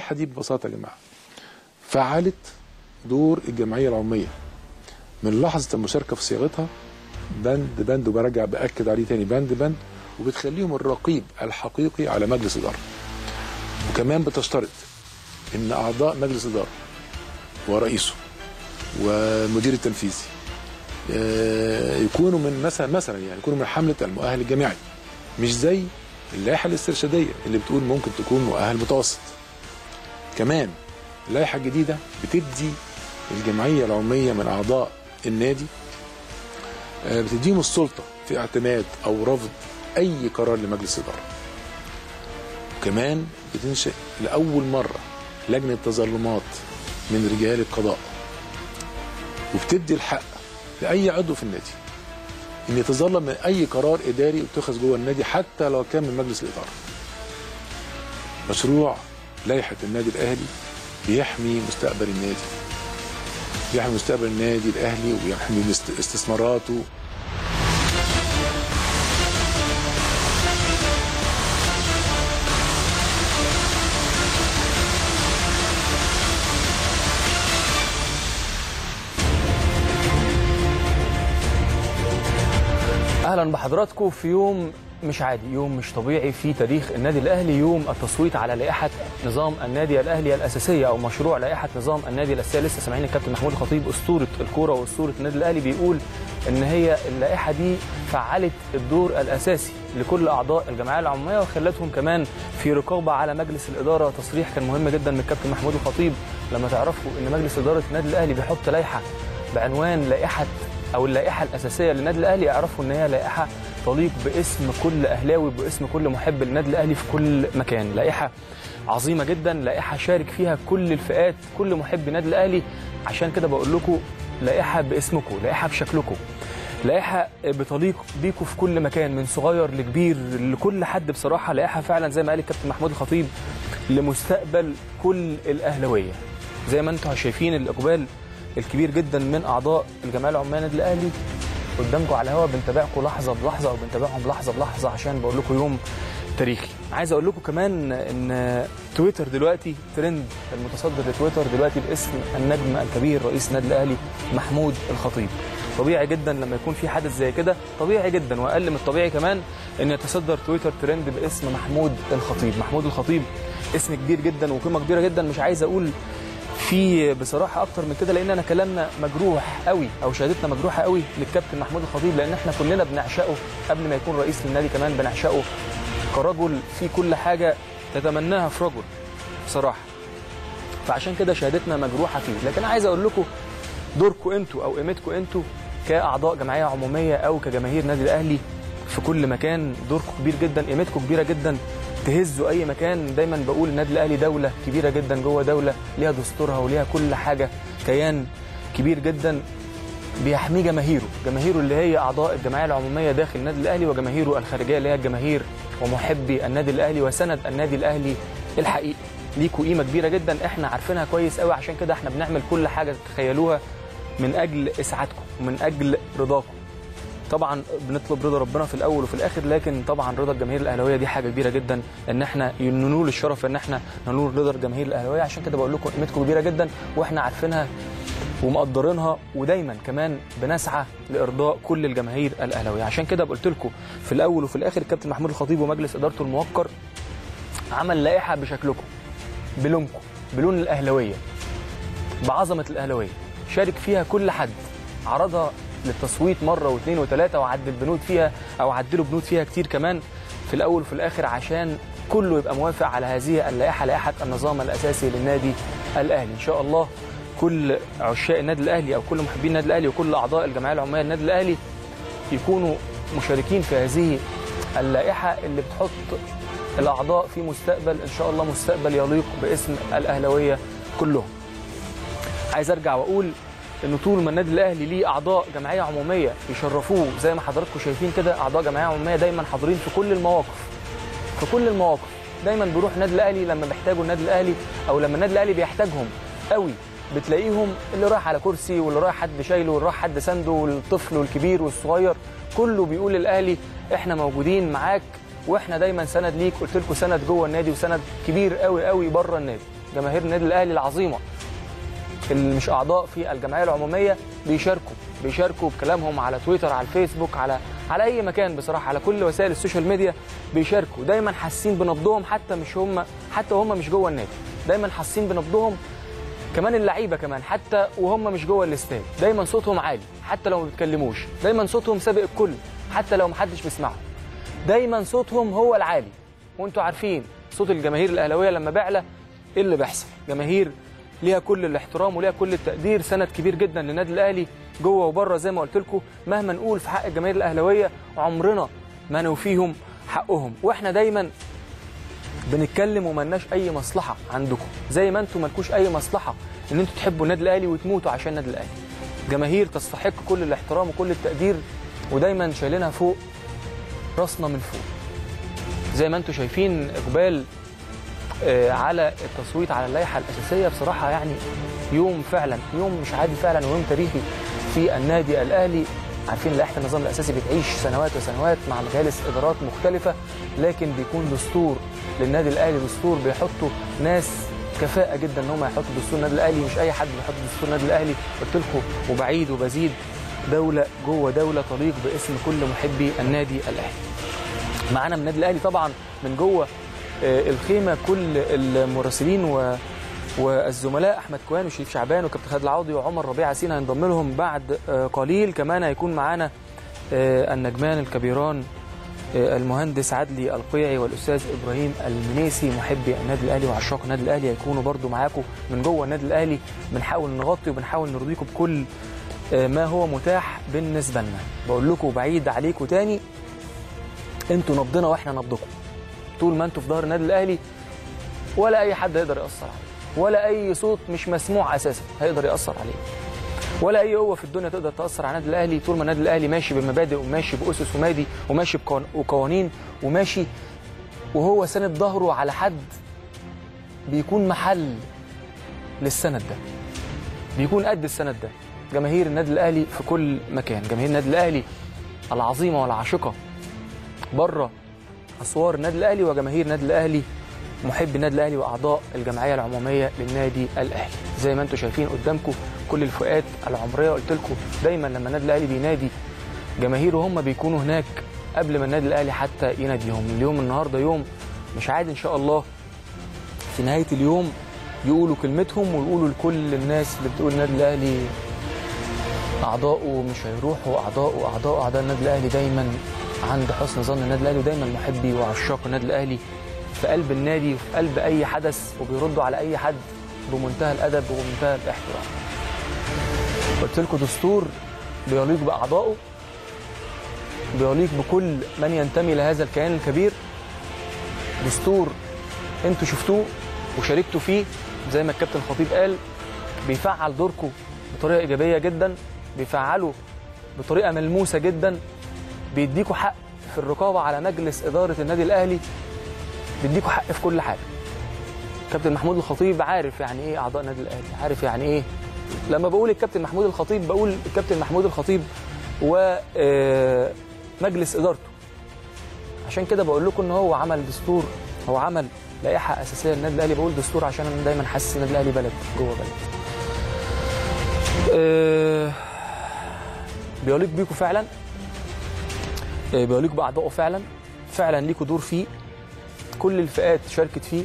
اللائحه دي ببساطه يا جماعه فعلت دور الجمعيه العموميه من لحظه المشاركه في صياغتها بند بند وبرجع باكد عليه تاني بند بند وبتخليهم الرقيب الحقيقي على مجلس اداره وكمان بتشترط ان اعضاء مجلس اداره ورئيسه والمدير التنفيذي آه، يكونوا من مثلا مثلا يعني يكونوا من حمله المؤهل الجامعي مش زي اللائحه الاسترشاديه اللي بتقول ممكن تكون مؤهل متوسط كمان اللائحه الجديده بتدي الجمعيه العموميه من اعضاء النادي آه، بتديهم السلطه في اعتماد او رفض اي قرار لمجلس اداره كمان بتنشئ لاول مره لجنه تظلمات من رجال القضاء وبتدي الحق لاي عضو في النادي ان يتظلم من اي قرار اداري اتخذ جوه النادي حتى لو كان من مجلس الاداره. مشروع لائحه النادي الاهلي بيحمي مستقبل النادي. بيحمي مستقبل النادي الاهلي وبيحمي است- استثماراته اهلا بحضراتكم في يوم مش عادي يوم مش طبيعي في تاريخ النادي الاهلي يوم التصويت على لائحه نظام النادي الاهلي الاساسيه او مشروع لائحه نظام النادي الاساسيه لسه سامعين الكابتن محمود الخطيب اسطوره الكوره واسطوره النادي الاهلي بيقول ان هي اللائحه دي فعلت الدور الاساسي لكل اعضاء الجمعيه العموميه وخلتهم كمان في رقابه على مجلس الاداره تصريح كان مهم جدا من الكابتن محمود الخطيب لما تعرفوا ان مجلس اداره النادي الاهلي بيحط لائحه بعنوان لائحه او اللائحه الاساسيه للنادي الاهلي اعرفوا ان هي لائحه تليق باسم كل اهلاوي باسم كل محب للنادي الاهلي في كل مكان لائحه عظيمه جدا لائحه شارك فيها كل الفئات كل محب النادي الاهلي عشان كده بقول لكم لائحه باسمكم لائحه بشكلكم لائحه بتليق بيكم في كل مكان من صغير لكبير لكل حد بصراحه لائحه فعلا زي ما قال الكابتن محمود الخطيب لمستقبل كل الاهلاويه زي ما انتم شايفين الاقبال الكبير جدا من اعضاء الجمعيه العموميه النادي الاهلي قدامكم على الهواء بنتابعكم لحظه بلحظه وبنتابعهم لحظه بلحظه عشان بقول لكم يوم تاريخي عايز اقول لكم كمان ان تويتر دلوقتي ترند المتصدر لتويتر دلوقتي باسم النجم الكبير رئيس النادي الاهلي محمود الخطيب طبيعي جدا لما يكون في حدث زي كده طبيعي جدا واقل من الطبيعي كمان ان يتصدر تويتر ترند باسم محمود الخطيب محمود الخطيب اسم كبير جدا وقيمه كبيره جدا مش عايز اقول في بصراحه اكتر من كده لان انا كلامنا مجروح قوي او شهادتنا مجروحه قوي للكابتن محمود الخطيب لان احنا كلنا بنعشقه قبل ما يكون رئيس للنادي كمان بنعشقه كرجل في كل حاجه تتمناها في رجل بصراحه فعشان كده شهادتنا مجروحه فيه لكن عايز اقول لكم دوركم انتوا او قيمتكم انتوا كاعضاء جمعيه عموميه او كجماهير نادي الاهلي في كل مكان دوركم كبير جدا قيمتكم كبيره جدا تهزوا اي مكان دايما بقول النادي الاهلي دوله كبيره جدا جوه دوله ليها دستورها وليها كل حاجه كيان كبير جدا بيحميه جماهيره جماهيره اللي هي اعضاء الجمعيه العموميه داخل النادي الاهلي وجماهيره الخارجيه اللي هي الجماهير ومحبي النادي الاهلي وسند النادي الاهلي الحقيقي ليكوا قيمه كبيره جدا احنا عارفينها كويس قوي عشان كده احنا بنعمل كل حاجه تتخيلوها من اجل اسعادكم ومن اجل رضاكم طبعا بنطلب رضا ربنا في الاول وفي الاخر لكن طبعا رضا الجماهير الاهلاويه دي حاجه كبيره جدا ان احنا ننول الشرف ان احنا ننول رضا الجماهير الاهلاويه عشان كده بقول لكم قيمتكم كبيره جدا واحنا عارفينها ومقدرينها ودايما كمان بنسعى لارضاء كل الجماهير الاهلاويه عشان كده قلت لكم في الاول وفي الاخر الكابتن محمود الخطيب ومجلس ادارته الموقر عمل لائحه بشكلكم بلونكم بلون الاهلاويه بعظمه الاهلاويه شارك فيها كل حد عرضها للتصويت مره واثنين وثلاثه وعدل بنود فيها او عدلوا بنود فيها كتير كمان في الاول وفي الاخر عشان كله يبقى موافق على هذه اللائحه لائحه النظام الاساسي للنادي الاهلي ان شاء الله كل عشاق النادي الاهلي او كل محبين النادي الاهلي وكل اعضاء الجمعيه العموميه للنادي الاهلي يكونوا مشاركين في هذه اللائحه اللي بتحط الاعضاء في مستقبل ان شاء الله مستقبل يليق باسم الاهلاويه كلهم عايز ارجع واقول ان طول ما النادي الاهلي ليه اعضاء جمعيه عموميه يشرفوه زي ما حضراتكم شايفين كده اعضاء جمعيه عموميه دايما حاضرين في كل المواقف في كل المواقف دايما بيروح النادي الاهلي لما بيحتاجوا النادي الاهلي او لما النادي الاهلي بيحتاجهم قوي بتلاقيهم اللي رايح على كرسي واللي رايح حد شايله واللي رايح حد سنده والطفل والكبير والصغير كله بيقول للاهلي احنا موجودين معاك واحنا دايما سند ليك قلت لكم سند جوه النادي وسند كبير قوي قوي بره النادي جماهير النادي الاهلي العظيمه اللي مش اعضاء في الجمعيه العموميه بيشاركوا بيشاركوا بكلامهم على تويتر على الفيسبوك على على اي مكان بصراحه على كل وسائل السوشيال ميديا بيشاركوا دايما حاسين بنبضهم حتى مش هم حتى وهم مش جوه النادي دايما حاسين بنبضهم كمان اللعيبه كمان حتى وهم مش جوه الاستاد دايما صوتهم عالي حتى لو ما بيتكلموش دايما صوتهم سابق الكل حتى لو محدش بيسمعهم دايما صوتهم هو العالي وانتوا عارفين صوت الجماهير الاهلاويه لما بيعلى ايه اللي بيحصل جماهير ليها كل الاحترام وليها كل التقدير سند كبير جدا للنادي الاهلي جوه وبره زي ما قلت لكم مهما نقول في حق الجماهير الاهلاويه عمرنا ما نوفيهم حقهم واحنا دايما بنتكلم وملناش اي مصلحه عندكم زي ما انتم مالكوش اي مصلحه ان انتوا تحبوا النادي الاهلي وتموتوا عشان النادي الاهلي جماهير تستحق كل الاحترام وكل التقدير ودايما شايلينها فوق راسنا من فوق زي ما انتم شايفين اقبال آه، على التصويت على اللائحه الاساسيه بصراحه يعني يوم فعلا يوم مش عادي فعلا ويوم تاريخي في النادي الاهلي عارفين لائحه النظام الاساسي بتعيش سنوات وسنوات مع مجالس ادارات مختلفه لكن بيكون دستور للنادي الاهلي دستور بيحطوا ناس كفاءه جدا ان هم يحطوا دستور النادي الاهلي مش اي حد بيحط دستور النادي الاهلي قلت لكم وبعيد وبزيد دوله جوه دوله تليق باسم كل محبي النادي الاهلي معانا من النادي الاهلي طبعا من جوه آه، الخيمه كل المراسلين و والزملاء احمد كوان وشريف شعبان وكابتن خالد العوضي وعمر ربيع ياسين هينضم لهم بعد آه، قليل كمان هيكون معانا آه، النجمان الكبيران آه، المهندس عدلي القيعي والاستاذ ابراهيم المنيسي محبي النادي الاهلي وعشاق النادي الاهلي هيكونوا برضو معاكم من جوه النادي الاهلي بنحاول نغطي وبنحاول نرضيكم بكل آه، ما هو متاح بالنسبه لنا بقول لكم بعيد عليكم تاني انتوا نبضنا واحنا نبضكم طول ما انتوا في ظهر النادي الاهلي ولا اي حد يقدر ياثر عليه ولا اي صوت مش مسموع اساسا هيقدر ياثر عليه ولا اي قوه في الدنيا تقدر تاثر على النادي الاهلي طول ما النادي الاهلي ماشي بمبادئ وماشي باسس ومادي وماشي بقوان- وقوانين وماشي وهو ساند ظهره على حد بيكون محل للسند ده بيكون قد السند ده جماهير النادي الاهلي في كل مكان جماهير النادي الاهلي العظيمه والعاشقه بره اسوار النادي الاهلي وجماهير النادي الاهلي محب النادي الاهلي واعضاء الجمعيه العموميه للنادي الاهلي زي ما انتم شايفين قدامكم كل الفئات العمريه قلت لكم دايما لما النادي الاهلي بينادي جماهيره هم بيكونوا هناك قبل ما النادي الاهلي حتى يناديهم اليوم النهارده يوم مش عادي ان شاء الله في نهايه اليوم يقولوا كلمتهم ويقولوا لكل الناس اللي بتقول النادي الاهلي اعضائه مش هيروحوا اعضائه اعضاء اعضاء النادي الاهلي دايما عند حسن ظن النادي الاهلي ودايما محبي وعشاق النادي الاهلي في قلب النادي وفي قلب اي حدث وبيردوا على اي حد بمنتهى الادب وبمنتهى الاحترام. قلت لكم دستور بيليق باعضائه بيليق بكل من ينتمي لهذا الكيان الكبير دستور انتوا شفتوه وشاركتوا فيه زي ما الكابتن خطيب قال بيفعل دوركم بطريقه ايجابيه جدا بيفعله بطريقه ملموسه جدا بيديكوا حق في الرقابه على مجلس اداره النادي الاهلي بيديكوا حق في كل حاجه كابتن محمود الخطيب عارف يعني ايه اعضاء النادي الاهلي عارف يعني ايه لما بقول الكابتن محمود الخطيب بقول الكابتن محمود الخطيب ومجلس ادارته عشان كده بقول لكم ان هو عمل دستور هو عمل لائحه اساسيه للنادي الاهلي بقول دستور عشان انا دايما حاسس النادي الاهلي بلد جوه بلد آه، بيليق بيكم فعلا آه، بيليق باعضائه فعلا فعلا ليكوا دور فيه كل الفئات شاركت فيه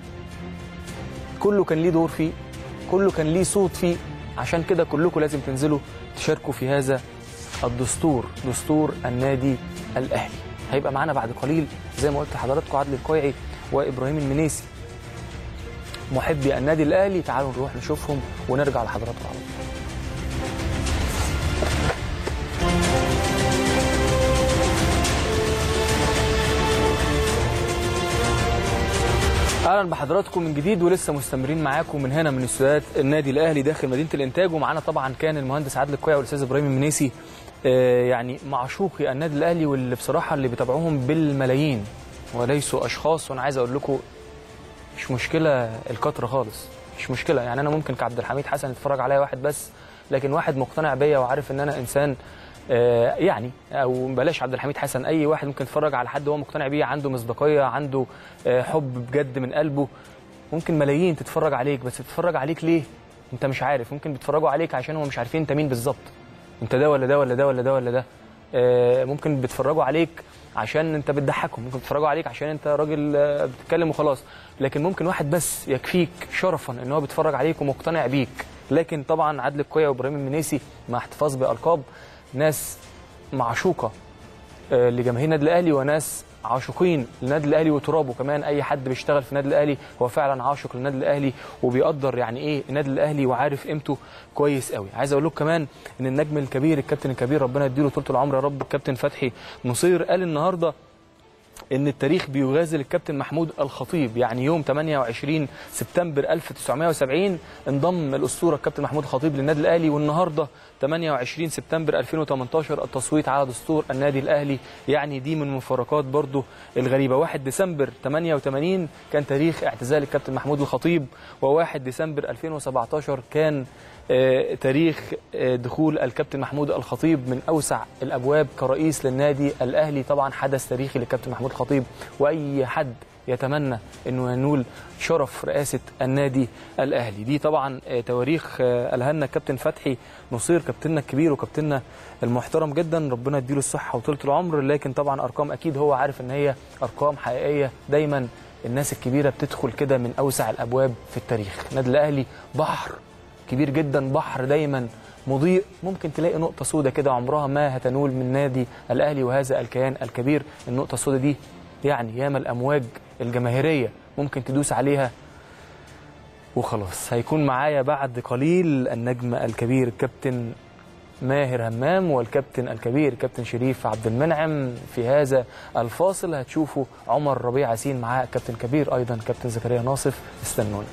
كله كان ليه دور فيه كله كان ليه صوت فيه عشان كده كلكم لازم تنزلوا تشاركوا في هذا الدستور دستور النادي الاهلي هيبقى معانا بعد قليل زي ما قلت لحضراتكم عادل القيعي وابراهيم المنيسي محبي النادي الاهلي تعالوا نروح نشوفهم ونرجع لحضراتكم على طول اهلا بحضراتكم من جديد ولسه مستمرين معاكم من هنا من استوديوهات النادي الاهلي داخل مدينه الانتاج ومعانا طبعا كان المهندس عادل القيعي والاستاذ ابراهيم المنيسي آه، يعني معشوقي النادي الاهلي واللي بصراحه اللي بتابعوهم بالملايين وليسوا اشخاص وانا عايز اقول لكم مش مشكله الكتر خالص مش مشكله يعني انا ممكن كعبد الحميد حسن يتفرج عليا واحد بس لكن واحد مقتنع بيا وعارف ان انا انسان آه، يعني او بلاش عبد الحميد حسن اي واحد ممكن يتفرج على حد هو مقتنع بيه عنده مصداقيه عنده آه، حب بجد من قلبه ممكن ملايين تتفرج عليك بس تتفرج عليك ليه انت مش عارف ممكن بيتفرجوا عليك عشان هم مش عارفين انت مين بالظبط انت ده ولا ده ولا ده ولا ده ولا ده آه، ممكن بيتفرجوا عليك عشان انت بتضحكهم ممكن بيتفرجوا عليك عشان انت راجل آه، بتتكلم وخلاص لكن ممكن واحد بس يكفيك شرفا ان هو بيتفرج عليك ومقتنع بيك لكن طبعا عادل الكويا وابراهيم المنيسي مع احتفاظ بالقاب ناس معشوقه آه، لجماهير النادي الاهلي وناس عاشقين للنادي الاهلي وترابه كمان اي حد بيشتغل في النادي الاهلي هو فعلا عاشق للنادي الاهلي وبيقدر يعني ايه النادي الاهلي وعارف قيمته كويس قوي عايز اقول لكم كمان ان النجم الكبير الكابتن الكبير ربنا يديله طول العمر يا رب الكابتن فتحي نصير قال النهارده ان التاريخ بيغازل الكابتن محمود الخطيب يعني يوم 28 سبتمبر 1970 انضم الاسطوره الكابتن محمود الخطيب للنادي الاهلي والنهارده 28 سبتمبر 2018 التصويت على دستور النادي الاهلي يعني دي من المفارقات برضو الغريبه 1 ديسمبر 88 كان تاريخ اعتزال الكابتن محمود الخطيب و1 ديسمبر 2017 كان آه، تاريخ آه، دخول الكابتن محمود الخطيب من اوسع الابواب كرئيس للنادي الاهلي طبعا حدث تاريخي للكابتن محمود الخطيب واي حد يتمنى انه ينول شرف رئاسه النادي الاهلي دي طبعا آه، تواريخ آه، قالها لنا الكابتن فتحي نصير كابتننا الكبير وكابتننا المحترم جدا ربنا يديله الصحه وطولة العمر لكن طبعا ارقام اكيد هو عارف ان هي ارقام حقيقيه دايما الناس الكبيره بتدخل كده من اوسع الابواب في التاريخ النادي الاهلي بحر كبير جدا بحر دايما مضيء ممكن تلاقي نقطة سودة كده عمرها ما هتنول من نادي الأهلي وهذا الكيان الكبير النقطة السودة دي يعني ياما الأمواج الجماهيرية ممكن تدوس عليها وخلاص هيكون معايا بعد قليل النجم الكبير الكابتن ماهر همام والكابتن الكبير كابتن شريف عبد المنعم في هذا الفاصل هتشوفوا عمر ربيع ياسين معاه كابتن كبير ايضا كابتن زكريا ناصف استنونا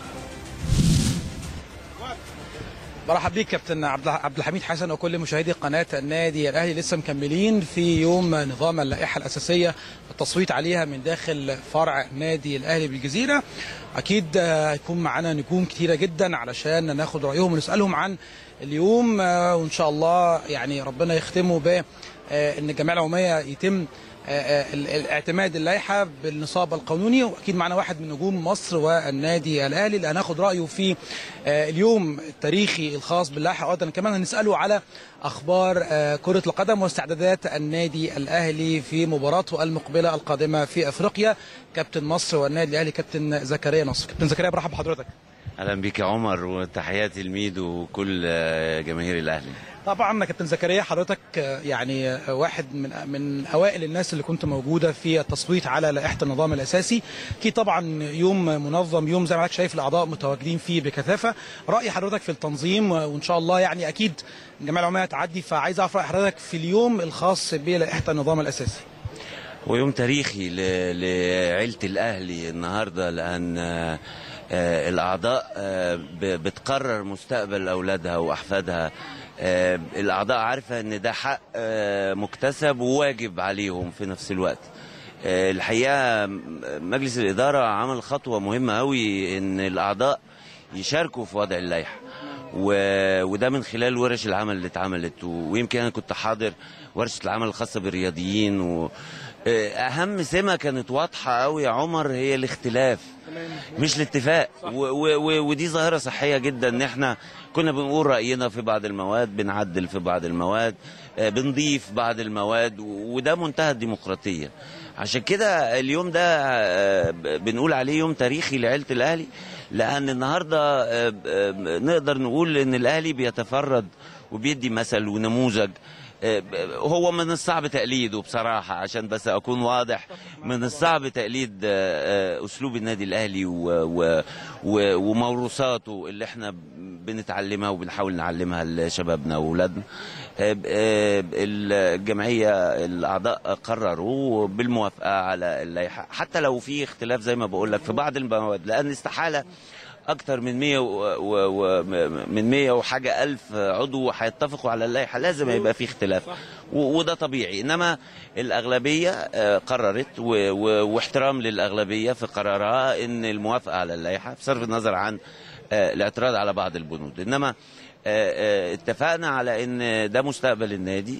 برحب بيك كابتن عبد عبد الحميد حسن وكل مشاهدي قناه النادي الاهلي لسه مكملين في يوم نظام اللائحه الاساسيه التصويت عليها من داخل فرع نادي الاهلي بالجزيره اكيد آه، هيكون معانا نجوم كتيره جدا علشان ناخد رايهم ونسالهم عن اليوم آه، وان شاء الله يعني ربنا يختمه ب آه، ان الجمعيه العموميه يتم آه، آه، ال- الاعتماد اللائحه بالنصاب القانوني واكيد معنا واحد من نجوم مصر والنادي الاهلي اللي هناخد رايه في آه، اليوم التاريخي الخاص باللائحه ايضا كمان هنساله على اخبار آه، كره القدم واستعدادات النادي الاهلي في مباراته المقبله القادمه في افريقيا كابتن مصر والنادي الاهلي كابتن زكريا نصر كابتن زكريا برحب بحضرتك اهلا بيك يا عمر وتحياتي لميدو وكل آه، جماهير الاهلي طبعا كابتن زكريا حضرتك آه، يعني آه، واحد من من اوائل الناس اللي كنت موجوده في التصويت على لائحه النظام الاساسي اكيد طبعا يوم منظم يوم زي ما حضرتك شايف الاعضاء متواجدين فيه بكثافه راي حضرتك في التنظيم و- وان شاء الله يعني اكيد الجمعيه العموميه هتعدي فعايز اعرف راي حضرتك في اليوم الخاص بلائحه النظام الاساسي هو يوم تاريخي ل- لعيلة الأهلي النهاردة لأن آه، آه، الأعضاء آه، ب- بتقرر مستقبل أولادها وأحفادها آه، الأعضاء عارفة أن ده حق آه، مكتسب وواجب عليهم في نفس الوقت آه، الحقيقة م- مجلس الإدارة عمل خطوة مهمة أوي أن الأعضاء يشاركوا في وضع اللائحة و... وده من خلال ورش العمل اللي اتعملت و... ويمكن انا كنت حاضر ورشه العمل الخاصه بالرياضيين و... آه، اهم سمه كانت واضحه قوي يا عمر هي الاختلاف مش الاتفاق و... و... و... ودي ظاهره صحيه جدا ان احنا كنا بنقول راينا في بعض المواد بنعدل في بعض المواد آه، بنضيف بعض المواد و... وده منتهى الديمقراطيه عشان كده اليوم ده آه، ب- بنقول عليه يوم تاريخي لعيله الاهلي لان النهارده آه، آه، نقدر نقول ان الاهلي بيتفرد وبيدي مثل ونموذج آه، هو من الصعب تقليده بصراحة عشان بس أكون واضح من الصعب تقليد آه، آه، أسلوب النادي الأهلي و- و- و- وموروثاته اللي احنا بنتعلمها وبنحاول نعلمها لشبابنا وأولادنا آه، آه، الجمعية الأعضاء قرروا بالموافقة على اللائحة حتى لو في اختلاف زي ما بقول لك في بعض المواد لأن استحالة اكتر من 100 و... و... و... من 100 وحاجه الف عضو هيتفقوا على اللائحه لازم يبقى في اختلاف و... وده طبيعي انما الاغلبيه آه، قررت و... و... واحترام للاغلبيه في قرارها ان الموافقه على اللائحه بصرف النظر عن آه، الاعتراض على بعض البنود انما آه، آه، اتفقنا على ان ده مستقبل النادي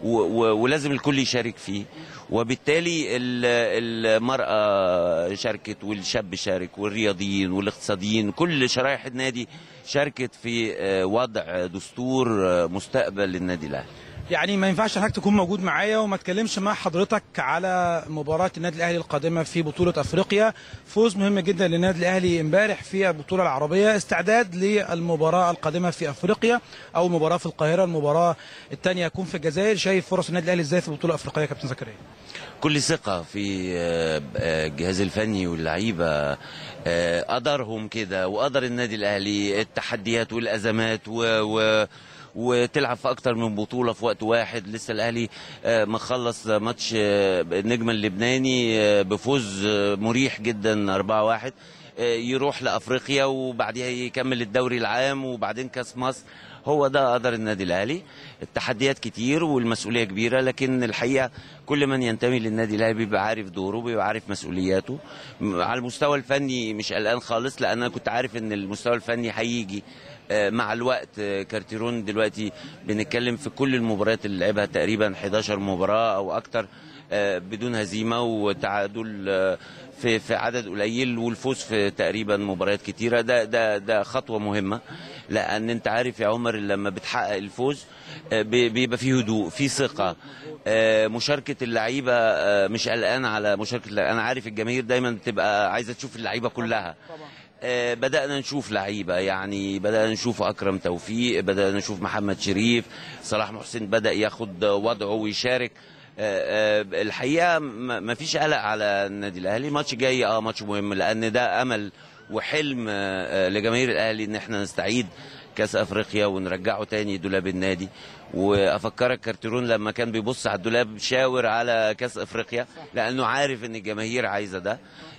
و- و- ولازم الكل يشارك فيه وبالتالي ال- المرأة شاركت والشاب شارك والرياضيين والاقتصاديين كل شرائح النادي شاركت في آه، وضع دستور آه، مستقبل للنادي الأهلي يعني ما ينفعش حضرتك تكون موجود معايا وما اتكلمش مع حضرتك على مباراة النادي الأهلي القادمة في بطولة أفريقيا فوز مهم جدا للنادي الأهلي امبارح في البطولة العربية استعداد للمباراة القادمة في أفريقيا أو مباراة في القاهرة المباراة الثانية هتكون في الجزائر شايف فرص النادي الأهلي ازاي في البطولة الأفريقية يا كابتن زكريا كل ثقة في آه، آه، الجهاز الفني واللعيبة آه، قدرهم كده وقدر النادي الأهلي التحديات والأزمات و, و وتلعب في اكتر من بطوله في وقت واحد لسه الاهلي آه، مخلص ماتش آه، النجم اللبناني آه، بفوز آه، مريح جدا 4-1 آه، يروح لافريقيا وبعديها يكمل الدوري العام وبعدين كاس مصر هو ده قدر النادي الاهلي التحديات كتير والمسؤوليه كبيره لكن الحقيقه كل من ينتمي للنادي الاهلي بيبقى عارف دوره بيبقى عارف مسؤولياته م- على المستوى الفني مش قلقان خالص لان انا كنت عارف ان المستوى الفني هيجي آه، مع الوقت آه، كارتيرون دلوقتي بنتكلم في كل المباريات اللي لعبها تقريبا 11 مباراه او اكتر آه، بدون هزيمه وتعادل آه، في في عدد قليل والفوز في تقريبا مباريات كتيره ده ده ده خطوه مهمه لان انت عارف يا عمر لما بتحقق الفوز آه، بي- بيبقى فيه هدوء في ثقه آه، مشاركه اللعيبه آه، مش قلقان على مشاركه اللعيبة. انا عارف الجماهير دايما بتبقى عايزه تشوف اللعيبه كلها آه، بدأنا نشوف لعيبة يعني بدأنا نشوف أكرم توفيق بدأنا نشوف محمد شريف صلاح محسن بدأ ياخد وضعه ويشارك آه، آه، الحقيقة ما فيش قلق على النادي الأهلي ماتش جاي اه ماتش مهم لأن ده أمل وحلم آه، آه، لجماهير الأهلي إن احنا نستعيد كاس افريقيا ونرجعه تاني دولاب النادي وافكرك كارتيرون لما كان بيبص على الدولاب شاور على كاس افريقيا لانه عارف ان الجماهير عايزه ده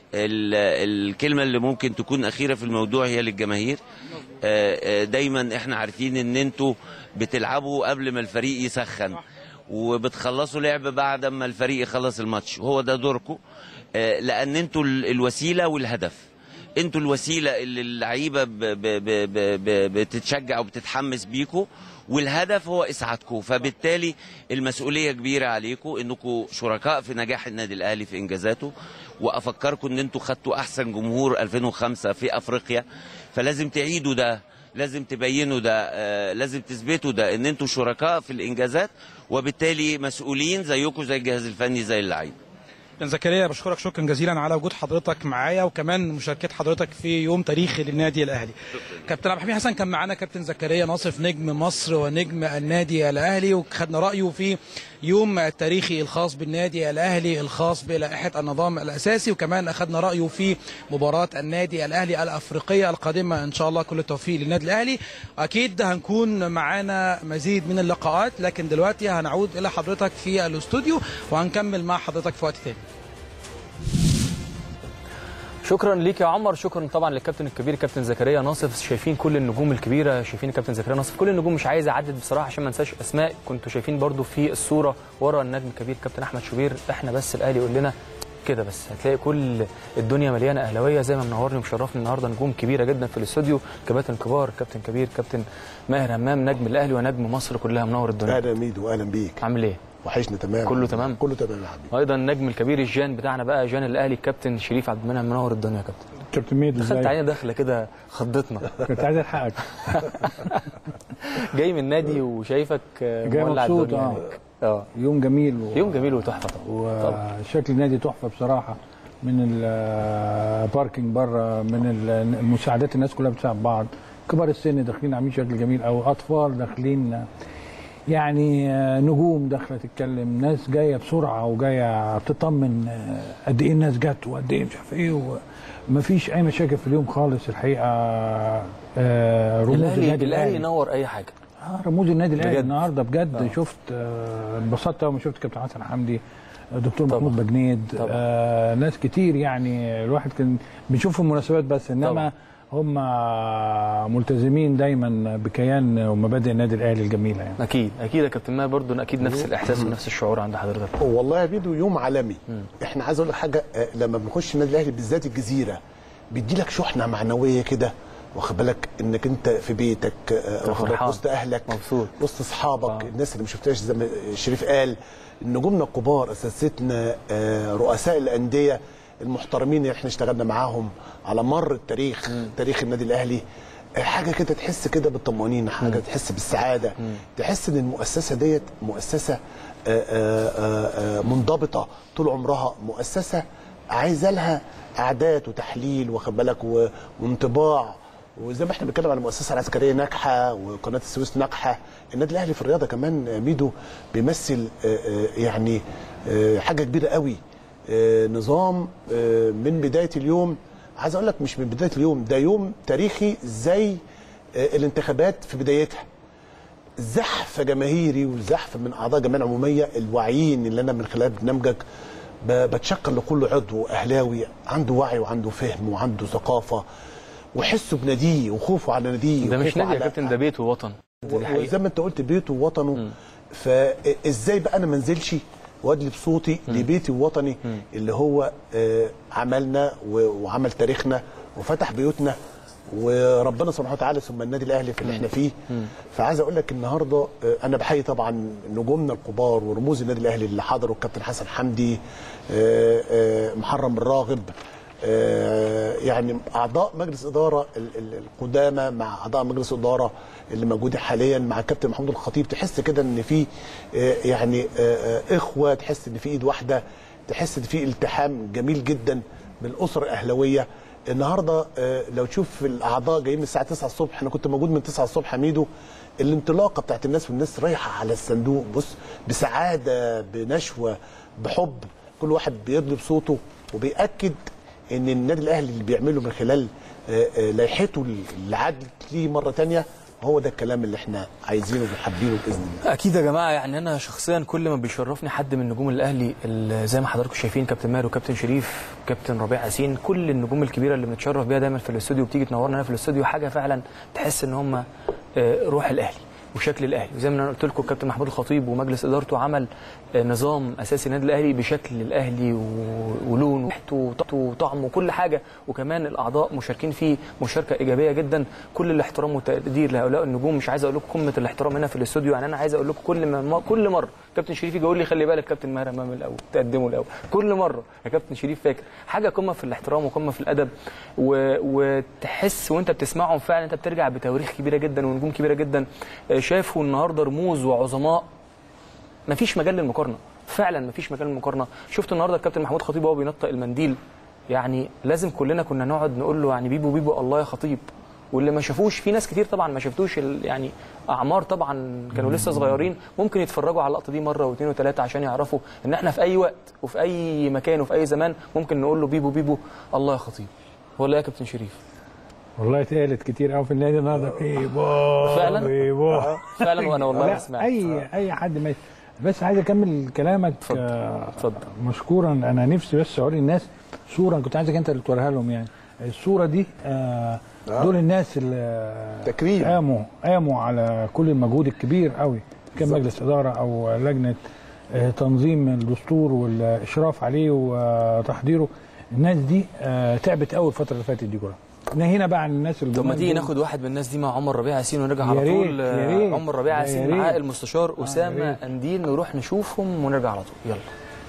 ال- الكلمه اللي ممكن تكون اخيره في الموضوع هي للجماهير آه، آه، دايما احنا عارفين ان انتوا بتلعبوا قبل ما الفريق يسخن وبتخلصوا لعب بعد ما الفريق يخلص الماتش وهو ده دوركم آه، لان انتوا ال- الوسيله والهدف انتوا الوسيله اللي اللعيبه ب- ب- ب- ب- ب- بتتشجع وبتتحمس بيكوا والهدف هو اسعادكم فبالتالي المسؤوليه كبيره عليكم انكم شركاء في نجاح النادي الاهلي في انجازاته وافكركم ان انتوا خدتوا احسن جمهور 2005 في افريقيا فلازم تعيدوا ده لازم تبينوا ده آه، لازم تثبتوا ده ان انتوا شركاء في الانجازات وبالتالي مسؤولين زيكم زي الجهاز الفني زي اللعيبه كابتن زكريا بشكرك شكرا جزيلا على وجود حضرتك معايا وكمان مشاركه حضرتك في يوم تاريخي للنادي الاهلي. كابتن عبد الحميد حسن كان معانا كابتن زكريا ناصف نجم مصر ونجم النادي الاهلي وخدنا رايه في يوم التاريخي الخاص بالنادي الاهلي الخاص بلائحه النظام الاساسي وكمان اخذنا رايه في مباراه النادي الاهلي الافريقيه القادمه ان شاء الله كل التوفيق للنادي الاهلي اكيد هنكون معانا مزيد من اللقاءات لكن دلوقتي هنعود الى حضرتك في الاستوديو وهنكمل مع حضرتك في وقت تاني شكرا ليك يا عمر شكرا طبعا للكابتن الكبير كابتن زكريا ناصف شايفين كل النجوم الكبيره شايفين الكابتن زكريا ناصف كل النجوم مش عايز اعدد بصراحه عشان ما انساش اسماء كنتوا شايفين برضو في الصوره ورا النجم الكبير كابتن احمد شوبير احنا بس الاهلي يقول لنا كده بس هتلاقي كل الدنيا مليانه اهلاويه زي ما منورني ومشرفني النهارده نجوم كبيره جدا في الاستوديو كباتن كبار كابتن كبير كابتن ماهر همام نجم الاهلي ونجم مصر كلها منور الدنيا اهلا ميدو اهلا بيك عامل ايه وحشنا تمام كله تمام؟ كله تمام يا حبيبي ايضا النجم الكبير الجان بتاعنا بقى جان الاهلي الكابتن شريف عبد المنعم منور الدنيا يا كابتن كابتن ميدو دخلت ازاي علينا دخله كده خضتنا كنت عايز الحقك جاي من النادي وشايفك آه، جاي مولع مبسوط، الدنيا آه. هناك. اه يوم جميل و... يوم جميل وتحفه طبعا وشكل النادي تحفه بصراحه من الباركينج بره من ال- المساعدات الناس كلها بتساعد بعض كبار السن داخلين عاملين شكل جميل او اطفال داخلين يعني آه، نجوم داخله تتكلم ناس جايه بسرعه وجايه تطمن آه، قد ايه الناس جت وقد ايه مش عارف ايه ومفيش اي مشاكل في اليوم خالص الحقيقه آه، رموز الاهلي النادي الاهلي الاهلي ينور اي حاجه اه رموز النادي الاهلي بجد. النهارده بجد آه. شفت آه، انبسطت اول ما شفت كابتن حسن حمدي دكتور طبعا. محمود بجنيد طبعا. آه ناس كتير يعني الواحد كان بيشوف في المناسبات بس انما طبعا. هم ملتزمين دايما بكيان ومبادئ النادي الاهلي الجميله يعني اكيد اكيد يا كابتن ماهر برضو اكيد نفس الاحساس ونفس الشعور عند حضرتك والله يا ميدو يوم عالمي احنا عايز اقول لك حاجه آه، لما بنخش النادي الاهلي بالذات الجزيره بيدي لك شحنه معنويه كده واخد بالك انك انت في بيتك آه، واخد بالك فرحان. وسط اهلك مبسوط. وسط اصحابك آه. الناس اللي ما شفتهاش زي ما شريف قال نجومنا الكبار اساتذتنا آه، رؤساء الانديه المحترمين اللي احنا اشتغلنا معاهم على مر التاريخ تاريخ النادي الاهلي آه، حاجه كده تحس كده بالطمانينه حاجه تحس بالسعاده تحس ان المؤسسه ديت مؤسسه آه، آه، آه، آه، منضبطه طول عمرها مؤسسه عايزه لها اعداد وتحليل واخد بالك و- وانطباع وزي ما احنا بنتكلم على المؤسسه العسكريه ناجحه وقناه السويس ناجحه النادي الاهلي في الرياضه كمان آه، ميدو بيمثل آه، آه، يعني آه، حاجه كبيره قوي آه، نظام آه، من بدايه اليوم عايز اقول لك مش من بدايه اليوم ده يوم تاريخي زي آه، الانتخابات في بدايتها زحف جماهيري وزحف من اعضاء الجمعيه العموميه الواعيين اللي انا من خلال برنامجك ب- بتشكر لكل عضو اهلاوي عنده وعي وعنده فهم وعنده ثقافه وحسه بناديه وخوفه على ناديه ده مش وخوفه نادي يا على- كابتن ده بيت ووطن دي حقيقة. وزي ما انت قلت بيته ووطنه فازاي بقى انا ما انزلش وادلي بصوتي لبيتي ووطني اللي هو آه، عملنا و- وعمل تاريخنا وفتح بيوتنا وربنا سبحانه وتعالى ثم النادي الاهلي في اللي احنا فيه فعايز اقول لك النهارده آه، انا بحيي طبعا نجومنا الكبار ورموز النادي الاهلي اللي حضروا الكابتن حسن حمدي آه، آه، محرم الراغب آه، يعني اعضاء مجلس اداره ال- ال- القدامى مع اعضاء مجلس اداره اللي موجوده حاليا مع الكابتن محمود الخطيب تحس كده ان في آه، يعني آه، آه، اخوه تحس ان في ايد واحده تحس ان في التحام جميل جدا بالاسره الاهلاويه النهارده آه، لو تشوف الاعضاء جايين من الساعه 9 الصبح انا كنت موجود من 9 الصبح ميدو الانطلاقه بتاعت الناس والناس رايحه على الصندوق بص بسعاده بنشوه بحب كل واحد بيضرب صوته وبيأكد ان النادي الاهلي اللي بيعمله من خلال آه، آه، لائحته اللي عادت ليه مره تانية هو ده الكلام اللي احنا عايزينه وحابينه باذن الله اكيد يا جماعه يعني انا شخصيا كل ما بيشرفني حد من نجوم الاهلي ال- زي ما حضراتكم شايفين كابتن ماهر وكابتن شريف كابتن ربيع ياسين كل النجوم الكبيره اللي بنتشرف بيها دايما في الاستوديو وبتيجي تنورنا هنا في الاستوديو حاجه فعلا تحس ان هم آه، روح الاهلي وشكل الاهلي وزي ما انا قلت لكم كابتن محمود الخطيب ومجلس ادارته عمل آه، نظام اساسي النادي الاهلي بشكل الاهلي و- ولونه وريحته وطعمه وطعمه وكل حاجه وكمان الاعضاء مشاركين فيه مشاركه ايجابيه جدا كل الاحترام والتقدير لهؤلاء النجوم مش عايز اقول لكم قمه الاحترام هنا في الاستوديو يعني انا عايز اقول لكم كل ما كل مره كابتن شريف يجي يقول لي خلي بالك كابتن ماهر امام الاول تقدمه الاول كل مره يا كابتن شريف فاكر حاجه قمه في الاحترام وقمه في الادب و... وتحس وانت بتسمعهم فعلا انت بترجع بتواريخ كبيره جدا ونجوم كبيره جدا آه، شافوا النهارده رموز وعظماء مفيش مجال للمقارنه فعلا مفيش مجال للمقارنه شفت النهارده الكابتن محمود خطيب وهو بينطق المنديل يعني لازم كلنا كنا نقعد نقول له يعني بيبو بيبو الله يا خطيب واللي ما شافوش في ناس كتير طبعا ما شافتوش ال- يعني اعمار طبعا كانوا لسه صغيرين ممكن يتفرجوا على اللقطه دي مره واثنين وثلاثه عشان يعرفوا ان احنا في اي وقت وفي اي مكان وفي اي زمان ممكن نقول له بيبو بيبو الله يا خطيب ولا يا كابتن شريف والله اتقالت كتير قوي في النادي النهارده بيبو فعلا؟ بيبو فعلا وانا والله ما لا سمعت اي اي حد ماشي بس عايز اكمل كلامك اتفضل. آه، اتفضل. مشكورا انا نفسي بس اوري الناس صوره كنت عايزك انت اللي توريها لهم يعني الصوره دي آه، دول الناس اللي تكريم. قاموا قاموا على كل المجهود الكبير قوي كان مجلس اداره او لجنه آه، تنظيم الدستور والاشراف عليه وتحضيره الناس دي آه، تعبت قوي الفتره اللي فاتت دي كلها نهينا بقى عن الناس اللي طب ما جمال تيجي دول. ناخد واحد من الناس دي مع عمر ربيع ياسين ونرجع يا على ريت، طول يا آه، ريت. عمر ربيع يا ياسين ريت. معاه المستشار يا اسامه ريت. انديل نروح نشوفهم ونرجع على طول يلا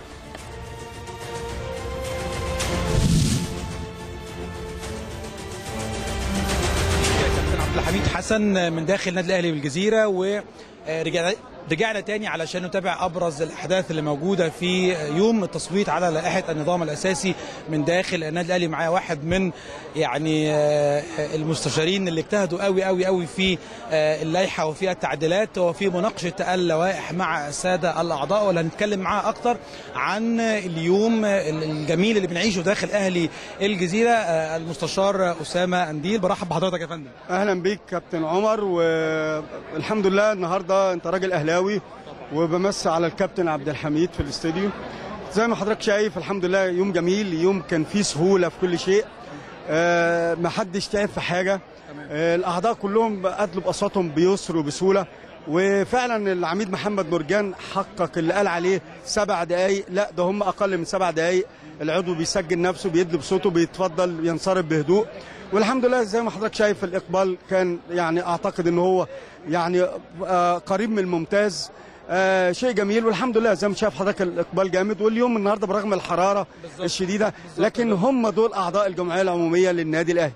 كابتن عبد الحميد حسن من داخل النادي الاهلي بالجزيره ورجعنا رجعنا تاني علشان نتابع ابرز الاحداث اللي موجوده في يوم التصويت على لائحه النظام الاساسي من داخل النادي الاهلي معايا واحد من يعني آه، المستشارين اللي اجتهدوا قوي قوي قوي في آه، اللائحه وفي التعديلات وفي مناقشه اللوائح مع الساده الاعضاء واللي هنتكلم معاه اكتر عن اليوم الجميل اللي بنعيشه داخل اهلي الجزيره آه، المستشار اسامه انديل برحب بحضرتك يا فندم اهلا بيك كابتن عمر والحمد لله النهارده انت راجل اهلاوي وبمس على الكابتن عبد الحميد في الاستوديو زي ما حضرتك شايف الحمد لله يوم جميل يوم كان فيه سهوله في كل شيء آه، ما حدش تعب في حاجه آه، الاعضاء كلهم ادلوا باصواتهم بيسر وبسهوله وفعلا العميد محمد مرجان حقق اللي قال عليه سبع دقايق لا ده هم اقل من سبع دقايق العضو بيسجل نفسه بيدلي بصوته بيتفضل ينصرف بهدوء والحمد لله زي ما حضرتك شايف الاقبال كان يعني اعتقد ان هو يعني آه، قريب من الممتاز آه شيء جميل والحمد لله زي ما شايف حضرتك الاقبال جامد واليوم النهارده برغم الحراره الشديده لكن هم دول اعضاء الجمعيه العموميه للنادي الاهلي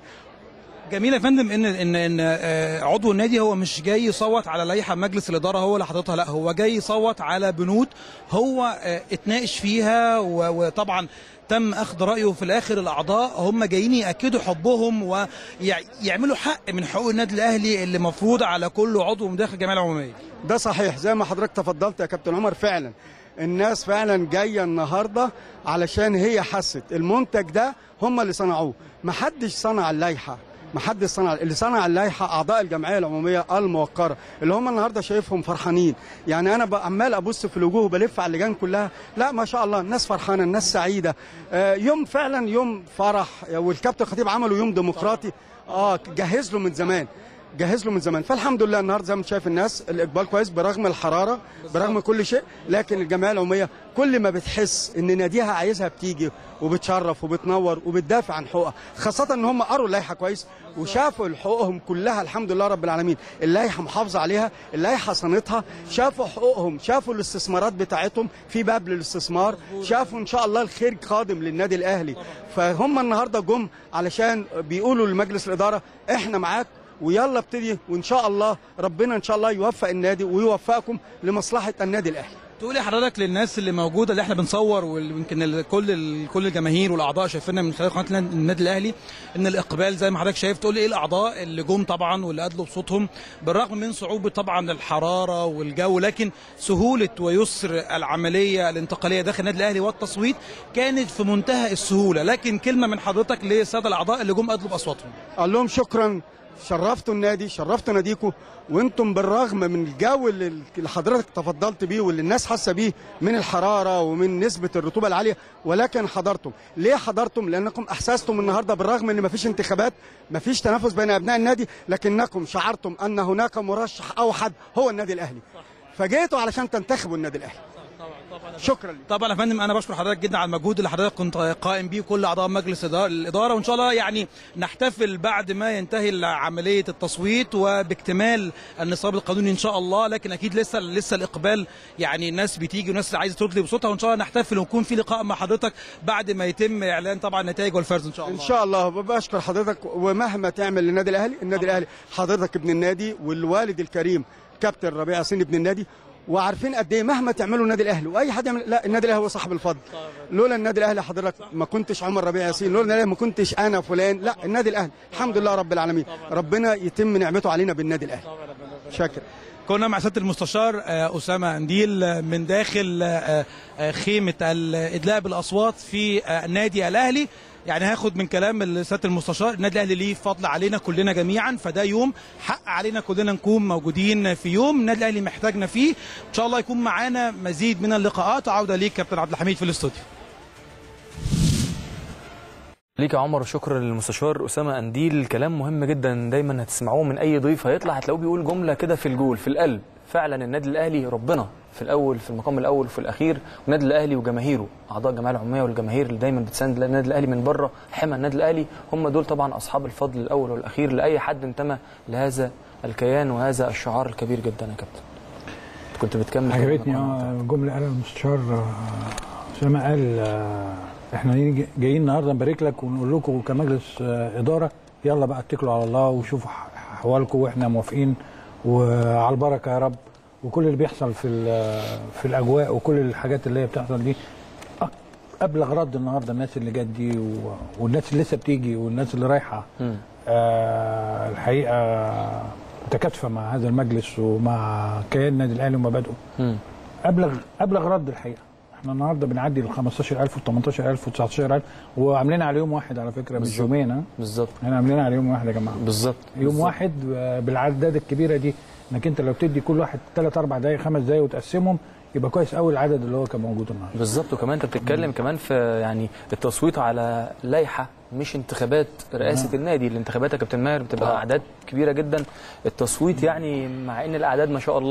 جميل يا فندم ان ان ان آه، عضو النادي هو مش جاي يصوت على لائحه مجلس الاداره هو اللي حاططها لا هو جاي يصوت على بنود هو آه، اتناقش فيها و- وطبعا تم اخذ رايه في الاخر الاعضاء هم جايين ياكدوا حبهم ويعملوا حق من حقوق النادي الاهلي اللي مفروض على كل عضو من داخل الجمعيه العموميه ده صحيح زي ما حضرتك تفضلت يا كابتن عمر فعلا الناس فعلا جايه النهارده علشان هي حست المنتج ده هم اللي صنعوه محدش صنع اللائحه محدش صنع اللي صنع اللائحه اعضاء الجمعيه العموميه الموقره اللي هم النهارده شايفهم فرحانين يعني انا بقى عمال ابص في الوجوه وبلف على اللجان كلها لا ما شاء الله الناس فرحانه الناس سعيده آه يوم فعلا يوم فرح والكابتن خطيب عملوا يوم ديمقراطي اه جهز له من زمان جهز له من زمان فالحمد لله النهارده زي ما انت شايف الناس الاقبال كويس برغم الحراره برغم كل شيء لكن الجمعيه العموميه كل ما بتحس ان ناديها عايزها بتيجي وبتشرف وبتنور وبتدافع عن حقوقها خاصه ان هم قروا اللائحه كويس وشافوا حقوقهم كلها الحمد لله رب العالمين اللائحه محافظه عليها اللائحه صنتها شافوا حقوقهم شافوا الاستثمارات بتاعتهم في باب للاستثمار شافوا ان شاء الله الخير قادم للنادي الاهلي فهم النهارده جم علشان بيقولوا لمجلس الاداره احنا معاك ويلا ابتدي وان شاء الله ربنا ان شاء الله يوفق النادي ويوفقكم لمصلحه النادي الاهلي تقولي حضرتك للناس اللي موجوده اللي احنا بنصور ويمكن ال- كل ال- كل الجماهير والاعضاء شايفيننا من خلال قناه النادي الاهلي ان الاقبال زي ما حضرتك شايف تقولي ايه الاعضاء اللي جم طبعا واللي ادلوا بصوتهم بالرغم من صعوبه طبعا الحراره والجو لكن سهوله ويسر العمليه الانتقاليه داخل النادي الاهلي والتصويت كانت في منتهى السهوله لكن كلمه من حضرتك للساده الاعضاء اللي جم ادلوا باصواتهم قال لهم شكرا شرفتوا النادي شرفتوا ناديكم وانتم بالرغم من الجو اللي اللي حضرتك تفضلت بيه واللي الناس حاسه بيه من الحراره ومن نسبه الرطوبه العاليه ولكن حضرتم ليه حضرتم لانكم احسستم النهارده بالرغم ان مفيش انتخابات مفيش تنافس بين ابناء النادي لكنكم شعرتم ان هناك مرشح اوحد هو النادي الاهلي فجيتوا علشان تنتخبوا النادي الاهلي شكرا لك طبعا يا فندم انا بشكر حضرتك جدا على المجهود اللي حضرتك كنت قائم بيه كل اعضاء مجلس الإدارة- الاداره وان شاء الله يعني نحتفل بعد ما ينتهي عمليه التصويت وباكتمال النصاب القانوني ان شاء الله لكن اكيد لسه لسه الاقبال يعني الناس بتيجي وناس عايزه تطلب بصوتها وان شاء الله نحتفل ونكون في لقاء مع حضرتك بعد ما يتم اعلان طبعا النتائج والفرز ان شاء الله ان شاء الله بشكر حضرتك ومهما تعمل للنادي الاهلي النادي الاهلي حضرتك ابن النادي والوالد الكريم كابتن ربيع ياسين ابن النادي وعارفين قد ايه مهما تعملوا النادي الاهلي واي حد يعمل لا النادي الاهلي هو صاحب الفضل لولا النادي الاهلي حضرتك ما كنتش عمر ربيع ياسين لولا النادي الاهلي ما كنتش انا فلان لا النادي الاهلي الحمد لله رب العالمين ربنا يتم نعمته علينا بالنادي الاهلي شاكر كنا مع سياده المستشار آه، اسامه انديل آه، من داخل آه، آه، خيمه الادلاء بالاصوات في آه، النادي الاهلي يعني هاخد من كلام سياده المستشار النادي الاهلي ليه فضل علينا كلنا جميعا فده يوم حق علينا كلنا نكون موجودين في يوم النادي الاهلي محتاجنا فيه ان شاء الله يكون معانا مزيد من اللقاءات عوده ليك كابتن عبد الحميد في الاستوديو ليك يا عمر شكر للمستشار اسامه انديل كلام مهم جدا دايما هتسمعوه من اي ضيف هيطلع هتلاقوه بيقول جمله كده في الجول في القلب فعلا النادي الاهلي ربنا في الاول في المقام الاول وفي الاخير والنادي الاهلي وجماهيره اعضاء الجمعيه العموميه والجماهير اللي دايما بتساند النادي الاهلي من بره حمى النادي الاهلي هم دول طبعا اصحاب الفضل الاول والاخير لاي حد انتمى لهذا الكيان وهذا الشعار الكبير جدا يا كابتن كنت بتكمل عجبتني اه جمله قالها المستشار آه، اسامه قال آه، احنا نيجي- جايين النهارده نبارك لك ونقول لكم كمجلس آه، اداره يلا بقى اتكلوا على الله وشوفوا ح- احوالكم واحنا موافقين وعلى البركه يا رب وكل اللي بيحصل في ال- في الاجواء وكل الحاجات اللي هي بتحصل دي أك- ابلغ رد النهارده الناس اللي جت دي و- والناس اللي لسه بتيجي والناس اللي رايحه آه الحقيقه متكاتفه مع هذا المجلس ومع كيان النادي الاهلي ومبادئه ابلغ ابلغ رد الحقيقه احنا النهارده بنعدي ال 15000 وال 18000 وال 19000 وعاملين على يوم واحد على فكره مش يومين ها بالظبط احنا عاملين على يوم واحد يا جماعه بالظبط يوم بالظبط. واحد آه، بالعداد الكبيره دي انك انت لو تدي كل واحد ثلاث اربع دقائق خمس دقائق وتقسمهم يبقى كويس قوي العدد اللي هو كان موجود النهارده بالظبط وكمان انت بتتكلم كمان في يعني التصويت على لائحه مش انتخابات رئاسه النادي الانتخابات يا كابتن ماهر بتبقى اعداد كبيره جدا التصويت يعني مع ان الاعداد ما شاء الله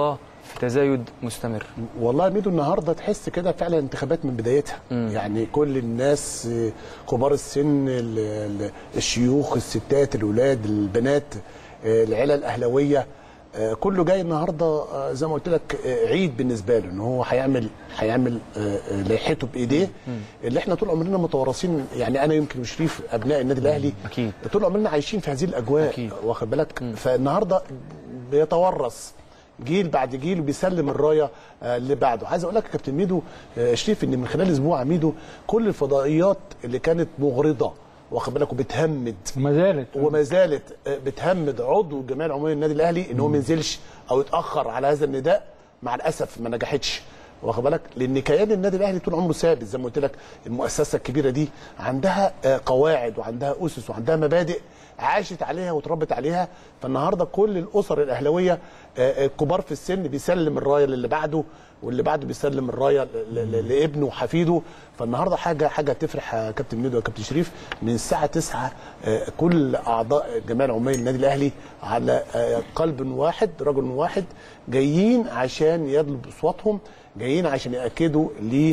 في تزايد مستمر والله يا ميدو النهارده تحس كده فعلا انتخابات من بدايتها مم. يعني كل الناس آه، كبار السن ال- ال- الشيوخ الستات الاولاد البنات آه، العيله الاهلاويه آه، كله جاي النهارده آه، زي ما قلت لك آه، عيد بالنسبه له ان هو هيعمل هيعمل آه، آه، لائحته بايديه اللي احنا طول عمرنا متوارثين يعني انا يمكن وشريف ابناء النادي الاهلي أكيد. طول عمرنا عايشين في هذه الاجواء أكيد. واخد بالك فالنهارده بيتورث جيل بعد جيل وبيسلم الرايه آه، اللي بعده عايز اقول لك يا كابتن ميدو آه، شريف ان من خلال اسبوع ميدو كل الفضائيات اللي كانت مغرضه واخد بالك وبتهمد وما زالت وما زالت آه، بتهمد عضو الجمعيه العموميه للنادي الاهلي ان هو ما ينزلش او يتاخر على هذا النداء مع الاسف ما نجحتش واخد بالك لان كيان النادي الاهلي طول عمره ثابت زي ما قلت لك المؤسسه الكبيره دي عندها آه، قواعد وعندها اسس وعندها مبادئ عاشت عليها وتربت عليها فالنهارده كل الاسر الاهلاويه آه، آه، كبار في السن بيسلم الرايه للي بعده واللي بعده بيسلم الرايه ل- ل- لابنه وحفيده فالنهارده حاجه حاجه تفرح يا كابتن ميدو يا كابتن شريف من الساعه 9 آه، كل اعضاء الجمعيه العموميه للنادي الاهلي على آه، قلب واحد رجل واحد جايين عشان يطلبوا اصواتهم جايين عشان ياكدوا ل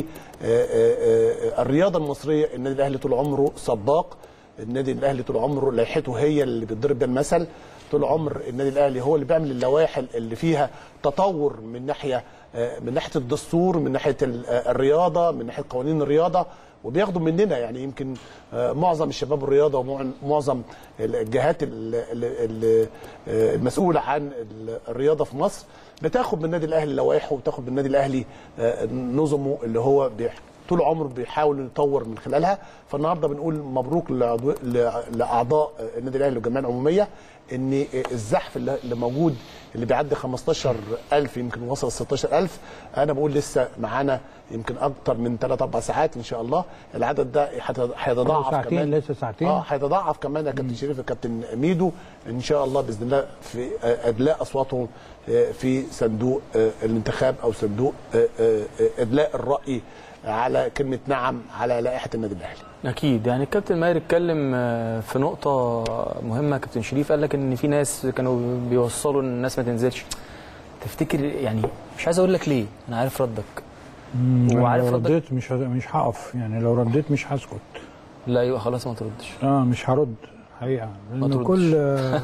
الرياضه المصريه النادي الاهلي طول عمره سباق النادي الاهلي طول عمره لائحته هي اللي بتضرب بيها المثل طول عمر النادي الاهلي هو اللي بيعمل اللوائح اللي فيها تطور من ناحيه آه، من ناحيه الدستور من ناحيه ال- آه، الرياضه من ناحيه قوانين الرياضه وبياخدوا مننا يعني يمكن آه، معظم الشباب الرياضه ومعظم الجهات ال- ال- ال- آه، المسؤوله عن ال- الرياضه في مصر بتاخد من النادي الاهلي لوائحه وبتاخد من النادي الاهلي آه، نظمه اللي هو بيح- طول عمره بيحاول يطور من خلالها فالنهارده بنقول مبروك لعضو- ل- لاعضاء النادي الاهلي والجمعيه العموميه ان الزحف اللي اللي موجود اللي بيعدي 15000 يمكن وصل 16000 انا بقول لسه معانا يمكن اكتر من 3 4 ساعات ان شاء الله العدد ده هيت- هيتضاعف ساعتين، كمان لسه ساعتين. اه هيتضاعف كمان يا كابتن شريف يا كابتن ميدو ان شاء الله باذن الله في آه، ادلاء اصواتهم آه، في صندوق آه، الانتخاب او صندوق آه، آه، آه، ادلاء الراي على كلمه نعم على لائحه النادي الاهلي اكيد يعني الكابتن ماهر اتكلم آه، في نقطه مهمه يا كابتن شريف قال لك ان في ناس كانوا بيوصلوا ان الناس ما تنزلش تفتكر يعني مش عايز اقول لك ليه انا عارف ردك أنا وعارف لو ردك رديت مش ه- مش هقف يعني لو رديت مش هسكت لا ايوه خلاص ما تردش اه مش هرد حقيقه لان تردش. كل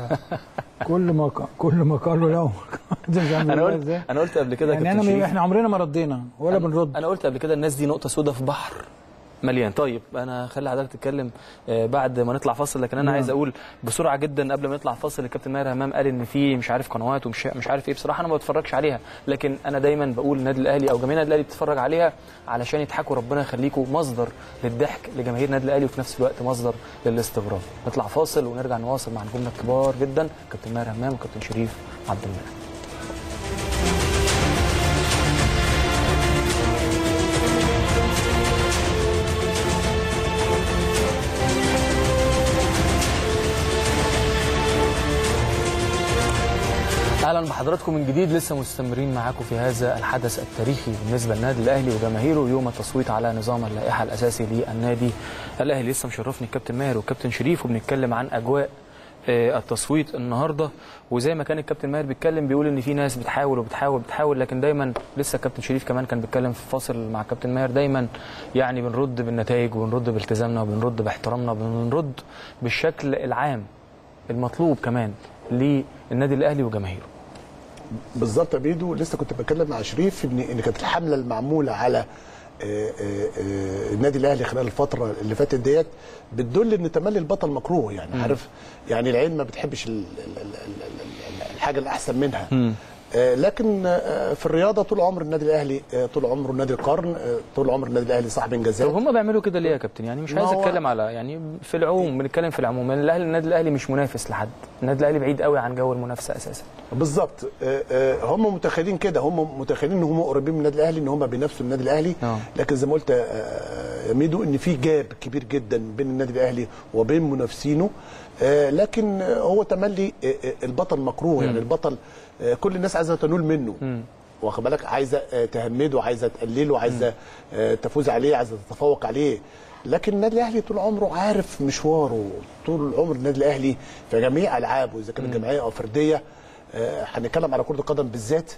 كل ما ق- كل ما قالوا له انا قلت انا قلت قبل كده يا يعني كابتن انا شريف احنا عمرنا ما ردينا ولا بنرد انا قلت قبل كده الناس دي نقطه سوداء في بحر مليان طيب انا خلي حضرتك تتكلم آه، بعد ما نطلع فاصل لكن انا نعم. عايز اقول بسرعه جدا قبل ما نطلع فاصل الكابتن ماهر همام قال ان في مش عارف قنوات ومش مش عارف ايه بصراحه انا ما بتفرجش عليها لكن انا دايما بقول النادي الاهلي او جماهير النادي الاهلي بتتفرج عليها علشان يضحكوا ربنا يخليكم مصدر للضحك لجماهير النادي الاهلي وفي نفس الوقت مصدر للاستغراب نطلع فاصل ونرجع نواصل مع نجومنا الكبار جدا كابتن ماهر همام وكابتن شريف عبد المنعم اهلا بحضراتكم من جديد لسه مستمرين معاكم في هذا الحدث التاريخي بالنسبه للنادي الاهلي وجماهيره يوم التصويت على نظام اللائحه الاساسي للنادي الاهلي لسه مشرفني الكابتن ماهر والكابتن شريف وبنتكلم عن اجواء آه، التصويت النهارده وزي ما كان الكابتن ماهر بيتكلم بيقول ان في ناس بتحاول وبتحاول بتحاول لكن دايما لسه الكابتن شريف كمان كان بيتكلم في فاصل مع الكابتن ماهر دايما يعني بنرد بالنتائج وبنرد بالتزامنا وبنرد باحترامنا وبنرد بالشكل العام المطلوب كمان للنادي الاهلي وجماهيره بالظبط يا بيدو لسه كنت بتكلم مع شريف ان ان كانت الحمله المعموله على آه، آه، آه، النادي الاهلي خلال الفتره اللي فاتت ديت بتدل ان تملي البطل مكروه يعني عارف يعني العين ما بتحبش ال- ال- ال- ال- ال- الحاجه الاحسن منها آه، لكن آه، في الرياضه طول عمر النادي الاهلي آه، طول عمره نادي القرن آه، طول عمر النادي الاهلي صاحب طب انجازات هم بيعملوا كده ليه يا كابتن يعني مش ما عايز هو- اتكلم على يعني في العموم بنتكلم في العموم يعني الاهلي النادي الاهلي مش منافس لحد النادي الاهلي بعيد قوي عن جو المنافسه اساسا بالظبط آه، آه، هم متخيلين كده هم متخيلين ان هم قريبين من النادي الاهلي ان هم بينافسوا النادي الاهلي آه. لكن زي ما قلت آه، يا ميدو ان في جاب كبير جدا بين النادي الاهلي وبين منافسينه آه، لكن آه، هو تملي آه، آه، البطل مكروه يعني البطل آه، كل الناس عايزه تنول منه واخد بالك عايزه آه، تهمده عايزه تقلله عايزه آه، تفوز عليه عايزه تتفوق عليه لكن النادي الاهلي طول عمره عارف مشواره طول عمر النادي الاهلي في جميع العابه اذا كانت جماعيه او فرديه آه، هنتكلم على كره القدم بالذات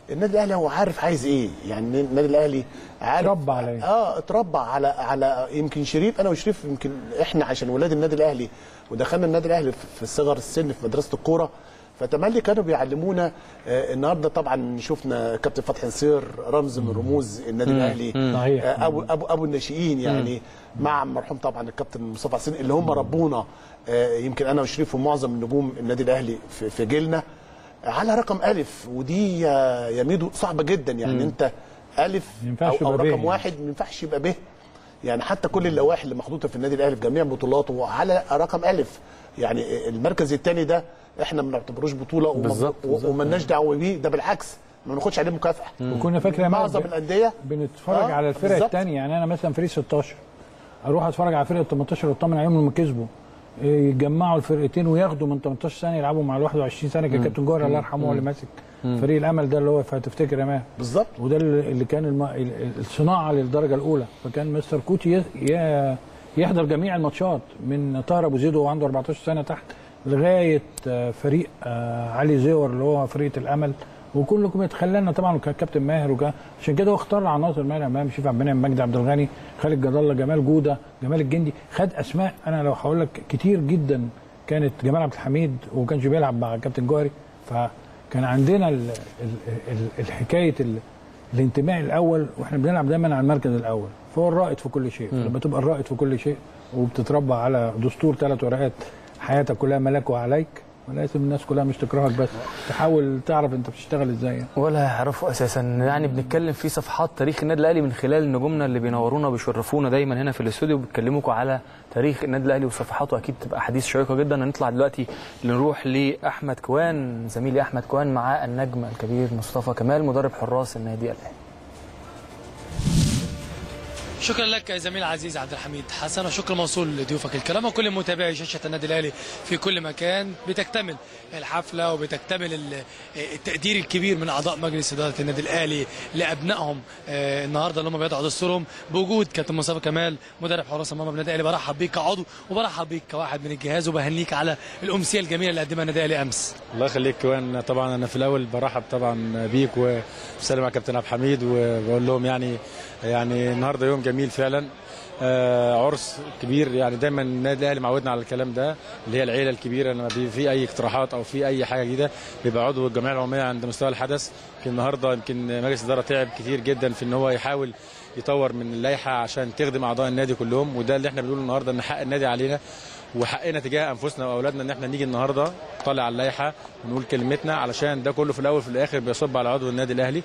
النادي الاهلي هو عارف عايز ايه يعني النادي الاهلي عارف اتربى على إيه؟ اه اتربى على على يمكن شريف انا وشريف يمكن احنا عشان ولاد النادي الاهلي ودخلنا النادي الاهلي في- في صغر السن في مدرسه الكوره فتملي كانوا بيعلمونا آه النهارده طبعا شفنا كابتن فتحي نصير رمز من رموز النادي الاهلي صحيح. آه ابو ابو ابو الناشئين يعني مع المرحوم طبعا الكابتن مصطفى حسين اللي هم ربونا آه يمكن انا وشريف ومعظم نجوم النادي الاهلي في, في جيلنا على رقم الف ودي يا يا ميدو صعبه جدا يعني انت الف ما ينفعش او, أو يبقى ب رقم يعني. واحد ما ينفعش يبقى ب يعني حتى كل اللوائح اللي محطوطه في النادي الاهلي في جميع بطولاته على رقم الف يعني المركز الثاني ده احنا ما بنعتبروش بطوله وما- بالظبط، و- بالظبط. ومالناش دعوه بيه ده بالعكس ما بناخدش عليه مكافاه وكنا فاكر يا معظم مهدي الانديه بنتفرج آه، على الفرق بالظبط. الثانيه يعني انا مثلا فريق 16 اروح اتفرج على فرقه 18 واطمن عليهم لما كسبوا إيه، يجمعوا الفرقتين وياخدوا من 18 سنه يلعبوا مع ال 21 سنه كان كابتن جوهر الله يرحمه هو اللي ماسك فريق الامل ده اللي هو هتفتكر يا ماهر بالظبط وده اللي اللي كان الم... ال- ال- الصناعه للدرجه الاولى فكان مستر كوتي ي... ي... يحضر جميع الماتشات من طاهر ابو زيد وهو عنده 14 سنه تحت لغايه آه، فريق آه، علي زيور اللي هو فرقه الامل وكلكم يتخللنا طبعا وكان كابتن ماهر وكان عشان كده هو اختار عناصر ماهر امام شريف عبد المنعم مجدي عبد الغني خالد جد الله جمال جوده جمال الجندي خد اسماء انا لو هقول لك كتير جدا كانت جمال عبد الحميد وما كانش بيلعب مع كابتن جوهري فكان عندنا ال... ال... ال... الحكايه ال... الانتماء الاول واحنا بنلعب دايما على المركز الاول فهو الرائد في كل شيء لما تبقى الرائد في كل شيء وبتتربى على دستور ثلاث ورقات حياتك كلها ملك وعليك ولازم الناس كلها مش تكرهك بس تحاول تعرف انت بتشتغل ازاي ولا يعرفوا اساسا يعني بنتكلم في صفحات تاريخ النادي الاهلي من خلال نجومنا اللي بينورونا وبيشرفونا دايما هنا في الاستوديو بيتكلموكوا على تاريخ النادي الاهلي وصفحاته اكيد تبقى حديث شيقه جدا هنطلع دلوقتي نروح لاحمد كوان زميلي احمد كوان مع النجم الكبير مصطفى كمال مدرب حراس النادي الاهلي شكرا لك يا زميل عزيز عبد الحميد حسن وشكر موصول لضيوفك الكرام وكل متابعي شاشه النادي الاهلي في كل مكان بتكتمل الحفله وبتكتمل ال- التقدير الكبير من اعضاء مجلس اداره النادي الاهلي لابنائهم آه، النهارده اللي هم بيضعوا دستورهم بوجود كابتن مصطفى كمال مدرب حراس المرمى بالنادي الاهلي برحب بيك كعضو وبرحب بيك كواحد من الجهاز وبهنيك على الامسيه الجميله اللي قدمها النادي الاهلي امس الله يخليك كوان طبعا انا في الاول برحب طبعا بيك وبسلم على كابتن عبد الحميد وبقول لهم يعني يعني النهارده يوم جميل فعلا آه عرس كبير يعني دايما النادي الاهلي معودنا على الكلام ده اللي هي العيله الكبيره لما بي- في اي اقتراحات او في اي حاجه جديده بيبقى عضو الجمعيه العموميه عند مستوى الحدث يمكن النهارده يمكن مجلس الاداره تعب كتير جدا في ان هو يحاول يطور من اللائحه عشان تخدم اعضاء النادي كلهم وده اللي احنا بنقوله النهارده ان حق النادي علينا وحقنا تجاه انفسنا واولادنا ان احنا نيجي النهارده نطلع على اللائحه ونقول كلمتنا علشان ده كله في الاول وفي الاخر بيصب على عضو النادي الاهلي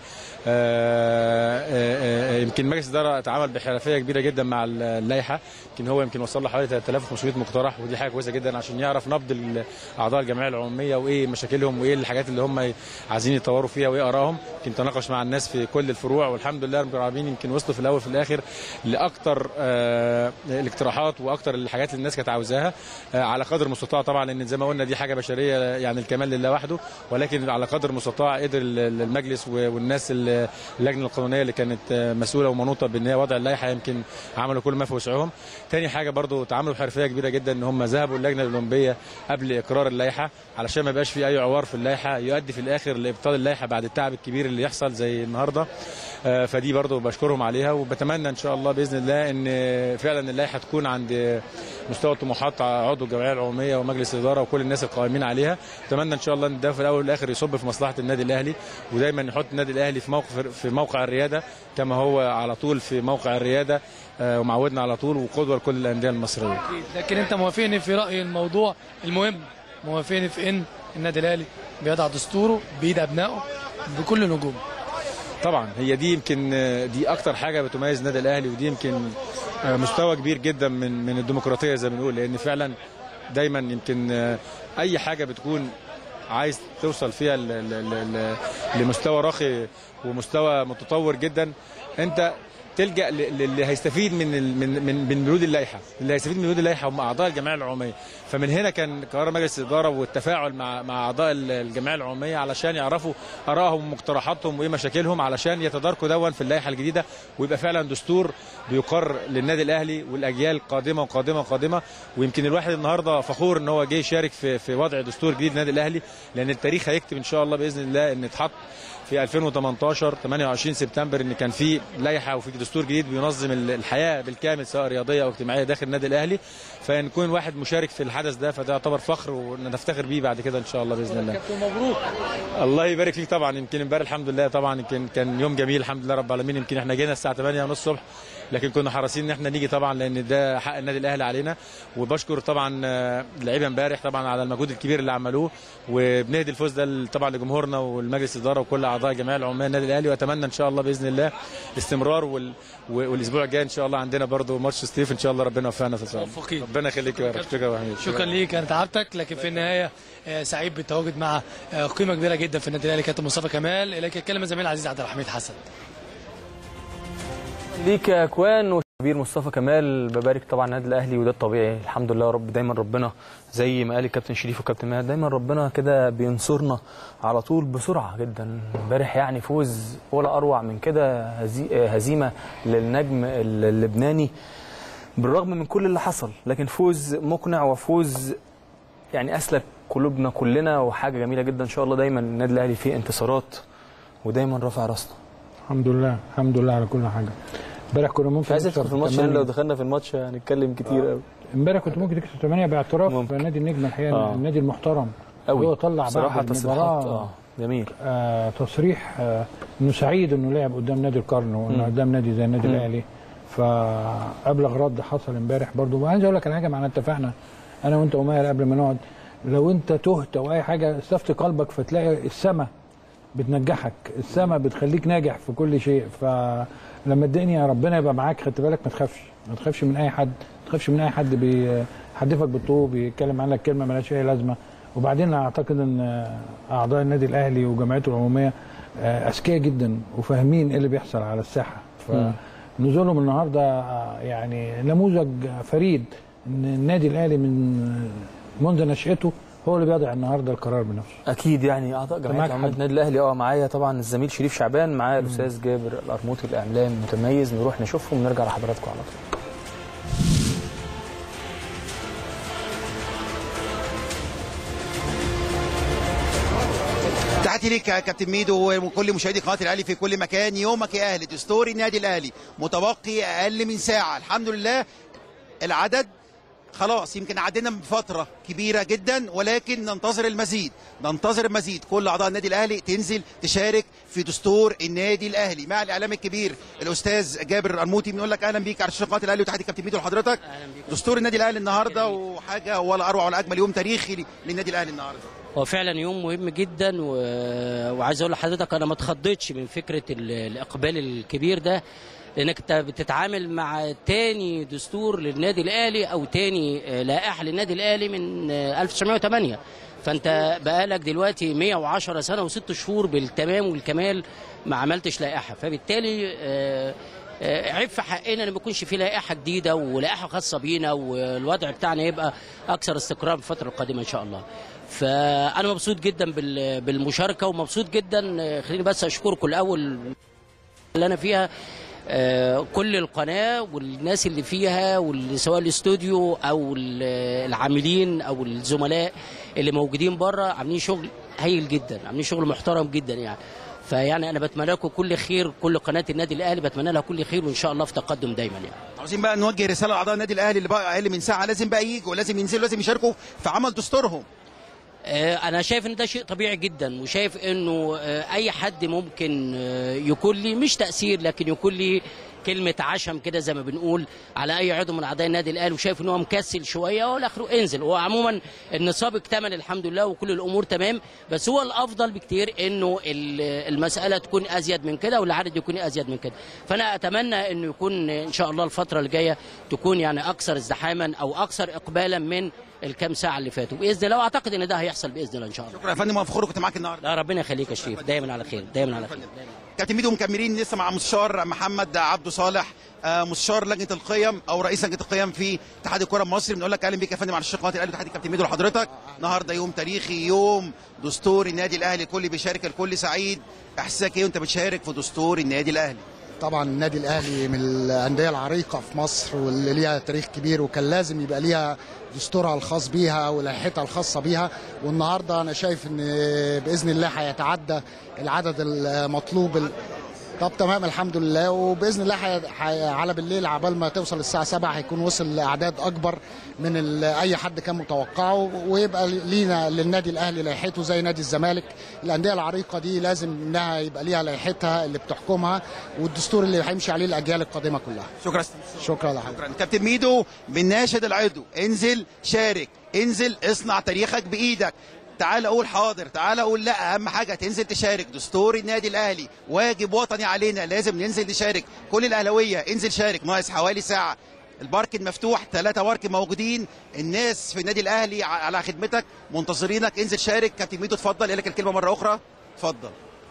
آه، آه، آه، يمكن مجلس الاداره اتعامل بحرفيه كبيره جدا مع اللائحه يمكن هو يمكن وصل له حوالي 3500 مقترح ودي حاجه كويسه جدا عشان يعرف نبض ال- اعضاء الجمعيه العموميه وايه مشاكلهم وايه الحاجات اللي هم عايزين يطوروا فيها وايه ارائهم يمكن تناقش مع الناس في كل الفروع والحمد لله رب العالمين يمكن وصلوا في الاول وفي الاخر لاكثر آه، الاقتراحات واكثر الحاجات اللي الناس كانت عاوزاها آه، على قدر المستطاع طبعا لان زي ما قلنا دي حاجه بشريه يعني الكمال لله وحده ولكن على قدر المستطاع قدر ال- ال- المجلس و- والناس ال- اللجنه القانونيه اللي كانت آه، مسؤوله ومنوطه بان هي وضع اللائحه يمكن عملوا كل ما في وسعهم تاني حاجه برضو تعاملوا بحرفيه كبيره جدا ان هم ذهبوا اللجنه الاولمبيه قبل اقرار اللائحه علشان ما يبقاش في اي عوار في اللائحه يؤدي في الاخر لابطال اللائحه بعد التعب الكبير اللي يحصل زي النهارده آه، فدي برضو بشكرهم عليها وبتمنى ان شاء الله باذن الله ان فعلا اللائحه تكون عند مستوى طموحات عضو الجمعيه العموميه ومجلس الاداره وكل الناس القائمين عليها اتمنى ان شاء الله ان ده في الاول والاخر يصب في مصلحه النادي الاهلي ودايما يحط النادي الاهلي في موقف في موقع الرياده كما هو على طول في موقع الرياده آه، ومعودنا على طول وقدوه لكل الانديه المصريه أكيد. لكن انت موافقني في راي الموضوع المهم موافقني في ان النادي الاهلي بيضع دستوره بايد ابنائه بكل نجومه طبعا هي دي يمكن آه، دي اكتر حاجه بتميز النادي الاهلي ودي يمكن آه، مستوى كبير جدا من من الديمقراطيه زي ما بنقول لان فعلا دايما يمكن آه، اي حاجه بتكون عايز توصل فيها ل- ل- ل- ل- لمستوى راقي ومستوى متطور جدا انت تلجا ل- للي هيستفيد من ال- من من من بنود اللائحه اللي هيستفيد من بنود اللائحه هم اعضاء الجمعيه العموميه فمن هنا كان قرار مجلس الاداره والتفاعل مع مع اعضاء ال- الجمعيه العموميه علشان يعرفوا ارائهم ومقترحاتهم وايه مشاكلهم علشان يتداركوا دون في اللائحه الجديده ويبقى فعلا دستور بيقر للنادي الاهلي والاجيال قادمه وقادمه وقادمه ويمكن الواحد النهارده فخور ان هو جه يشارك في في وضع دستور جديد للنادي الاهلي لان التاريخ هيكتب ان شاء الله باذن الله ان اتحط في 2018 28 سبتمبر ان كان في لائحه وفي دستور جديد بينظم ال- الحياه بالكامل سواء رياضيه او اجتماعيه داخل النادي الاهلي فان يكون واحد مشارك في الحدث ده فده يعتبر فخر ونفتخر بيه بعد كده ان شاء الله باذن الله كابتن مبروك الله يبارك فيك طبعا يمكن امبارح الحمد لله طبعا يمكن كان يوم جميل الحمد لله رب العالمين يمكن احنا جينا الساعه 8 ونص الصبح لكن كنا حريصين ان احنا نيجي طبعا لان ده حق النادي الاهلي علينا وبشكر طبعا آه، اللعيبه امبارح طبعا على المجهود الكبير اللي عملوه وبنهدي الفوز ده ل- طبعا لجمهورنا والمجلس الاداره وكل اعضاء الجمعيه العموميه النادي الاهلي واتمنى ان شاء الله باذن الله استمرار وال... و- والاسبوع الجاي ان شاء الله عندنا برضو ماتش ستيف ان شاء الله ربنا يوفقنا في الصالة. موفقين. ربنا يخليك يا رب شكرا يا حميد شكرا ليك انا تعبتك لكن في النهايه آه، سعيد بالتواجد مع آه، قيمه كبيره جدا في النادي الاهلي كابتن مصطفى كمال اليك الكلمه زميل العزيز عبد الحميد حسن ليك يا اكوان وكبير مصطفى كمال ببارك طبعا النادي الاهلي وده الطبيعي الحمد لله يا رب دايما ربنا زي ما قال الكابتن شريف والكابتن ماهر دايما ربنا كده بينصرنا على طول بسرعه جدا امبارح يعني فوز ولا اروع من كده هزي- هزيمه للنجم اللبناني بالرغم من كل اللي حصل لكن فوز مقنع وفوز يعني اسلك قلوبنا كلنا وحاجه جميله جدا ان شاء الله دايما النادي الاهلي فيه انتصارات ودايما رافع راسنا الحمد لله الحمد لله على كل حاجه امبارح كنا مش ممكن عايز ادخل نكسب في الماتش تمانية. لان لو دخلنا في الماتش هنتكلم كتير قوي امبارح كنت ممكن تكسب 8 باعتراف ممكن. نادي النجم الحقيقه آه. النادي المحترم قوي هو طلع صراحه بعد تصريحات المباراه اه جميل آه تصريح آه انه سعيد انه لعب قدام نادي القرن وانه مم. قدام نادي زي النادي مم. الاهلي فابلغ رد حصل امبارح برضه وعايز اقول لك على حاجه معنا اتفقنا انا وانت وماهر قبل ما نقعد لو انت تهت او اي حاجه استفتي قلبك فتلاقي السماء بتنجحك السماء بتخليك ناجح في كل شيء فلما الدنيا ربنا يبقى معاك خدت بالك ما تخافش ما تخافش من اي حد ما تخافش من اي حد بيحدفك بالطوب بيتكلم عنك كلمه مالهاش اي لازمه وبعدين اعتقد ان اعضاء النادي الاهلي وجمعيته العموميه آه، اذكياء جدا وفاهمين ايه اللي بيحصل على الساحه فنزولهم النهارده آه، يعني نموذج فريد ان النادي الاهلي من منذ نشأته هو اللي بيضع النهارده القرار بنفسه اكيد يعني اعضاء جمعيه معاك عمال حد؟ النادي الاهلي اه معايا طبعا الزميل شريف شعبان معايا الاستاذ جابر القرموطي الاعلام متميز نروح نشوفهم ونرجع لحضراتكم على طول تحياتي ليك يا كابتن ميدو وكل مشاهدي قناه الاهلي في كل مكان يومك يا اهلي دستور النادي الاهلي متبقي اقل من ساعه الحمد لله العدد خلاص يمكن عدينا بفتره كبيره جدا ولكن ننتظر المزيد ننتظر المزيد كل اعضاء النادي الاهلي تنزل تشارك في دستور النادي الاهلي مع الاعلام الكبير الاستاذ جابر القرموطي بنقول لك اهلا بيك على شاشه قناه الاهلي وتحياتي كابتن ميدو لحضرتك دستور النادي الاهلي النهارده وحاجه ولا اروع ولا اجمل يوم تاريخي للنادي الاهلي النهارده هو فعلا يوم مهم جدا و... وعايز اقول لحضرتك انا ما اتخضيتش من فكره ال... الاقبال الكبير ده لانك انت بتتعامل مع تاني دستور للنادي الاهلي او تاني آه، لائحه للنادي الاهلي من آه، 1908 فانت بقالك دلوقتي 110 سنه وست شهور بالتمام والكمال ما عملتش لائحه فبالتالي آه، آه، عيب في حقنا ان ما يكونش في لائحه جديده ولائحه خاصه بينا والوضع بتاعنا يبقى اكثر استقرار في الفتره القادمه ان شاء الله. فانا مبسوط جدا بال- بالمشاركه ومبسوط جدا آه، خليني بس اشكركم الاول اللي انا فيها آه، كل القناه والناس اللي فيها واللي سواء الاستوديو او ال- العاملين او الزملاء اللي موجودين بره عاملين شغل هايل جدا عاملين شغل محترم جدا يعني فيعني انا بتمنى لكم كل خير كل قناه النادي الاهلي بتمنى لها كل خير وان شاء الله في تقدم دايما يعني عاوزين بقى نوجه رساله لاعضاء النادي الاهلي اللي بقى اقل من ساعه لازم بقى يجوا لازم ينزلوا لازم يشاركوا في عمل دستورهم آه، انا شايف ان ده شيء طبيعي جدا وشايف انه آه، اي حد ممكن آه، يكون لي مش تاثير لكن يكون لي كلمه عشم كده زي ما بنقول على اي عضو من اعضاء النادي الاهلي وشايف ان هو مكسل شويه ولا اخره انزل هو عموما النصاب اكتمل الحمد لله وكل الامور تمام بس هو الافضل بكتير انه ال- المساله تكون ازيد من كده والعدد يكون ازيد من كده فانا اتمنى انه يكون ان شاء الله الفتره الجايه تكون يعني اكثر ازدحاما او اكثر اقبالا من الكام ساعه اللي فاتوا باذن الله واعتقد ان ده هيحصل باذن الله ان شاء الله شكرا يا فندم مفخور كنت معاك النهارده لا ربنا يخليك يا شريف دايما على خير دايما على خير كابتن ميدو مكملين لسه مع مستشار محمد عبده صالح آه، مستشار لجنه القيم او رئيس لجنه القيم في اتحاد الكره المصري بنقول لك اهلا بيك يا فندم على شاشه قناه الاهلي وتحيه كابتن ميدو لحضرتك النهارده يوم تاريخي يوم دستور النادي الاهلي الكل بيشارك الكل سعيد احساسك ايه وانت بتشارك في دستور النادي الاهلي طبعا النادي الاهلي من الانديه العريقه في مصر واللي ليها تاريخ كبير وكان لازم يبقى ليها دستورها الخاص بيها ولائحتها الخاصه بيها والنهارده انا شايف ان باذن الله هيتعدى العدد المطلوب ال- طب تمام الحمد لله وباذن الله حي... حي... على بالليل عبال ما توصل الساعه 7 هيكون وصل لاعداد اكبر من ال... اي حد كان متوقعه ويبقى لينا للنادي الاهلي لائحته زي نادي الزمالك الانديه العريقه دي لازم انها يبقى ليها لائحتها اللي بتحكمها والدستور اللي هيمشي عليه الاجيال القادمه كلها شكرا شكرا لحضرتك شكرا كابتن ميدو بنناشد العضو انزل شارك انزل اصنع تاريخك بايدك تعال اقول حاضر تعال اقول لا اهم حاجه تنزل تشارك دستور النادي الاهلي واجب وطني علينا لازم ننزل نشارك كل الاهلاويه انزل شارك ناقص حوالي ساعه البارك مفتوح ثلاثة بارك موجودين الناس في النادي الاهلي ع- على خدمتك منتظرينك انزل شارك كابتن ميدو اتفضل لك الكلمه مره اخرى اتفضل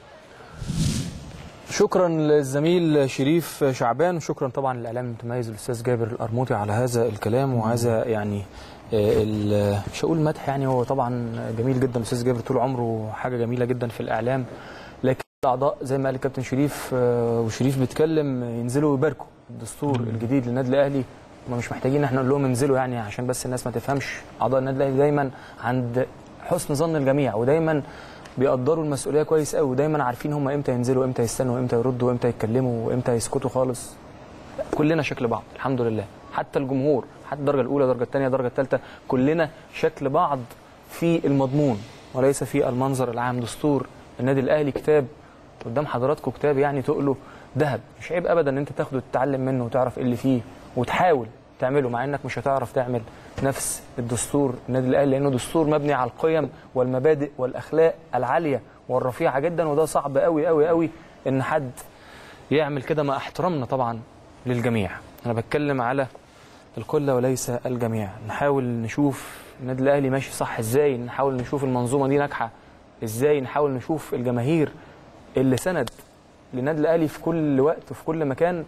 شكرا للزميل شريف شعبان وشكرا طبعا للاعلام المتميز الاستاذ جابر القرموطي على هذا الكلام وهذا يعني آه، ال- مش هقول مدح يعني هو طبعا جميل جدا الاستاذ جابر طول عمره حاجه جميله جدا في الاعلام لكن الاعضاء زي ما قال الكابتن شريف آه، وشريف بيتكلم ينزلوا يباركوا الدستور الجديد للنادي الاهلي هم مش محتاجين ان احنا نقول لهم انزلوا يعني عشان بس الناس ما تفهمش اعضاء النادي الاهلي دايما عند حسن ظن الجميع ودايما بيقدروا المسؤوليه كويس قوي ودايما عارفين هم امتى ينزلوا امتى يستنوا امتى يردوا امتى يتكلموا وامتى يسكتوا خالص كلنا شكل بعض الحمد لله حتى الجمهور حتى الدرجه الاولى الدرجه الثانيه الدرجه الثالثه كلنا شكل بعض في المضمون وليس في المنظر العام دستور النادي الاهلي كتاب قدام حضراتكم كتاب يعني تقله ذهب مش عيب ابدا ان انت تاخده تتعلم منه وتعرف ايه اللي فيه وتحاول تعمله مع انك مش هتعرف تعمل نفس الدستور النادي الاهلي لانه دستور مبني على القيم والمبادئ والاخلاق العاليه والرفيعه جدا وده صعب قوي قوي قوي ان حد يعمل كده مع احترامنا طبعا للجميع انا بتكلم على الكل وليس الجميع نحاول نشوف النادي الاهلي ماشي صح ازاي نحاول نشوف المنظومه دي ناجحه ازاي نحاول نشوف الجماهير اللي سند للنادي الاهلي في كل وقت وفي كل مكان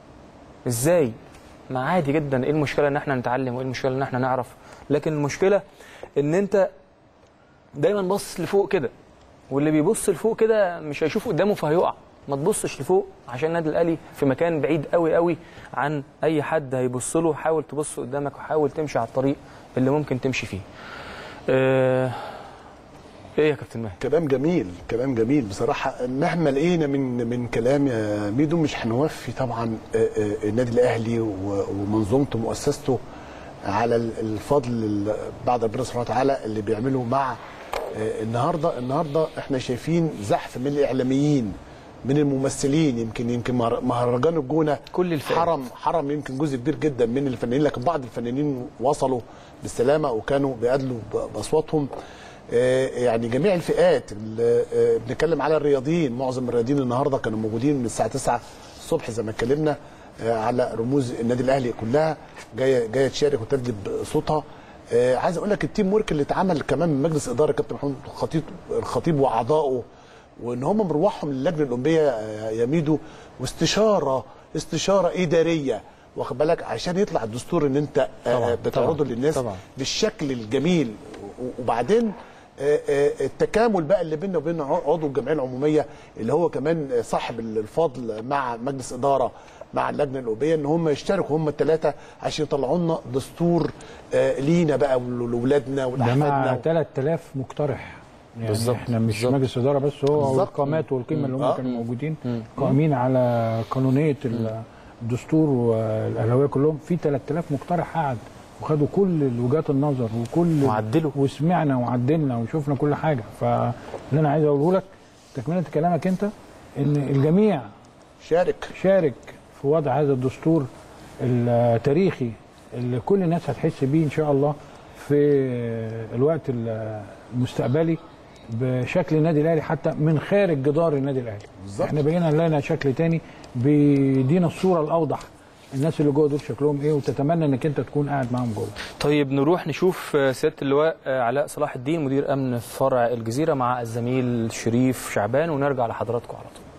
ازاي ما عادي جدا ايه المشكله ان احنا نتعلم وايه المشكله ان احنا نعرف لكن المشكله ان انت دايما باصص لفوق كده واللي بيبص لفوق كده مش هيشوف قدامه فهيقع ما تبصش لفوق عشان النادي الاهلي في مكان بعيد قوي قوي عن اي حد هيبص له حاول تبص قدامك وحاول تمشي على الطريق اللي ممكن تمشي فيه آه، ايه يا كابتن ماهر كلام جميل كلام جميل بصراحه مهما لقينا من من كلام يا ميدو مش هنوفي طبعا آه، آه، النادي الاهلي و- ومنظومته ومؤسسته على ال- الفضل ال- بعد ربنا سبحانه وتعالى اللي بيعمله مع آه، النهارده النهارده احنا شايفين زحف من الاعلاميين من الممثلين يمكن يمكن مهر- مهرجان الجونه كل الفئات. حرم حرم يمكن جزء كبير جدا من الفنانين لكن بعض الفنانين وصلوا بالسلامه وكانوا بيأدلوا ب- باصواتهم آه، يعني جميع الفئات اللي، آه، بنتكلم على الرياضيين معظم الرياضيين النهارده كانوا موجودين من الساعه 9 الصبح زي ما اتكلمنا آه، على رموز النادي الاهلي كلها جايه جايه تشارك وتجلب صوتها آه، عايز اقول لك التيم ورك اللي اتعمل كمان من مجلس اداره كابتن محمود الخطيب الخطيب واعضائه وان هم مروحهم للجنه الاولمبيه آه، يا ميدو واستشاره استشاره اداريه واخد بالك عشان يطلع الدستور ان انت آه، طبعاً، بتعرضه طبعاً، للناس طبعاً. بالشكل الجميل و- وبعدين آه، آه، التكامل بقى اللي بيننا وبين عضو الجمعيه العموميه اللي هو كمان صاحب الفضل مع مجلس اداره مع اللجنه الاوروبيه ان هم يشتركوا هم الثلاثه عشان يطلعوا لنا دستور آه، لينا بقى ولولادنا ده ولاحفادنا مع 3000 مقترح يعني بالظبط، احنا مش بالظبط. مجلس اداره بس هو بالظبط. والقامات والقيمه اللي هم آه. كانوا موجودين قائمين على قانونيه الدستور والاهلاويه كلهم في 3000 مقترح قعد وخدوا كل وجهات النظر وكل وعدلوا. وسمعنا وعدلنا وشفنا كل حاجه فاللي انا عايز اقوله لك تكمله كلامك انت ان الجميع شارك شارك في وضع هذا الدستور التاريخي اللي كل الناس هتحس بيه ان شاء الله في الوقت المستقبلي بشكل النادي الاهلي حتى من خارج جدار النادي الاهلي بالظبط. احنا بقينا لنا شكل تاني بيدينا الصوره الاوضح الناس اللي جوه دول شكلهم ايه وتتمنى انك انت تكون قاعد معاهم جوه طيب نروح نشوف آه، سياده اللواء آه، علاء صلاح الدين مدير امن فرع الجزيره مع الزميل شريف شعبان ونرجع لحضراتكم على طول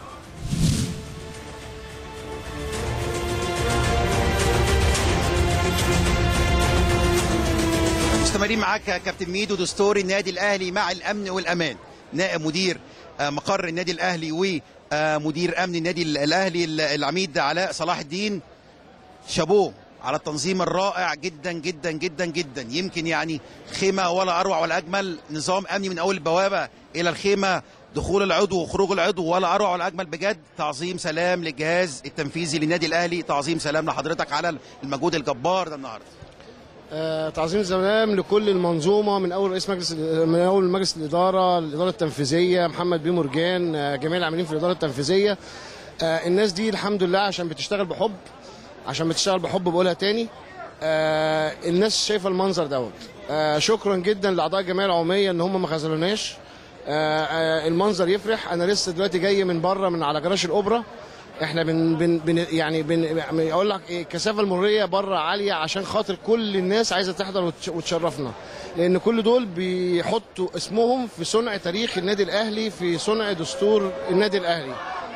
مستمرين معاك يا كابتن ميدو دستور النادي الاهلي مع الامن والامان نائب مدير آه، مقر النادي الاهلي ومدير امن النادي الاهلي العميد علاء صلاح الدين شابوه على التنظيم الرائع جدا جدا جدا جدا يمكن يعني خيمه ولا اروع ولا اجمل نظام امني من اول البوابه الى الخيمه دخول العضو وخروج العضو ولا اروع ولا اجمل بجد تعظيم سلام للجهاز التنفيذي للنادي الاهلي تعظيم سلام لحضرتك على المجهود الجبار ده النهارده آه، تعظيم سلام لكل المنظومه من اول رئيس مجلس من اول مجلس الاداره الاداره التنفيذيه محمد بيه مرجان آه، جميع العاملين في الاداره التنفيذيه آه، الناس دي الحمد لله عشان بتشتغل بحب عشان بتشتغل بحب بقولها تاني آه، الناس شايفه المنظر دوت آه، شكرا جدا لاعضاء الجمعيه العموميه ان هم ما خذلوناش آه، آه، المنظر يفرح انا لسه دلوقتي جاي من بره من على جراج الاوبرا احنا بن بن بن يعني بن اقول لك ايه الكثافه المروريه بره عاليه عشان خاطر كل الناس عايزه تحضر وتش- وتشرفنا لان كل دول بيحطوا اسمهم في صنع تاريخ النادي الاهلي في صنع دستور النادي الاهلي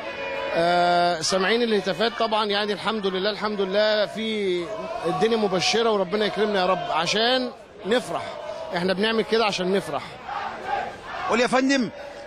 آه سامعين الهتافات طبعا يعني الحمد لله الحمد لله في الدنيا مبشره وربنا يكرمنا يا رب عشان نفرح احنا بنعمل كده عشان نفرح قول يا فندم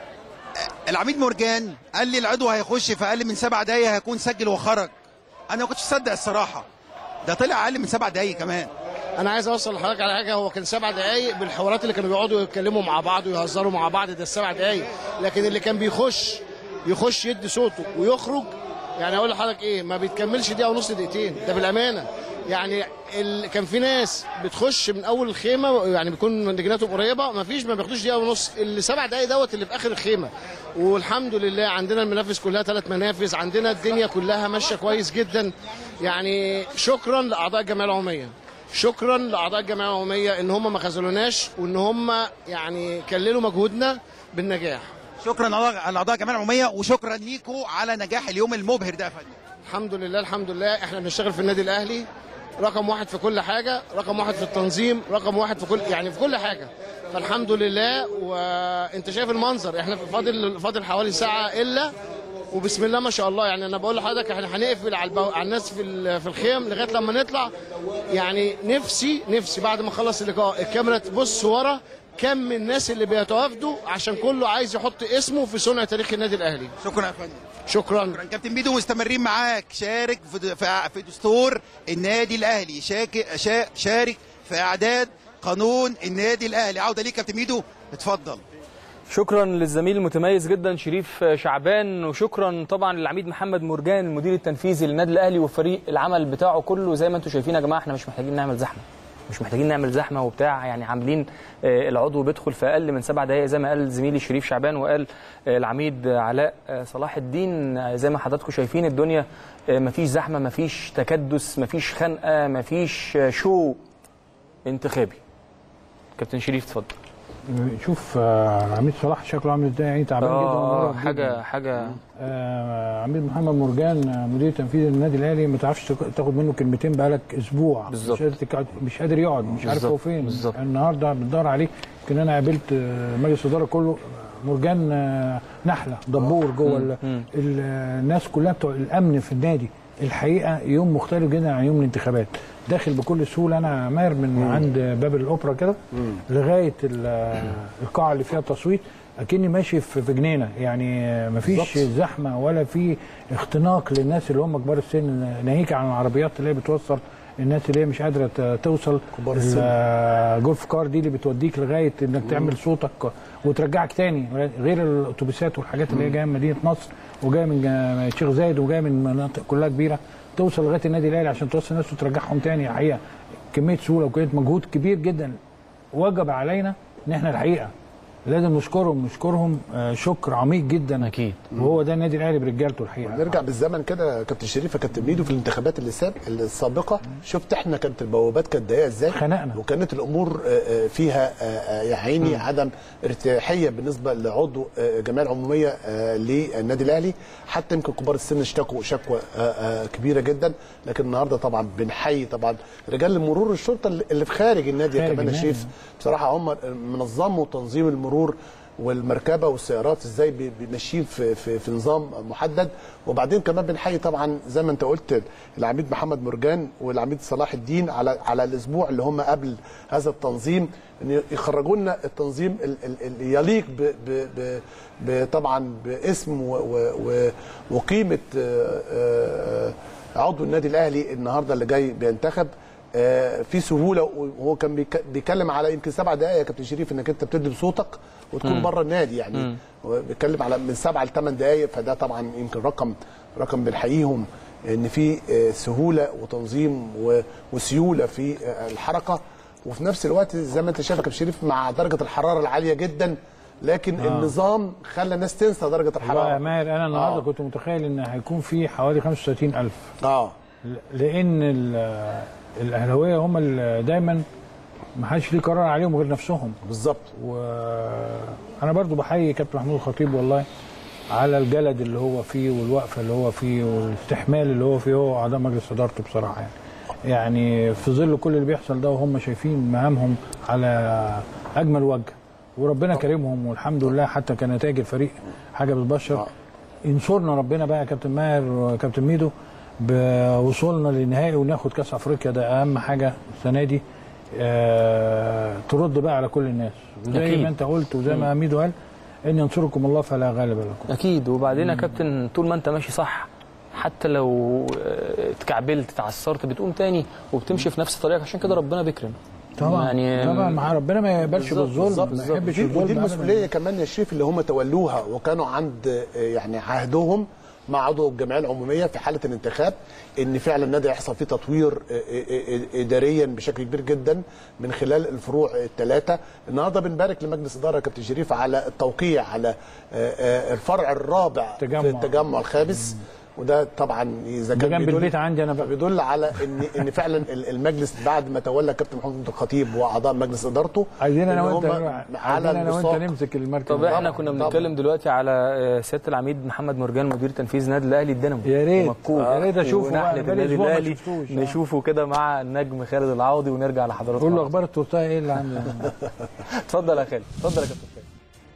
آه، العميد مرجان قال لي العضو هيخش في اقل من سبع دقايق هيكون سجل وخرج انا ما كنتش مصدق الصراحه ده طلع اقل من سبع دقايق كمان انا عايز اوصل لحضرتك على حاجه هو كان سبع دقايق بالحوارات اللي كانوا بيقعدوا يتكلموا مع بعض ويهزروا مع بعض ده السبع دقايق لكن اللي كان بيخش يخش يدي صوته ويخرج يعني اقول لحضرتك ايه ما بيتكملش دقيقه ونص دقيقتين ده بالامانه يعني ال... كان في ناس بتخش من اول الخيمه يعني بيكون لجناتهم قريبه ما فيش ما بياخدوش دقيقه ونص اللي سبع دقايق دوت اللي في اخر الخيمه والحمد لله عندنا المنافذ كلها ثلاث منافذ عندنا الدنيا كلها ماشيه كويس جدا يعني شكرا لاعضاء الجمعيه العموميه شكرا لاعضاء الجمعيه العموميه ان هم ما خذلوناش وان هم يعني كللوا مجهودنا بالنجاح شكرا على اعضاء الجمعيه العموميه وشكرا ليكوا على نجاح اليوم المبهر ده يا فندم الحمد لله الحمد لله احنا بنشتغل في النادي الاهلي رقم واحد في كل حاجه رقم واحد في التنظيم رقم واحد في كل يعني في كل حاجه فالحمد لله وانت شايف المنظر احنا فاضل فاضل حوالي ساعه الا وبسم الله ما شاء الله يعني انا بقول لحضرتك احنا هنقفل على, البو... على الناس في ال- في الخيم لغايه لما نطلع يعني نفسي نفسي بعد ما اخلص اللقاء الكاميرا تبص ورا كم الناس اللي بيتوافدوا عشان كله عايز يحط اسمه في صنع تاريخ النادي الاهلي شكرا يا فندم شكرا شكرا كابتن ميدو مستمرين معاك شارك في في- في دستور النادي الاهلي شاك شا- شارك في اعداد قانون النادي الاهلي عوده ليك كابتن ميدو اتفضل شكرا للزميل المتميز جدا شريف شعبان وشكرا طبعا للعميد محمد مرجان المدير التنفيذي للنادي الاهلي وفريق العمل بتاعه كله زي ما انتم شايفين يا جماعه احنا مش محتاجين نعمل زحمه مش محتاجين نعمل زحمه وبتاع يعني عاملين آه، العضو بيدخل في اقل من سبع دقائق زي ما قال زميلي شريف شعبان وقال آه، العميد علاء آه، صلاح الدين آه، زي ما حضراتكم شايفين الدنيا آه، مفيش زحمه مفيش تكدس مفيش خنقه مفيش آه، شو انتخابي كابتن شريف اتفضل شوف آه، عميد صلاح شكله عامل ازاي يعني تعبان جدا اه ومرهق حاجه جداً. حاجه آه، عميد محمد مرجان آه، مدير تنفيذي للنادي الاهلي ما تعرفش تاخ- تاخد منه كلمتين بقالك اسبوع بالظبط. مش قادر تقعد- مش قادر يقعد مش عارف بالظبط. هو فين بالظبط. النهارده بتدور عليه يمكن انا قابلت آه، مجلس الاداره كله مرجان آه، نحله دبور جوه ال- مم. ال- الناس كلها بتوع الامن في النادي الحقيقه يوم مختلف جدا عن يوم الانتخابات داخل بكل سهوله انا ماهر من عند باب الاوبرا كده لغايه ال- القاعه اللي فيها تصويت اكني ماشي في في جنينه يعني مفيش زحمه ولا في اختناق للناس اللي هم كبار السن ناهيك عن العربيات اللي هي بتوصل الناس اللي هي مش قادره ت- توصل كبار السن. الجولف كار دي اللي بتوديك لغايه انك تعمل صوتك وترجعك تاني غير الاتوبيسات والحاجات اللي هي جايه من مدينه نصر وجايه من جا- الشيخ زايد وجايه من مناطق كلها كبيره توصل لغايه النادي الاهلي عشان توصل الناس وترجعهم تاني الحقيقه كميه سهوله وكميه مجهود كبير جدا وجب علينا ان احنا الحقيقه لازم نشكرهم نشكرهم آه، شكر عميق جدا اكيد وهو ده النادي الاهلي برجالته الحقيقه نرجع بالزمن كده يا كابتن شريف يا كابتن ميدو في الانتخابات اللي ساب السابقه شفت احنا كانت البوابات كانت ضيقه ازاي خنقنا. وكانت الامور آه، آه، فيها آه، آه، يا عيني عدم ارتياحيه بالنسبه لعضو آه، جمعيه العموميه آه، للنادي الاهلي حتى يمكن كبار السن اشتكوا شكوى آه، آه، كبيره جدا لكن النهارده طبعا بنحيي طبعا رجال مرور الشرطه اللي اللي في خارج النادي خارج كمان يا النادي. شريف بصراحه هم منظموا تنظيم المرور والمركبه والسيارات ازاي بي- ماشيين في, في في نظام محدد وبعدين كمان بنحيي طبعا زي ما انت قلت العميد محمد مرجان والعميد صلاح الدين على على الاسبوع اللي هم قبل هذا التنظيم ان يخرجوا لنا التنظيم ال- ال- اللي يليق ب ب ب ب طبعا باسم و و و وقيمه آه، آه، عضو النادي الاهلي النهارده اللي جاي بينتخب آه، في سهوله وهو كان بيك- بيتكلم على يمكن سبع دقائق يا كابتن شريف انك انت بتدي بصوتك وتكون مم. بره النادي يعني مم. هو بيتكلم على من سبعه لثمان دقائق فده طبعا يمكن رقم رقم بنحييهم ان في آه، سهوله وتنظيم و- وسيوله في آه، الحركه وفي نفس الوقت زي ما انت شايف يا كابتن شريف مع درجه الحراره العاليه جدا لكن آه. النظام خلى الناس تنسى درجه والله الحراره يا ماهر انا النهارده آه. كنت متخيل ان هيكون في حوالي 35000 اه لان ال- الاهلاويه هم اللي دايما ما حدش ليه قرار عليهم غير نفسهم بالظبط وانا برضو بحيي كابتن محمود الخطيب والله على الجلد اللي هو فيه والوقفه اللي هو فيه والاستحمال اللي هو فيه هو واعضاء مجلس ادارته بصراحه يعني يعني في ظل كل اللي بيحصل ده وهم شايفين مهامهم على اجمل وجه وربنا كريمهم والحمد لله حتى كنتائج الفريق حاجه بتبشر ينصرنا ربنا بقى يا كابتن ماهر وكابتن ميدو بوصولنا للنهائي وناخد كاس افريقيا ده اهم حاجه السنه دي آه ترد بقى على كل الناس وزي أكيد. ما انت قلت وزي ما ميدو قال ان ينصركم الله فلا غالب لكم اكيد وبعدين يا كابتن طول ما انت ماشي صح حتى لو آه، اتكعبلت اتعثرت بتقوم تاني وبتمشي في نفس طريقك عشان كده ربنا بيكرم طبعا يعني طبعا مع ربنا ما يقبلش بالظلم ما يحبش ودي, الظلم ودي أبداً. المسؤوليه كمان يا شريف اللي هم تولوها وكانوا عند آه، يعني عهدهم مع عضو الجمعيه العموميه في حاله الانتخاب ان فعلا النادي هيحصل فيه تطوير آه، آه، آه، اداريا بشكل كبير جدا من خلال الفروع الثلاثه النهارده بنبارك لمجلس اداره كابتن شريف على التوقيع على آه، آه، الفرع الرابع تجمع. في التجمع الخامس وده طبعا اذا ده كان جنب بيدل- البيت عندي انا بقى بيدل على ان ان فعلا ال- المجلس بعد ما تولى كابتن محمود الخطيب واعضاء مجلس ادارته عايزين انا إن وانت هم على انا وانت الوثاق. نمسك المركز طب احنا طبعاً، كنا طبعاً. بنتكلم دلوقتي على آه، سياده العميد محمد مرجان مدير تنفيذي النادي الاهلي الدينامو يا ريت. ومكوك. يا ريت أشوفه بقى، ونحلة بقالي النادي أسبوع ما الاهلي شفتوش. آه. نشوفه كده مع النجم خالد العوضي ونرجع لحضراتكم قول له اخبار التورتايه ايه اللي عندنا اتفضل يا خالد اتفضل يا كابتن خالد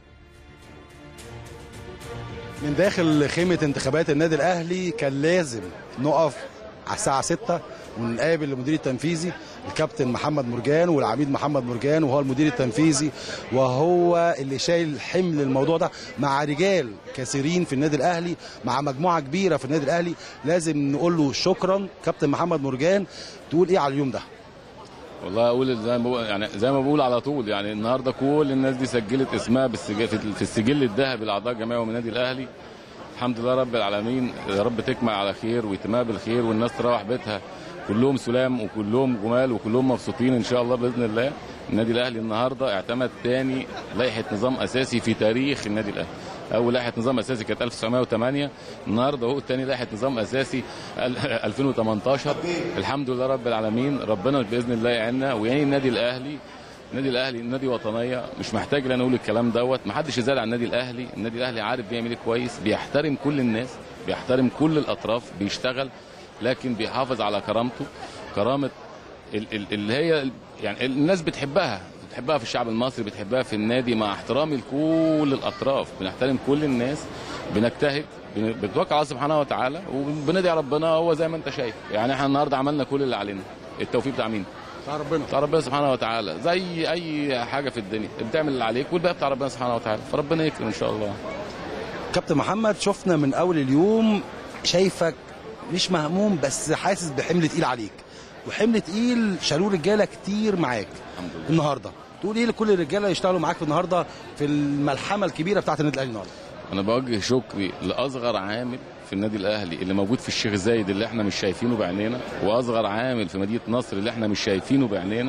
من داخل خيمة انتخابات النادي الأهلي كان لازم نقف على الساعة 6 ونقابل المدير التنفيذي الكابتن محمد مرجان والعميد محمد مرجان وهو المدير التنفيذي وهو اللي شايل حمل الموضوع ده مع رجال كثيرين في النادي الأهلي مع مجموعة كبيرة في النادي الأهلي لازم نقول له شكرا كابتن محمد مرجان تقول إيه على اليوم ده والله اقول زي ما بقول يعني زي ما بقول على طول يعني النهارده كل الناس دي سجلت اسمها بالسجل في في السجل الذهبي لاعضاء جمعيه من النادي الاهلي الحمد لله رب العالمين يا رب تكمل على خير ويتمها بالخير والناس تروح بيتها كلهم سلام وكلهم جمال وكلهم مبسوطين ان شاء الله باذن الله النادي الاهلي النهارده اعتمد تاني لائحه نظام اساسي في تاريخ النادي الاهلي اول لائحه نظام اساسي كانت 1908 النهارده هو تاني لائحه نظام اساسي ال- 2018 الحمد لله رب العالمين ربنا باذن الله يعيننا ويعين النادي الاهلي النادي الاهلي نادي وطنيه مش محتاج ان انا اقول الكلام دوت ما حدش يزعل عن النادي الاهلي النادي الاهلي عارف بيعمل ايه كويس بيحترم كل الناس بيحترم كل الاطراف بيشتغل لكن بيحافظ على كرامته كرامه ال- ال- اللي هي يعني الناس بتحبها بتحبها في الشعب المصري بتحبها في النادي مع احترامي لكل الاطراف بنحترم كل الناس بنجتهد بن- بنتوكل على الله سبحانه وتعالى وبندعي ربنا هو زي ما انت شايف يعني احنا النهارده عملنا كل اللي علينا التوفيق بتاع مين؟ بتاع ربنا بتاع ربنا سبحانه وتعالى زي اي حاجه في الدنيا بتعمل اللي عليك والباقي بتاع ربنا سبحانه وتعالى فربنا يكرم ان شاء الله كابتن محمد شفنا من اول اليوم شايفك مش مهموم بس حاسس بحمل تقيل عليك وحمل تقيل شالوه رجاله كتير معاك الحمد لله النهارده تقول ايه لكل الرجاله يشتغلوا معاك النهارده في الملحمه الكبيره بتاعت النادي الاهلي النهارده انا بوجه شكري لاصغر عامل في النادي الاهلي اللي موجود في الشيخ زايد اللي احنا مش شايفينه بعينينا واصغر عامل في مدينه نصر اللي احنا مش شايفينه بعينينا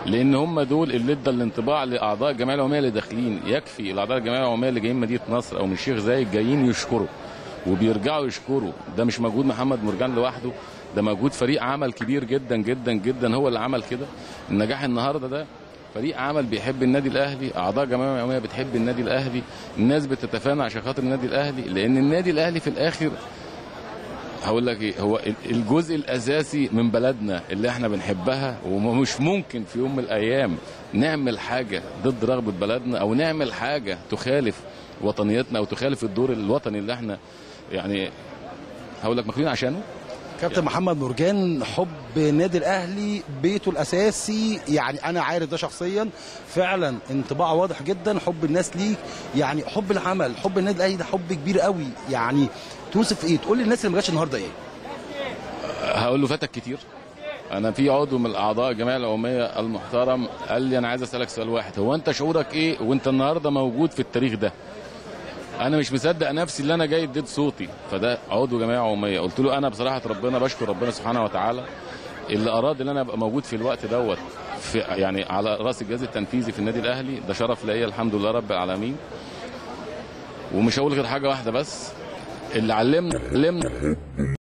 لان هم دول اللي ادى الانطباع لاعضاء الجمعيه العموميه اللي داخلين يكفي الاعضاء الجمعيه العموميه اللي جايين مدينه نصر او من الشيخ زايد جايين يشكروا وبيرجعوا يشكروا ده مش مجهود محمد مرجان لوحده ده مجهود فريق عمل كبير جدا جدا جدا هو اللي عمل كده النجاح النهارده ده فريق عمل بيحب النادي الاهلي اعضاء جمعيه العموميه بتحب النادي الاهلي الناس بتتفانى عشان خاطر النادي الاهلي لان النادي الاهلي في الاخر هقول لك ايه هو الجزء الاساسي من بلدنا اللي احنا بنحبها ومش ممكن في يوم من الايام نعمل حاجه ضد رغبه بلدنا او نعمل حاجه تخالف وطنيتنا او تخالف الدور الوطني اللي احنا يعني هقول لك مخلوقين عشانه كابتن محمد مرجان حب النادي الاهلي بيته الاساسي يعني انا عارف ده شخصيا فعلا انطباع واضح جدا حب الناس ليك يعني حب العمل حب النادي الاهلي ده حب كبير قوي يعني توصف ايه تقول للناس اللي ما جاتش النهارده ايه هقول له فاتك كتير انا في عضو من الاعضاء الجمعيه العموميه المحترم قال لي انا عايز اسالك سؤال واحد هو انت شعورك ايه وانت النهارده موجود في التاريخ ده انا مش مصدق نفسي اللي انا جاي اديت صوتي فده عضو جمعيه عموميه قلت له انا بصراحه ربنا بشكر ربنا سبحانه وتعالى اللي اراد ان انا ابقى موجود في الوقت دوت في يعني على راس الجهاز التنفيذي في النادي الاهلي ده شرف ليا الحمد لله رب العالمين ومش هقول غير حاجه واحده بس اللي علمنا علمنا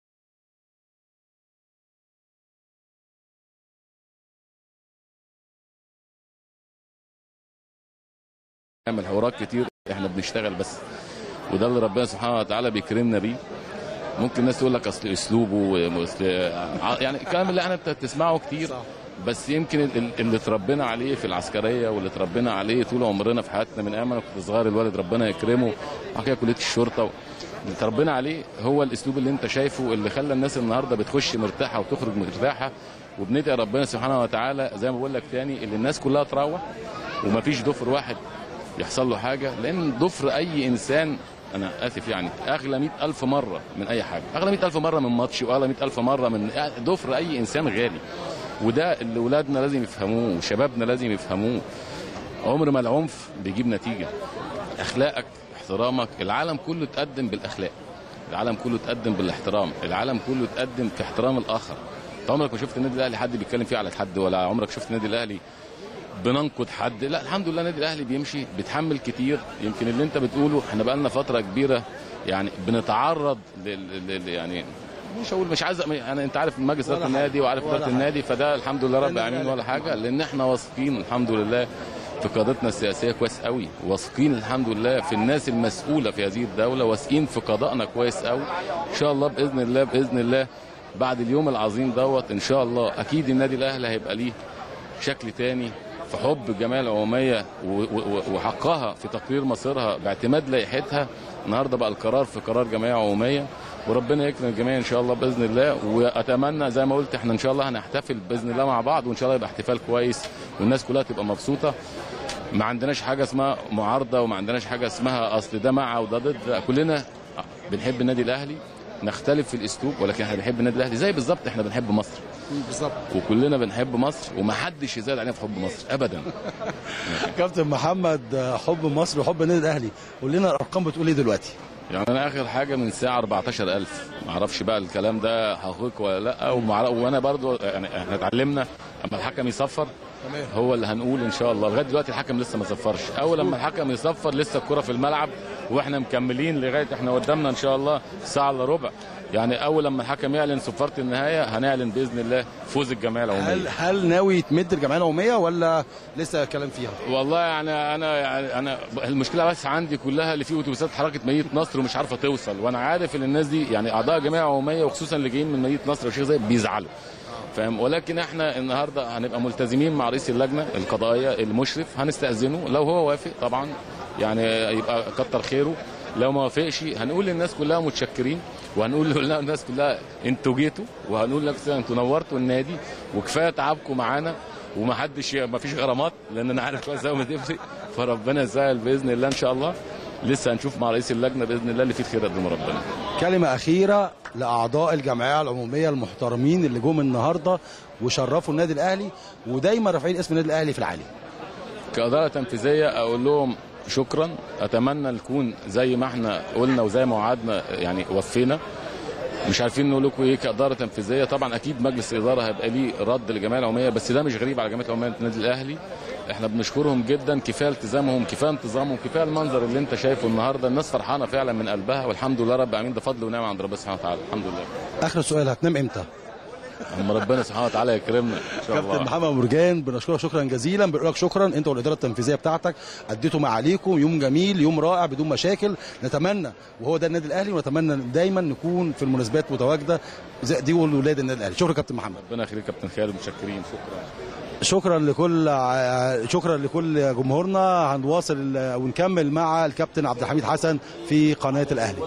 نعمل حوارات كتير احنا بنشتغل بس وده اللي ربنا سبحانه وتعالى بيكرمنا بيه ممكن الناس تقول لك اصل اسلوبه واصل يعني الكلام اللي احنا بتسمعه كتير بس يمكن ال- اللي اتربينا عليه في العسكريه واللي اتربينا عليه طول عمرنا في حياتنا من ايام انا كنت صغير الوالد ربنا يكرمه بعد كده كليه الشرطه اللي اتربينا عليه هو الاسلوب اللي انت شايفه اللي خلى الناس النهارده بتخش مرتاحه وتخرج مرتاحه وبندعي ربنا سبحانه وتعالى زي ما بقول لك تاني اللي الناس كلها تروح ومفيش ضفر واحد يحصل له حاجه لان ضفر اي انسان انا اسف يعني اغلى مئة الف مره من اي حاجه اغلى مئة الف مره من ماتش واغلى مئة الف مره من ضفر اي انسان غالي وده اللي ولادنا لازم يفهموه وشبابنا لازم يفهموه عمر ما العنف بيجيب نتيجه اخلاقك احترامك العالم كله اتقدم بالاخلاق العالم كله اتقدم بالاحترام العالم كله اتقدم في احترام الاخر أنت عمرك ما شفت النادي الاهلي حد بيتكلم فيه على حد ولا عمرك شفت النادي الاهلي بننقد حد لا الحمد لله النادي الاهلي بيمشي بيتحمل كتير يمكن اللي انت بتقوله احنا بقى لنا فتره كبيره يعني بنتعرض لل لل- يعني مش هقول مش عايز يعني انت عارف مجلس اداره ولا النادي حاجة. وعارف ولا اداره حاجة. النادي فده الحمد لله رب العالمين ولا حاجه لان احنا واثقين الحمد لله في قادتنا السياسيه كويس قوي واثقين الحمد لله في الناس المسؤوله في هذه الدوله واثقين في قضائنا كويس قوي ان شاء الله باذن الله باذن الله بعد اليوم العظيم دوت ان شاء الله اكيد النادي الاهلي هيبقى ليه شكل تاني في حب الجمعيه العموميه و- و- وحقها في تقرير مصيرها باعتماد لائحتها النهارده بقى القرار في قرار جمعيه عموميه وربنا يكرم الجميع ان شاء الله باذن الله واتمنى زي ما قلت احنا ان شاء الله هنحتفل باذن الله مع بعض وان شاء الله يبقى احتفال كويس والناس كلها تبقى مبسوطه ما عندناش حاجه اسمها معارضه وما عندناش حاجه اسمها اصل ده مع وده ضد لا، كلنا بنحب النادي الاهلي نختلف في الاسلوب ولكن احنا بنحب النادي الاهلي زي بالظبط احنا بنحب مصر بالظبط وكلنا بنحب مصر ومحدش يزاد علينا في حب مصر ابدا كابتن محمد حب مصر وحب النادي الاهلي قول لنا الارقام بتقول ايه دلوقتي يعني انا اخر حاجه من ساعه 14000 ما اعرفش بقى الكلام ده حقيقي ولا لا ومع- وانا برضو يعني احنا اتعلمنا اما الحكم يصفر تمام. هو اللي هنقول ان شاء الله لغايه دلوقتي الحكم لسه ما صفرش اول لما الحكم يصفر لسه الكره في الملعب واحنا مكملين لغايه احنا قدامنا ان شاء الله ساعه الا ربع يعني اول لما الحكم يعلن صفاره النهايه هنعلن باذن الله فوز الجمعيه العموميه هل هل ناوي تمد الجمعيه العموميه ولا لسه كلام فيها والله يعني انا يعني انا المشكله بس عندي كلها اللي في اتوبيسات حركه مدينه نصر ومش عارفه توصل وانا عارف ان الناس دي يعني اعضاء جمعيه عموميه وخصوصا اللي جايين من مدينه نصر وشيخ زايد بيزعلوا فاهم ولكن احنا النهارده هنبقى ملتزمين مع رئيس اللجنه القضائيه المشرف هنستاذنه لو هو وافق طبعا يعني يبقى كتر خيره لو ما وافقش هنقول للناس كلها متشكرين وهنقول للناس كلها انتوا جيتوا وهنقول لك انتوا نورتوا النادي وكفايه تعبكم معانا ومحدش ما فيش غرامات لان انا عارف كويس قوي ما تفرق فربنا يسهل باذن الله ان شاء الله لسه هنشوف مع رئيس اللجنه باذن الله اللي فيه الخير قدام ربنا كلمه اخيره لاعضاء الجمعيه العموميه المحترمين اللي جم النهارده وشرفوا النادي الاهلي ودايما رافعين اسم النادي الاهلي في العالي كإدارة تنفيذية أقول لهم شكرا أتمنى نكون زي ما احنا قلنا وزي ما وعدنا يعني وفينا مش عارفين نقول لكم ايه كاداره تنفيذيه طبعا اكيد مجلس الاداره هيبقى ليه رد للجمعيه العموميه بس ده مش غريب على جمعيه العموميه النادي الاهلي احنا بنشكرهم جدا كفايه التزامهم كفايه انتظامهم كفايه المنظر اللي انت شايفه النهارده الناس فرحانه فعلا من قلبها والحمد لله رب العالمين ده فضل ونعمه عند ربنا سبحانه وتعالى الحمد لله اخر سؤال هتنام امتى اما ربنا سبحانه وتعالى يكرمنا ان شاء الله كابتن محمد مرجان بنشكرك شكرا جزيلا بنقول لك شكرا انت والاداره التنفيذيه بتاعتك اديتوا ما عليكم يوم جميل يوم رائع بدون مشاكل نتمنى وهو ده النادي الاهلي ونتمنى دايما نكون في المناسبات متواجده زي دي ولاد النادي الاهلي شكرا كابتن محمد ربنا يخليك كابتن خالد متشكرين شكرا شكرا لكل شكرا لكل جمهورنا هنواصل ونكمل مع الكابتن عبد الحميد حسن في قناه الاهلي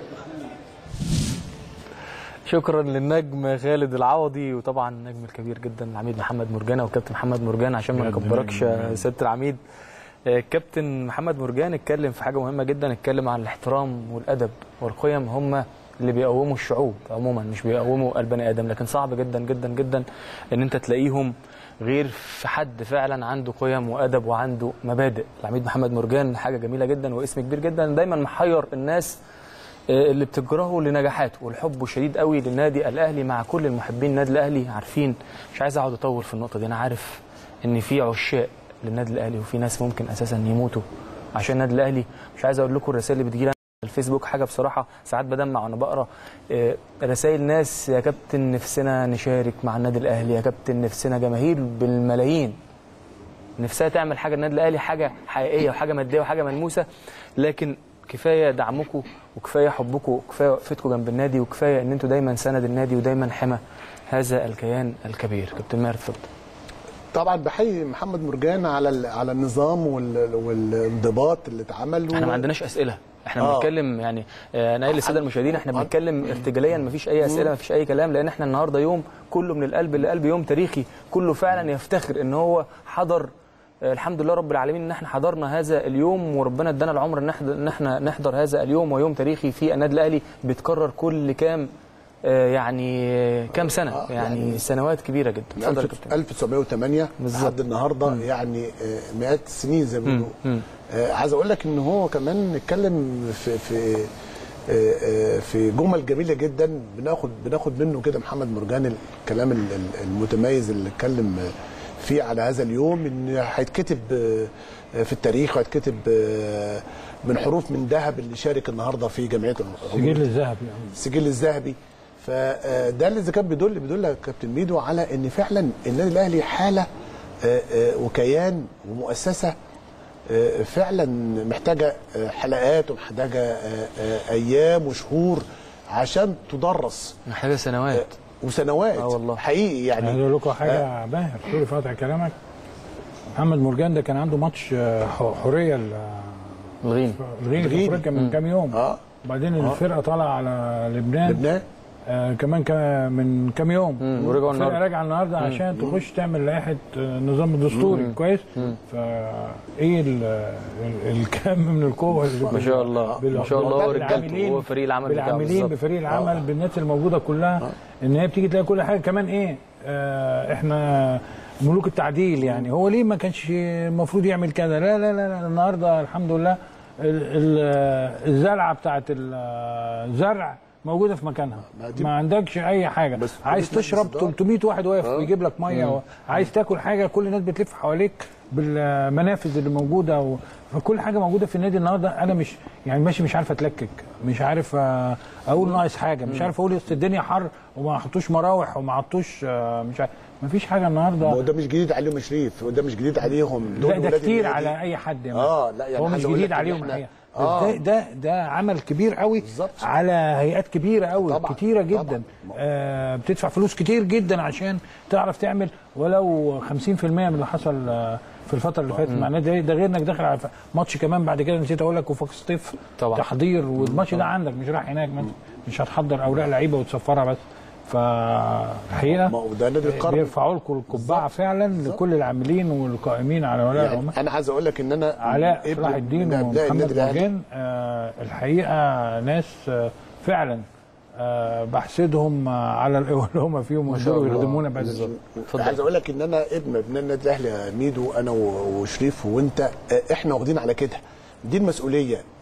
شكرا للنجم خالد العوضي وطبعا النجم الكبير جدا العميد محمد مرجانه والكابتن محمد مرجان عشان ما نكبركش يا سياده العميد آه، الكابتن محمد مرجان اتكلم في حاجه مهمه جدا اتكلم عن الاحترام والادب والقيم هم اللي بيقوموا الشعوب عموما مش بيقوموا البني ادم لكن صعب جدا جدا جدا ان انت تلاقيهم غير في حد فعلا عنده قيم وادب وعنده مبادئ العميد محمد مرجان حاجه جميله جدا واسم كبير جدا دايما محير الناس آه، اللي بتكرهه لنجاحاته والحب شديد قوي للنادي الاهلي مع كل المحبين النادي الاهلي عارفين مش عايز اقعد اطول في النقطه دي انا عارف ان في عشاق للنادي الاهلي وفي ناس ممكن اساسا يموتوا عشان النادي الاهلي مش عايز اقول لكم الرسائل اللي بتجيلي على الفيسبوك حاجه بصراحه ساعات بدمع وانا بقرا آه، رسائل ناس يا كابتن نفسنا نشارك مع النادي الاهلي يا كابتن نفسنا جماهير بالملايين نفسها تعمل حاجه النادي الاهلي حاجه حقيقيه وحاجه ماديه وحاجه ملموسه لكن كفايه دعمكم وكفايه حبكم وكفايه وقفتكم جنب النادي وكفايه ان انتوا دايما سند النادي ودايما حمى هذا الكيان الكبير كابتن ماهر اتفضل طبعا بحيي محمد مرجان على ال- على النظام وال- والانضباط اللي اتعمل احنا ما عندناش اسئله احنا آه. بنتكلم يعني آه، انا قايل للساده المشاهدين احنا بنتكلم ارتجاليا مفيش اي اسئله مفيش اي كلام لان احنا النهارده يوم كله من القلب للقلب يوم تاريخي كله فعلا يفتخر ان هو حضر آه، الحمد لله رب العالمين ان احنا حضرنا هذا اليوم وربنا ادانا العمر ان احنا ان احنا نحضر هذا اليوم ويوم تاريخي في النادي الاهلي بيتكرر كل كام آه، يعني آه، كام سنه يعني سنوات كبيره جدا من اتفضل يا 1000 كابتن 1908 لحد النهارده يعني آه، مئات السنين زي ما بيقولوا آه، عايز اقول لك ان هو كمان نتكلم في في آه، آه، في جمل جميله جدا بناخد بناخد منه كده محمد مرجان الكلام ال- ال- المتميز اللي اتكلم فيه على هذا اليوم ان هيتكتب آه، في التاريخ وهيتكتب آه، من حروف من ذهب اللي شارك النهارده في جمعيه العموم. السجل الذهبي السجل الذهبي فده اللي إذا كان بيدل بيدل يا كابتن ميدو على ان فعلا النادي الاهلي حاله آه، آه، وكيان ومؤسسه آه، فعلا محتاجه آه، حلقات ومحتاجه آه، آه، ايام وشهور عشان تدرس محتاجه سنوات وسنوات اه والله حقيقي يعني عايز اقول لكم حاجه باهر سوري في قطع كلامك محمد مرجان ده كان عنده ماتش آه، ح- حريه ال- الغين الغين في الغين. افريقيا من كام يوم اه وبعدين آه. الفرقه طالعه على لبنان لبنان آه كمان كا من كام يوم مم، ورجعوا الفرقه النهارده. راجعه النهارده مم. عشان تخش تعمل لائحه آه، نظام الدستوري مم. كويس مم. فايه ال- ال- الكم من القوه اللي ما شاء الله بال- ما شاء الله بالعاملين- ورجالته هو فريق العمل بتاعه بالعاملين بالظبط. بفريق العمل بالناس الموجوده كلها ان هي بتيجي تلاقي كل حاجه كمان ايه آه احنا ملوك التعديل يعني هو ليه ما كانش المفروض يعمل كده لا لا لا, لا النهارده الحمد لله ال- ال- الزرعه بتاعت الزرع موجوده في مكانها ما عندكش اي حاجه عايز تشرب 300 واحد واقف بيجيب لك ميه مم. و... عايز تاكل حاجه كل الناس بتلف حواليك بالمنافذ اللي موجوده و... فكل حاجه موجوده في النادي النهارده انا مش يعني ماشي مش عارف اتلكك مش عارف آه، اقول ناقص حاجه مش عارف اقول أصل الدنيا حر وما حطوش مراوح وما حطوش آه، مش عارف ما فيش حاجه النهارده ما هو ده مش جديد عليهم يا شريف وده مش جديد عليهم لا ده ولاد كتير النادي. على اي حد يا اه مان. لا يعني هو مش عايز أقول جديد لك إن عليهم إحنا- الحقيقه آه. ده, ده ده عمل كبير قوي على هيئات كبيره قوي طبعاً، كتيره جدا آه بتدفع فلوس كتير جدا عشان تعرف تعمل ولو 50% من اللي حصل آه في الفتره اللي فاتت مع النادي ده غير انك داخل على ف- ماتش كمان بعد كده نسيت اقول لك وفاق سطيف طبعاً. تحضير والماتش ده عندك مش رايح هناك مثلا مش هتحضر اوراق لعيبه وتصفرها بس فالحقيقه ما هو ده نادي القرن بيرفعوا لكم القبعه فعلا لكل العاملين والقائمين على ولاء يعني العمال انا عايز اقول لك ان انا علاء ابن صلاح الدين من أبناء ومحمد النادي الأهلي. مرجان آه الحقيقه ناس آه فعلا آه بحسدهم آه على اللي هم فيهم ما شاء ويقدروا الله. يخدمونا بعد بالظبط. ذلك عايز اقول لك ان انا ابن ابناء النادي الاهلي يا ميدو انا و- وشريف وانت آه، احنا واخدين على كده دي المسؤوليه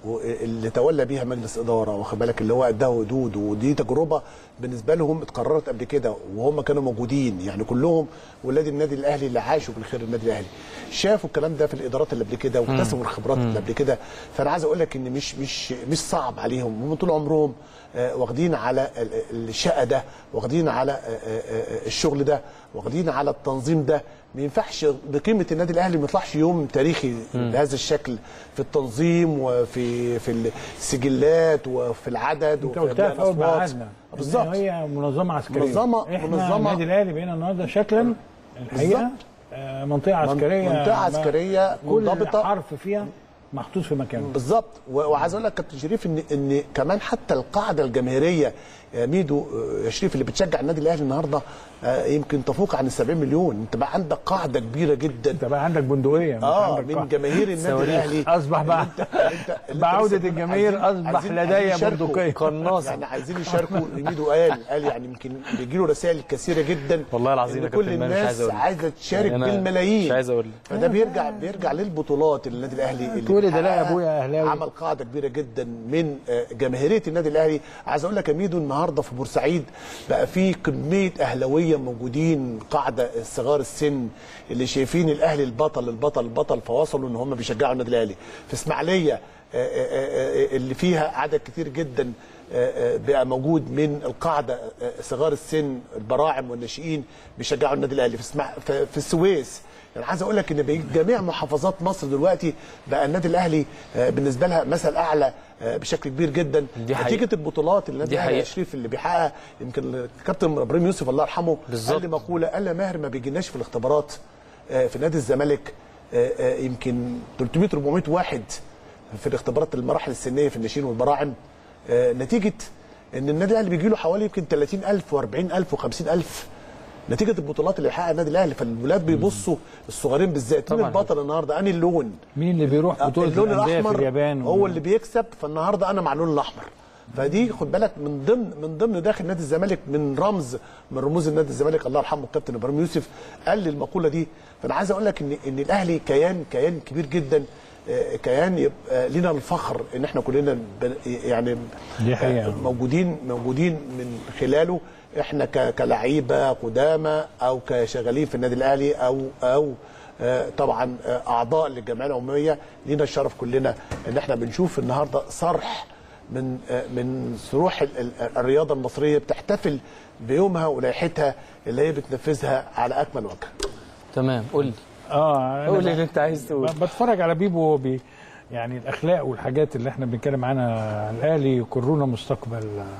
اللي تولى بيها مجلس اداره واخد بالك اللي هو قدها ودود ودي تجربه بالنسبه لهم اتكررت قبل كده وهم كانوا موجودين يعني كلهم ولاد النادي الاهلي اللي عاشوا من خير النادي الاهلي شافوا الكلام ده في الادارات اللي قبل كده واكتسبوا الخبرات اللي قبل كده فانا عايز اقول لك ان مش مش مش صعب عليهم هم طول عمرهم آه، واخدين على ال- ال- الشقه ده واخدين على آه، آه، آه، الشغل ده واخدين على التنظيم ده ما ينفعش بقيمه النادي الاهلي ما يطلعش يوم تاريخي بهذا الشكل في التنظيم وفي في السجلات وفي العدد انت وفي قلتها أداء في اول الأصوات. معادنا بالظبط إن هي منظمه عسكريه منظمة- احنا منظمة- النادي الاهلي بقينا النهارده شكلا الحقيقه بالظبط. آه، منطقه عسكريه منطقة عسكرية كل منضبطة. حرف فيها محطوط في مكانه بالظبط و- وعايز اقول لك كابتن شريف ان ان كمان حتى القاعده الجماهيريه يا ميدو آه، يا شريف اللي بتشجع النادي الاهلي النهارده آه، يمكن تفوق عن ال 70 مليون انت بقى عندك قاعده كبيره جدا انت بقى عندك بندقيه مش اه عندك من قاعدة. جماهير النادي صواريخ. الاهلي اصبح بقى اللي انت- اللي انت- اللي انت بعودة لسه- الجماهير عايزين- أصبح عايزين- لدي عايزين يشاركوا. بندقية. قناصة. يعني عايزين يشاركوا ميدو قال قال يعني يمكن بيجي له رسائل كثيره جدا والله العظيم إن يا كل كابتن ماهر مش الناس عايز أقول لك. عايزه تشارك يعني أنا بالملايين مش عايز أقول لك. فده بيرجع بيرجع للبطولات اللي النادي الاهلي اللي تقول ده لا يا بيحققها. أبويا أهلاوي. عمل قاعده كبيره جدا من آه، جماهيريه النادي الاهلي عايز اقول لك يا ميدو النهارده في بورسعيد بقى في كميه اهلاويه موجودين قاعده صغار السن اللي شايفين الاهلي البطل البطل البطل فوصلوا ان هم بيشجعوا النادي الاهلي في اسماعيليه آه، آه، آه، اللي فيها عدد كتير جدا آه، آه، بقى موجود من القاعده آه، صغار السن البراعم والناشئين بيشجعوا النادي الاهلي في اسمع في في السويس يعني عايز اقول لك ان بقى جميع محافظات مصر دلوقتي بقى النادي الاهلي آه، بالنسبه لها مثل اعلى آه، بشكل كبير جدا دي حقيقة. نتيجه البطولات اللي النادي دي الاهلي يا حقيقة. شريف اللي بيحققها يمكن الكابتن ابراهيم يوسف الله يرحمه بالظبط. قال لي مقوله قال لي ماهر ما بيجيناش في الاختبارات آه، في نادي الزمالك آه، آه، يمكن 300 400 واحد في الاختبارات المراحل السنيه في الناشئين والبراعم آه، نتيجه ان النادي الاهلي بيجي له حوالي يمكن 30000 و40000 و50000 نتيجه البطولات اللي حققها النادي الاهلي فالولاد بيبصوا الصغيرين بالذات مين طبعاً. البطل النهارده انهي اللون مين اللي بيروح بطوله اللون الانديه في الاحمر اليابان هو اللي بيكسب فالنهارده انا مع اللون الاحمر فدي خد بالك من ضمن من ضمن داخل نادي الزمالك من رمز من رموز النادي الزمالك الله يرحمه الكابتن ابراهيم يوسف قال لي المقوله دي فانا عايز اقول لك ان ان الاهلي كيان كيان كبير جدا آه، كيان يبقى لنا الفخر ان احنا كلنا بن- يعني دي حقيقة. آه، موجودين موجودين من خلاله احنا ك- كلعيبه قدامى او كشغالين في النادي الاهلي او او آه، طبعا آه، اعضاء للجمعيه العموميه لينا الشرف كلنا ان احنا بنشوف النهارده صرح من آه، من صروح ال- ال- الرياضه المصريه بتحتفل بيومها ولائحتها اللي هي بتنفذها على اكمل وجه. تمام قول لي اه أنا قول ب- اللي انت عايز تقول ب- بتفرج على بيبو وهو بي يعني الاخلاق والحاجات اللي احنا بنتكلم عنها الاهلي يكرونا مستقبل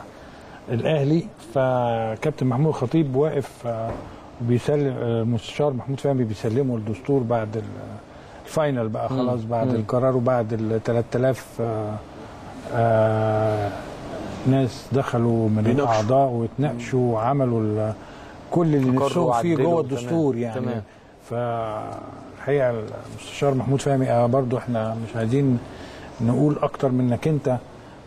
آه، الاهلي فكابتن محمود الخطيب واقف آه، وبيسلم آه، المستشار محمود فهمي بيسلمه الدستور بعد ال- الفاينل بقى مم. خلاص بعد مم. القرار وبعد ال 3000 آه، آه، ناس دخلوا من بيناقشوا. الاعضاء واتناقشوا وعملوا ال- كل اللي أقروا نفسهم فيه وعدلوا. جوه تمام. الدستور يعني تمام. فالحقيقه المستشار محمود فهمي آه برضو احنا مش عايزين نقول اكتر من انك انت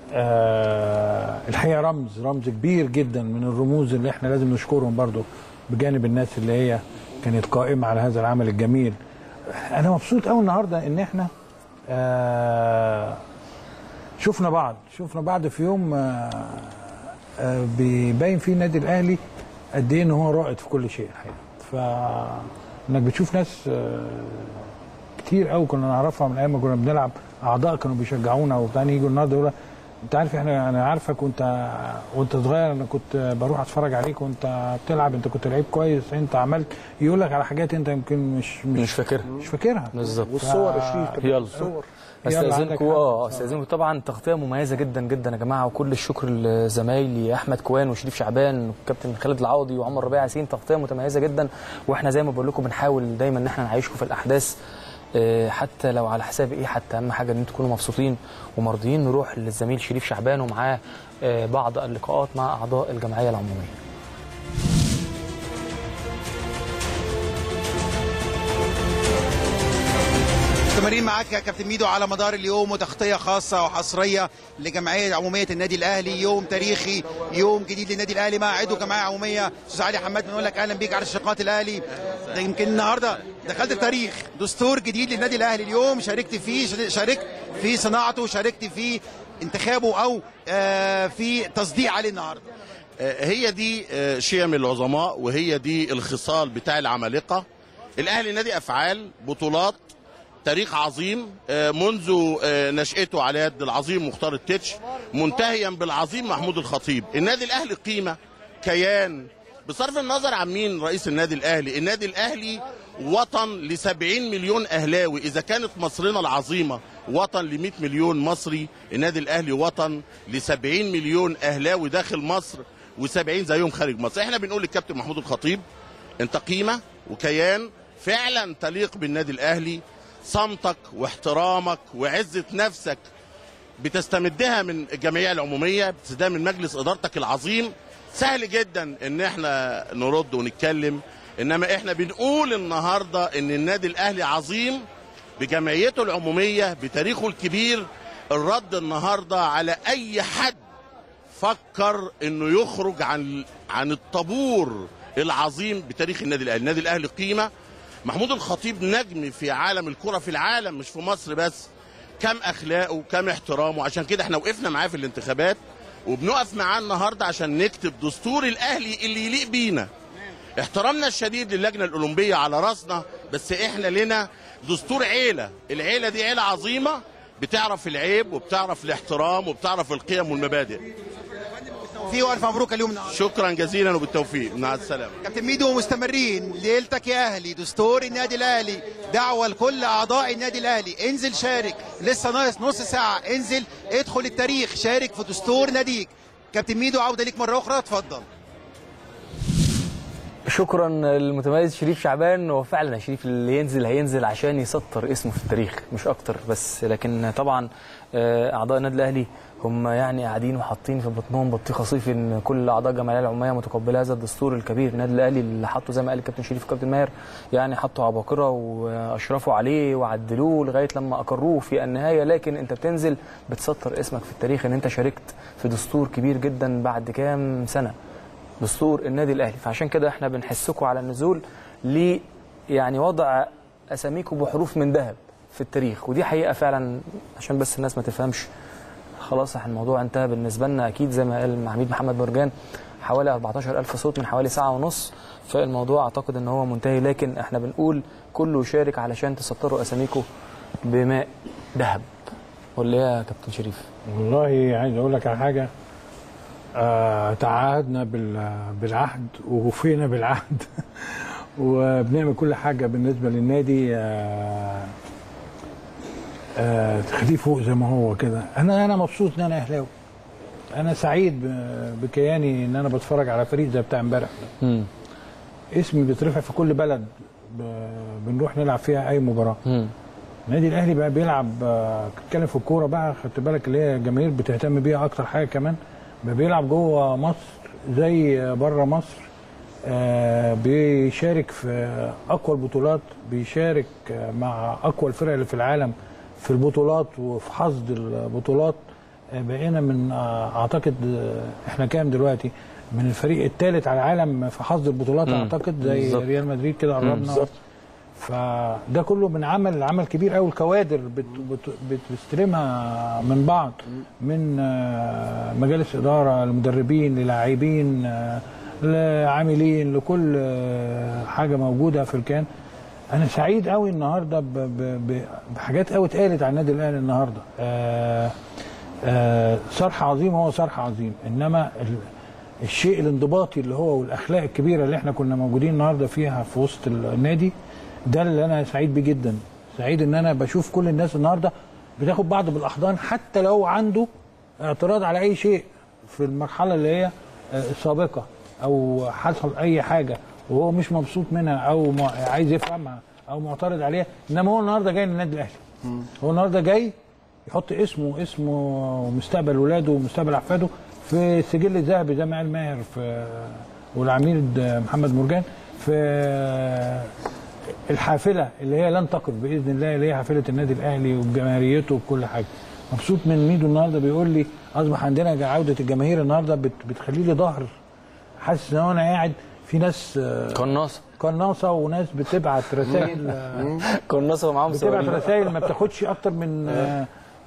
آه الحقيقه رمز رمز كبير جدا من الرموز اللي احنا لازم نشكرهم برضو بجانب الناس اللي هي كانت قائمه على هذا العمل الجميل انا مبسوط قوي النهارده ان احنا آه شفنا بعض شفنا بعض في يوم آه آه بيبين فيه النادي الاهلي قد ايه ان هو رائد في كل شيء الحقيقه فانك بتشوف ناس آه كتير قوي كنا نعرفها من ايام ما كنا بنلعب اعضاء كانوا بيشجعونا وبتاع يجوا النهارده يقولوا انت عارف احنا انا عارفك وانت وانت صغير انا كنت بروح اتفرج عليك وانت بتلعب انت كنت لعيب كويس انت عملت يقول لك على حاجات انت يمكن مش مش, مش فاكرها مش فاكرها بالظبط والصور يا شريف كمان، يلا الصور. يلا عندك استاذنكم حق. اه استاذنكم طبعا تغطيه مميزه جدا جدا يا جماعه وكل الشكر لزمايلي احمد كوان وشريف شعبان والكابتن خالد العوضي وعمر ربيع ياسين تغطيه متميزه جدا واحنا زي ما بقول لكم بنحاول دايما ان احنا نعيشكم في الاحداث آه، حتى لو على حساب ايه حتى اهم حاجه ان انتم تكونوا مبسوطين ومرضيين نروح للزميل شريف شعبان ومعاه آه، بعض اللقاءات مع اعضاء الجمعيه العموميه مستمرين معاك يا كابتن ميدو على مدار اليوم وتغطيه خاصه وحصريه لجمعيه عموميه النادي الاهلي يوم تاريخي يوم جديد للنادي الاهلي مع عضو جمعيه عموميه استاذ علي حماد بنقول لك اهلا بيك على شقات الاهلي ده يمكن النهارده دخلت في تاريخ دستور جديد للنادي الاهلي اليوم شاركت فيه شاركت في صناعته شاركت في انتخابه او آه، في تصديق عليه النهارده هي دي آه، شيم العظماء وهي دي الخصال بتاع العمالقه الاهلي نادي افعال بطولات تاريخ عظيم آه، منذ آه، نشأته على يد العظيم مختار التتش منتهيا بالعظيم محمود الخطيب النادي الاهلي قيمه كيان بصرف النظر عن مين رئيس النادي الاهلي النادي الاهلي وطن ل 70 مليون اهلاوي اذا كانت مصرنا العظيمه وطن ل 100 مليون مصري النادي الاهلي وطن ل 70 مليون اهلاوي داخل مصر و70 زيهم خارج مصر احنا بنقول للكابتن محمود الخطيب انت قيمه وكيان فعلا تليق بالنادي الاهلي صمتك واحترامك وعزه نفسك بتستمدها من الجمعيه العموميه بتستمدها من مجلس ادارتك العظيم سهل جدا ان احنا نرد ونتكلم انما احنا بنقول النهارده ان النادي الاهلي عظيم بجمعيته العموميه بتاريخه الكبير الرد النهارده على اي حد فكر انه يخرج عن عن الطابور العظيم بتاريخ النادي الاهلي، النادي الاهلي قيمه محمود الخطيب نجم في عالم الكره في العالم مش في مصر بس كم اخلاقه كم احترامه عشان كده احنا وقفنا معاه في الانتخابات وبنقف معاه النهارده عشان نكتب دستور الاهلي اللي يليق بينا احترامنا الشديد للجنه الاولمبيه على راسنا بس احنا لنا دستور عيله العيله دي عيله عظيمه بتعرف العيب وبتعرف الاحترام وبتعرف القيم والمبادئ في والف مبروك اليوم النهارده شكرا جزيلا وبالتوفيق مع السلامه كابتن ميدو مستمرين ليلتك يا اهلي دستور النادي الاهلي دعوه لكل اعضاء النادي الاهلي انزل شارك لسه ناقص نص ساعه انزل ادخل التاريخ شارك في دستور ناديك كابتن ميدو عوده ليك مره اخرى اتفضل شكرا للمتميز شريف شعبان هو فعلا شريف اللي ينزل هينزل عشان يسطر اسمه في التاريخ مش اكتر بس لكن طبعا آه، اعضاء النادي الاهلي هم يعني قاعدين وحاطين في بطنهم بطيخه صيفي ان كل اعضاء الجمعيه العموميه متقبله هذا الدستور الكبير النادي الاهلي اللي حطه زي ما قال الكابتن شريف والكابتن ماهر يعني حطوا عباقره واشرفوا عليه وعدلوه لغايه لما اقروه في النهايه لكن انت بتنزل بتسطر اسمك في التاريخ ان انت شاركت في دستور كبير جدا بعد كام سنه دستور النادي الاهلي فعشان كده احنا بنحسكم على النزول ل يعني وضع اساميكم بحروف من ذهب في التاريخ ودي حقيقه فعلا عشان بس الناس ما تفهمش خلاص احنا الموضوع انتهى بالنسبه لنا اكيد زي ما قال عميد محمد مرجان حوالي 14000 صوت من حوالي ساعه ونص فالموضوع اعتقد ان هو منتهي لكن احنا بنقول كله يشارك علشان تسطروا اساميكم بماء ذهب ولا ايه يا كابتن شريف؟ والله عايز اقول لك على حاجه آه تعهدنا بال- بالعهد ووفينا بالعهد وبنعمل كل حاجه بالنسبه للنادي آه آه تخليه فوق زي ما هو كده انا انا مبسوط ان انا اهلاوي انا سعيد ب- بكياني ان انا بتفرج على فريق زي بتاع امبارح ده. اسمي بيترفع في كل بلد ب- بنروح نلعب فيها اي مباراه النادي الاهلي بقى بيلعب آه، بتتكلم في الكوره بقى خدت بالك اللي هي الجماهير بتهتم بيها اكتر حاجه كمان بقى بيلعب جوه مصر زي بره مصر آه، بيشارك في اقوى البطولات بيشارك آه، مع اقوى الفرق اللي في العالم في البطولات وفي حصد البطولات آه، بقينا من آه، اعتقد آه، احنا كام دلوقتي من الفريق الثالث على العالم في حصد البطولات مم. اعتقد زي بالظبط. ريال مدريد كده مم. قربنا بالظبط. فده كله من عمل عمل كبير قوي الكوادر بت بت بتستلمها من بعض من آه، مجالس اداره لمدربين للاعبين آه، لعاملين لكل آه، حاجه موجوده في الكيان انا سعيد قوي النهارده ب- ب- ب- بحاجات قوي اتقالت عن النادي الاهلي النهارده آه، آه، صرح عظيم هو صرح عظيم انما ال- الشيء الانضباطي اللي هو والاخلاق الكبيره اللي احنا كنا موجودين النهارده فيها في وسط النادي ده اللي انا سعيد بيه جدا سعيد ان انا بشوف كل الناس النهارده بتاخد بعض بالاحضان حتى لو عنده اعتراض على اي شيء في المرحله اللي هي آه، السابقه او حصل اي حاجه وهو مش مبسوط منها او مع- عايز يفهمها او معترض عليها انما هو النهارده جاي للنادي الاهلي هو النهارده جاي يحط اسمه اسمه ومستقبل ولاده ومستقبل احفاده في السجل الذهبي زي ما قال ماهر في والعميد محمد مرجان في الحافله اللي هي لن تقف باذن الله اللي هي حافله النادي الاهلي وجماهيريته وكل حاجه مبسوط من ميدو النهارده بيقول لي اصبح عندنا عوده الجماهير النهارده بت بتخلي لي ظهر حاسس ان انا قاعد في ناس قناصه قناصه وناس بتبعت رسائل قناصه ومعاهم بتبعت صواريخ. رسائل ما بتاخدش اكتر من آه،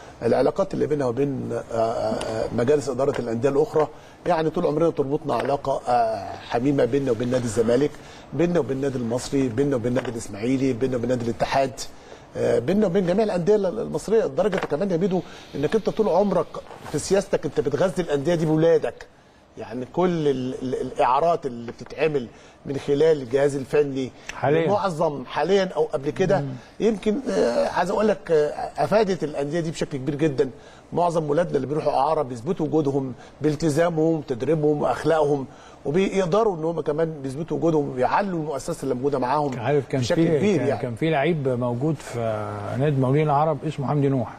العلاقات اللي بينها وبين آه، آه، مجالس اداره الانديه الاخرى يعني طول عمرنا تربطنا علاقه آه، حميمه بيننا وبين نادي الزمالك بيننا وبين النادي المصري بيننا وبين النادي الاسماعيلي بيننا وبين نادي الاتحاد آه، بيننا وبين جميع الانديه المصريه لدرجه كمان يا ميدو انك انت طول عمرك في سياستك انت بتغذي الانديه دي بولادك يعني كل ال ال الاعارات اللي بتتعمل من خلال الجهاز الفني حالياً. معظم حاليا او قبل كده يمكن آه، عايز اقول لك آه، افادت الانديه دي بشكل كبير جدا معظم ولادنا اللي بيروحوا اعاره بيثبتوا وجودهم بالتزامهم تدريبهم واخلاقهم وبيقدروا ان هم كمان بيثبتوا وجودهم وبيعلوا المؤسسه اللي موجوده معاهم عارف كان بشكل في كبير كان, يعني كان في لعيب موجود في نادي المقاولين العرب اسمه حمدي نوح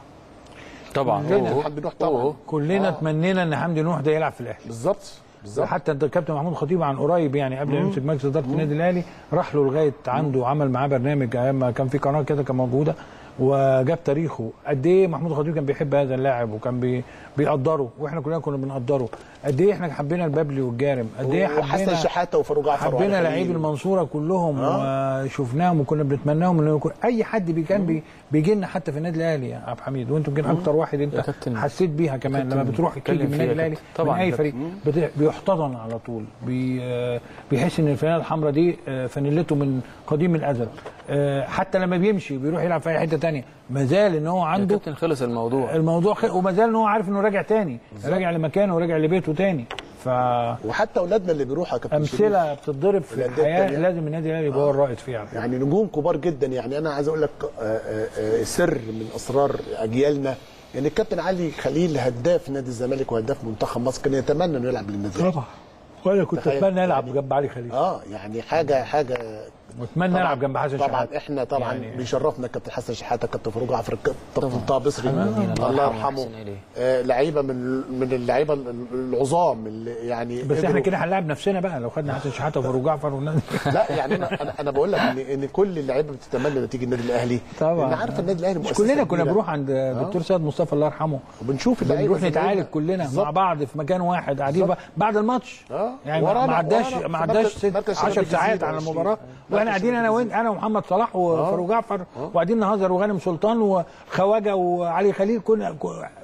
طبعا كلنا حمدي نوح طبعا كلنا آه. تمنينا ان حمدي نوح ده يلعب في الاهلي بالظبط بالظبط حتى انت الكابتن محمود خطيب عن قريب يعني قبل ما مم. يمسك مجلس اداره النادي الاهلي راح له لغايه عنده وعمل معاه برنامج ايام ما كان في قناه كده كان موجوده وجاب تاريخه قد ايه محمود خطيب كان بيحب هذا اللاعب وكان بي بيقدره واحنا كلنا كنا بنقدره قد ايه احنا حبينا البابلي والجارم قد ايه وحسن حبينا شحاته وفاروق جعفر حبينا وعلي لعيب خليل. المنصوره كلهم آه. وشفناهم وكنا بنتمناهم انه يكون اي حد بي كان بي بيجي لنا حتى في النادي الاهلي يا عبد الحميد وانت يمكن اكتر واحد يا انت كابتن. حسيت بيها كمان كابتن لما بتروح اتكلم تيجي من فيها النادي يا الاهلي كابتن. طبعا من اي يا فريق بت- بيحتضن على طول بي آه، بيحس ان الفانيله الحمراء دي آه، فانيلته من قديم الازل آه، حتى لما بيمشي بيروح يلعب في اي حته تانية ما زال ان هو عنده كابتن خلص الموضوع الموضوع خ... وما زال ان هو عارف انه راجع تاني راجع لمكانه وراجع لبيته تاني ف وحتى اولادنا اللي بيروحوا يا كابتن شريف امثله بتتضرب في الأندية الحياه التانية. لازم النادي الاهلي يبقى هو الرائد فيها يعني نجوم كبار جدا يعني انا عايز اقول لك آه، آه، آه، سر من اسرار اجيالنا يعني الكابتن علي خليل هداف نادي الزمالك وهداف منتخب مصر كان يتمنى انه يلعب للنادي الأهلي. طبعا وانا كنت تخيل. اتمنى العب جنب علي خليل اه يعني حاجه حاجه واتمنى العب جنب حسن طبعا شحاته احنا طبعا يعني- يعني بيشرفنا كابتن حسن شحاته كابتن فاروق جعفر كابتن طه بصري الله الله يرحمه يرحمه ويحسن إليه. آه لعيبه من من اللعيبه العظام اللي يعني بس احنا قدروا- كده هنلاعب نفسنا بقى لو خدنا حسن شحاته وفاروق جعفر والناس لا يعني انا انا, أنا بقول لك ان ان كل اللعيبه بتتمنى ان تيجي النادي الاهلي طبعا لان عارف النادي الاهلي مش مؤسسه كلنا كنا كبيرة. بنروح عند دكتور سيد مصطفى الله يرحمه وبنشوف اللعيبه بنروح زمايلنا. نتعالج كلنا بالظبط. مع بعض في مكان واحد قاعدين بالظبط. بقى بعد الماتش اه يعني ما ورانا- ما عداش ورانا ما في عداش مركز- ست مركز شباب 10 ساعات الجزيرة على يا المباراه شريف. واحنا مركز قاعدين شباب انا وانت انا ومحمد صلاح وفاروق جعفر وقاعدين نهزر وغانم سلطان وخواجه وعلي خليل كنا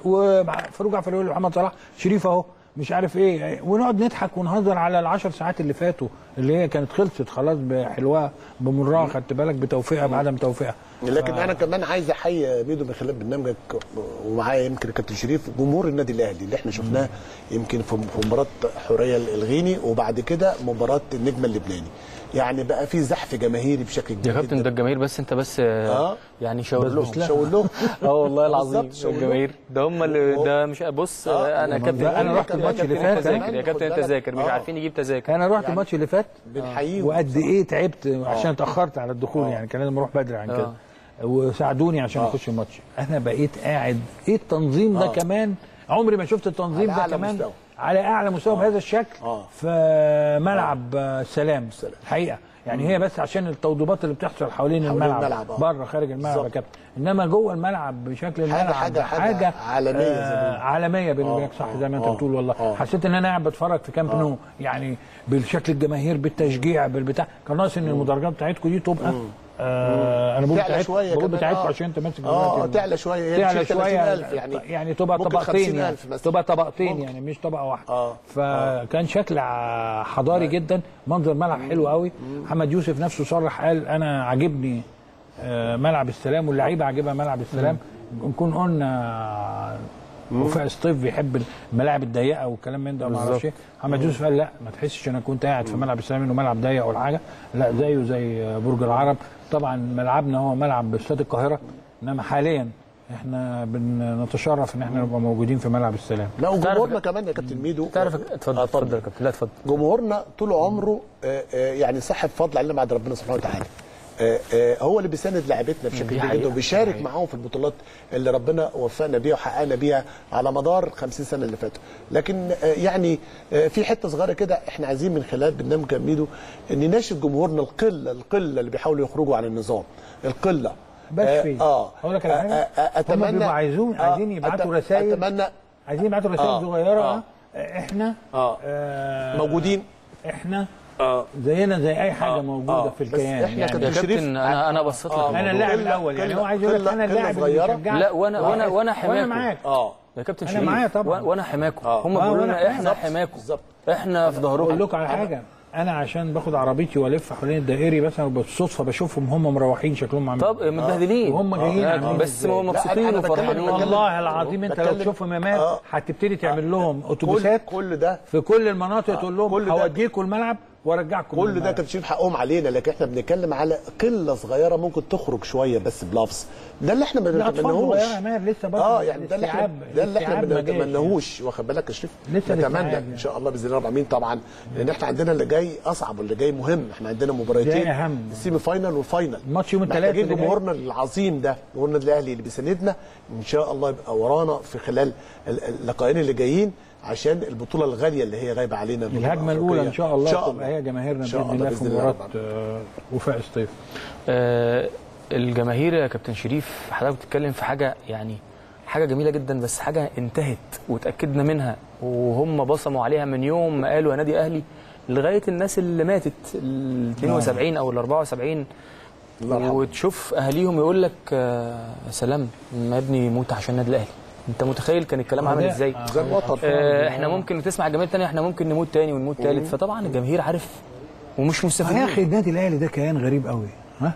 وفاروق جعفر يقول لمحمد صلاح شريف اهو مش عارف ايه ونقعد نضحك ونهزر على العشر ساعات اللي فاتوا اللي هي كانت خلصت خلاص بحلوها بمرها خدت بالك بتوفيقها بعدم توفيقها لكن انا كمان عايز احيي ميدو من خلال برنامجك ومعايا يمكن كابتن شريف جمهور النادي الاهلي اللي احنا شفناه يمكن في في مباراه حوريه الغيني وبعد كده مباراه النجم اللبناني يعني بقى في زحف جماهيري بشكل كبير يا كابتن ده الجماهير بس انت بس آه. يعني شاور لهم شاور لهم اه والله العظيم بالظبط، شاور لهم. الجماهير ده هم اللي ده مش بص آه. انا ما كابتن ده أنا يا رحت كابتن- الماتش يا اللي كابتن فات تذاكر يا كمان، كابتن خد بالك. تذاكر مش آه. عارفين نجيب تذاكر انا رحت يعني الماتش اللي فات بنحييهم وقد ايه تعبت عشان اتاخرت على الدخول يعني كان لازم اروح بدري عن كده وساعدوني عشان اخش الماتش انا بقيت قاعد ايه التنظيم ده آه. كمان عمري ما شفت التنظيم على ده أعلى كمان مستوى. على اعلى مستوى بهذا الشكل آه. في ملعب آه. السلام الحقيقه يعني هي بس عشان التوضيبات اللي بتحصل حوالين حوالين الملعب, الملعب، آه. بره خارج الملعب يا بالظبط. كابتن انما جوه الملعب بشكل حاجة- الملعب حاجة- حاجة عالمية زي ما بيقولوا. عالميه بيني آه، وبينك صح آه، زي ما انت آه، بتقول والله آه. حسيت ان انا قاعد بتفرج في كامب نو يعني بالشكل الجماهير بالتشجيع بالبتاع كان ناقص ان المدرجات بتاعتكم دي تبقى آه انا بقول تعلى بتاعتكم شوية بقول كمان، بتاعتكم آه. عشان انت ماسك اه دلوقتي. تعلى شويه هي تعلى بتشيل شويه 30,000 يعني يعني تبقى ممكن طبقتين يعني 50,000 مثلا. تبقى طبقتين ممكن. يعني مش طبقه واحده آه. فكان شكل ع- حضاري جدا منظر ملعب حلو قوي محمد يوسف نفسه صرح قال انا عاجبني آه، ملعب السلام واللعيبه عاجبها ملعب السلام نكون قلنا وفاء سطيف بيحب الملاعب الضيقه والكلام من ده ما اعرفش ايه محمد يوسف قال لا ما تحسش انا كنت قاعد في ملعب السلام انه ملعب ضيق ولا حاجه لا زيه زي برج العرب طبعا ملعبنا هو ملعب استاد القاهره انما حاليا احنا بنتشرف ان احنا نبقى موجودين في ملعب السلام لا وجمهورنا كمان يا كابتن ميدو تعرف اتفضل اتفضل يا كابتن لا اتفضل جمهورنا طول عمره آه، آه، يعني صاحب فضل علينا بعد ربنا سبحانه وتعالى آه، آه، هو اللي بيساند لاعبتنا بشكل دي كبير حقيقة، جدا دي وبيشارك حقيقة. معاهم في البطولات اللي ربنا وفقنا بيها وحققنا بيها على مدار 50 سنه اللي فاتوا لكن آه، يعني آه، في حته صغيره كده احنا عايزين من خلال برنامج ميدو ان نناشد جمهورنا القله القله اللي بيحاولوا يخرجوا عن النظام القله بس آه، في اه اقول لك على آه، حاجه آه، آه، هم اتمنى بيبقوا عايزين آه، عايزين يبعتوا أت- رسائل اتمنى عايزين يبعتوا رسائل آه، صغيره آه. احنا آه. آه موجودين احنا اه زينا زي اي حاجه آه، موجوده آه. في بس الكيان إحنا يعني كابتن يا شريف، كابتن انا انا بصيت لك آه. انا الموضوع. اللاعب قلة- الاول يعني قلة- هو عايز يقول لك قلة- انا قلة اللاعب اللي صغيرة. بيشجعك لا وانا وانا وانا وانا حماكم معاك اه يا كابتن أنا شريف معايا طبعا. وأنا- وانا حماكم آه. هم آه، بيقولوا وأنا لنا احنا بالظبط، حماكم بالظبط احنا في اقول ظهركم لكم على حاجه انا عشان باخد عربيتي والف حوالين الدائري مثلا وبالصدفه بشوفهم هم مروحين شكلهم عامل طب متبهدلين وهم جايين آه، عاملين بس إزاي. هم مبسوطين وفرحانين والله العظيم انت لو بتكلم- تشوفهم يا ماهر آه. هتبتدي تعمل لهم اتوبيسات كل ده في كل المناطق تقول لهم كل ده- هوديكم الملعب وارجعكم كل ده الملعب. كان شيل حقهم علينا لكن احنا بنتكلم على قله صغيره ممكن تخرج شويه بس بلفظ ده اللي احنا ما لا، أطفال بنتمناهوش صغيرة يا ماهر لسه برضه اه يعني ده اللي احنا الاستيعاب- ده اللي احنا ما الاستيعاب ما جاش. بنتمناهوش واخد بالك يا شريف لسه نتمنى الاستيعاب ان شاء الله باذن الله رب العالمين طبعا لان احنا عندنا اللي جاي اصعب واللي جاي مهم احنا عندنا مباراتين ده أهم. السيمي فاينال والفاينال الماتش يوم الثلاث محتاجين اللي جاي. جمهورنا العظيم ده جمهورنا الاهلي اللي بيساندنا ان شاء الله يبقى ورانا في خلال ال- اللقاءين اللي جايين عشان البطوله الغاليه اللي هي غايبه علينا البطولة الهجمه الاولى ان شاء الله إن شاء تبقى هي جماهيرنا إن شاء باذن الله في بإذن مباراه رب آه، وفاء سطيف آه، الجماهير يا كابتن شريف حضرتك بتتكلم في حاجه يعني حاجه جميله جدا بس حاجه انتهت وتاكدنا منها وهم بصموا عليها من يوم ما قالوا يا نادي اهلي لغايه الناس اللي ماتت ال 72 او ال 74 وتشوف اهاليهم يقول لك آه، يا سلام ما ابني يموت عشان النادي الاهلي انت متخيل كان الكلام عامل ده- ازاي زي الوطن آه، احنا ممكن تسمع الجماهير الثانيه احنا ممكن نموت تاني ونموت تالت فطبعا الجماهير عارف ومش مستفيدين يا اخي النادي الاهلي ده كيان غريب قوي ها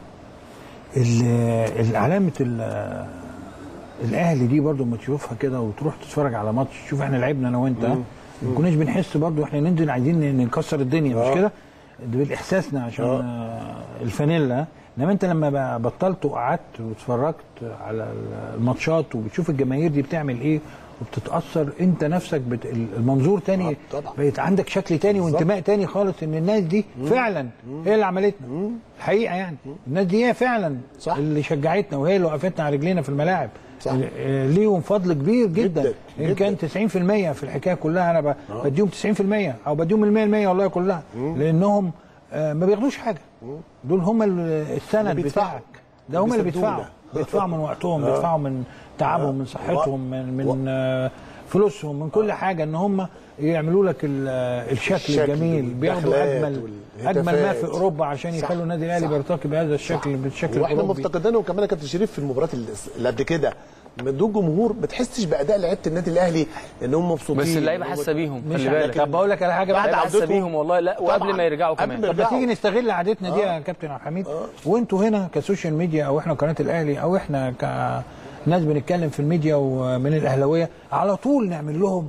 ال- ال- علامه ال- الاهلي دي برضو لما تشوفها كده وتروح تتفرج على ماتش تشوف احنا لعبنا انا وانت ها؟ ما كناش بنحس برضو احنا ننزل عايزين نكسر الدنيا مش كده ده بالاحساسنا عشان آه، الفانيلا ها؟ انما انت لما بقى بطلت وقعدت واتفرجت على الماتشات وبتشوف الجماهير دي بتعمل ايه وبتتاثر انت نفسك بت... المنظور تاني طبعا. بقيت عندك شكل تاني وانتماء تاني خالص ان الناس دي فعلا هي اللي عملتنا الحقيقه يعني الناس دي هي فعلا صح. اللي شجعتنا وهي اللي وقفتنا على رجلينا في الملاعب صح. آه، ليهم فضل كبير جدا, جداً، ان جداً. كان 90% في الحكايه كلها انا ب- بديهم 90% او بديهم ال 100% والله كلها لانهم آه، ما بياخدوش حاجه دول هم ال- السند اللي بيدفعوا. بتاعك ده هم اللي بيسدونا. بيدفعوا بيدفعوا من وقتهم بيدفعوا من تعبهم من صحتهم من من آه، فلوسهم من كل حاجه ان هم يعملوا لك ال- آه، الشكل الشكل الجميل بياخدوا والدخلات اجمل والهتافات. اجمل ما في اوروبا عشان صح، يخلوا النادي الاهلي صح. بيرتقي بهذا الشكل بالشكل واحنا الاوروبي مفتقدينهم كمان يا كابتن شريف في المباريات اللي اللي قبل كده من دون جمهور ما تحسش باداء لعيبه النادي الاهلي ان هم مبسوطين بس اللعيبه حاسه بيهم مش خلي بالك طب بقول لك على حاجه بعد بعد اللعيبه حاسه عودتهم- بيهم والله لا وقبل طبعاً. ما يرجعوا قبل كمان ما طب ما تيجي نستغل عادتنا دي يا كابتن عبد الحميد وانتوا هنا كسوشيال ميديا او احنا قناه الاهلي او احنا كناس بنتكلم في الميديا ومن الاهلاويه على طول نعمل لهم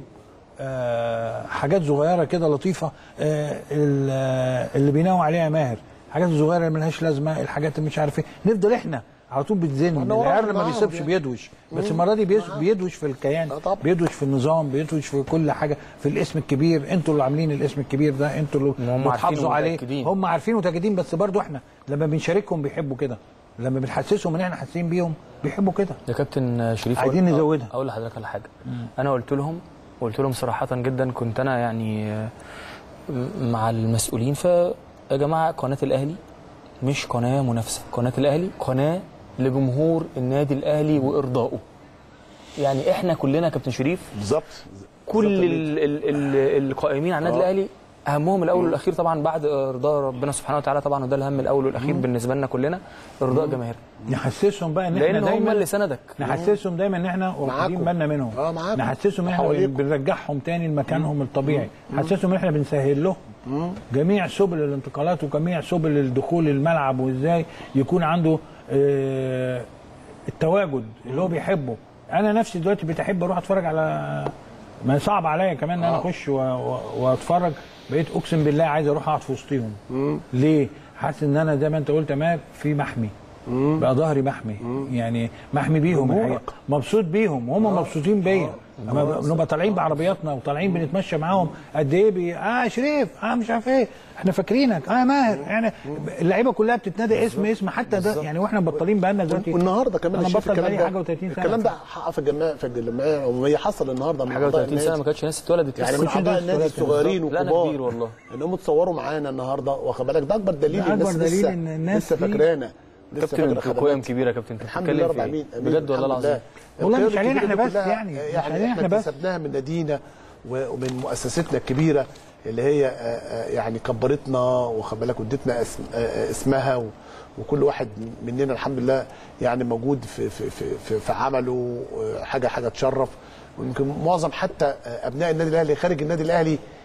آه، حاجات صغيره كده لطيفه آه، ال- آه، اللي بيناوي عليها ماهر حاجات صغيره اللي ملهاش لازمه الحاجات اللي مش عارف ايه نفضل احنا على طول بتزن احنا وراهم العيار ما معاهم بيسيبش يعني. بيدوش بس المره دي بيس- بيدوش في الكيان آه طبعا. بيدوش في النظام بيدوش في كل حاجه في الاسم الكبير انتوا اللي عاملين الاسم الكبير ده انتوا اللي هم عارفين بتحافظوا عليه ومتأكدين. هم عارفين ومتاكدين بس برضو احنا لما بنشاركهم بيحبوا كده لما بنحسسهم ان احنا حاسين بيهم بيحبوا كده يا كابتن شريف عايزين أقول- نزودها. اقول لحضرتك على حاجه انا قلت لهم قلت لهم صراحه جدا كنت انا يعني آه، م- مع المسؤولين فيا جماعه قناه الاهلي مش قناه منافسه قناه الاهلي قناه لجمهور النادي الاهلي وارضائه يعني احنا كلنا يا كابتن شريف بالظبط كل ال ال ال القائمين على النادي الاهلي اهمهم الاول والاخير طبعا بعد ارضاء ربنا سبحانه وتعالى طبعا وده الهم الاول والاخير بالنسبه لنا كلنا ارضاء جماهير نحسسهم بقى ان احنا لان هم دايما اللي سندك نحسسهم دايما ان احنا واخدين معاكم. بالنا منهم اه معاكم. نحسسهم ان احنا حواليكم. بنرجعهم تاني لمكانهم الطبيعي نحسسهم ان احنا بنسهل لهم جميع سبل الانتقالات وجميع سبل الدخول الملعب وازاي يكون عنده آه، التواجد اللي هو بيحبه انا نفسي دلوقتي بتحب اروح اتفرج على ما صعب عليا كمان ان انا اخش و- و- واتفرج بقيت اقسم بالله عايز اروح اقعد في وسطهم ليه حاسس ان انا زي ما انت قلت يا ماهر في محمي بقى ظهري محمي يعني محمي بيهم الحقيقة. مبسوط بيهم وهم مبسوطين بيا اما ب- نبقى طالعين بعربياتنا وطالعين بنتمشى معاهم قد ايه بي... اه شريف اه مش عارف ايه احنا فاكرينك اه ماهر يعني اللعيبه كلها بتتنادى اسم اسم حتى ده يعني واحنا مبطلين بقالنا دلوقتي والنهارده كمان انا يا شريف بطل الكلام بقالي ده حاجه و30 سنه الكلام ده حقق في الجمعيه في الجمعيه العموميه حصل النهارده مع حاجه أعضاء و30 سنه النادي. ما كانتش ناس اتولدت يعني لسه. من كنتش اعضاء لسه النادي ولكن- الصغيرين لا، أنا وكبار كبير والله. انهم اتصوروا معانا النهارده واخد بالك ده اكبر دليل ده أكبر الناس دليل لسه إن الناس لسه دي- فاكرانا لسه كابتن فاكره انتوا خدمات. قيم كبيره يا كابتن انت الحمد بتتكلم لله رب في إيه؟ العالمين آمين. بجد والله الحمد العظيم لله. والله مش القيم علينا الكبيرة إحنا دي بس كلها يعني، مش يعني علينا احنا إحنا بس. اكتسبناها من نادينا و- ومن مؤسستنا الكبيره اللي هي آه، آه، يعني كبرتنا واخد بالك وادتنا اسم آه، اسمها و- وكل واحد مننا الحمد لله يعني موجود في في في في, في عمله آه، حاجه حاجه تشرف ويمكن معظم حتى آه، ابناء النادي الاهلي خارج النادي الاهلي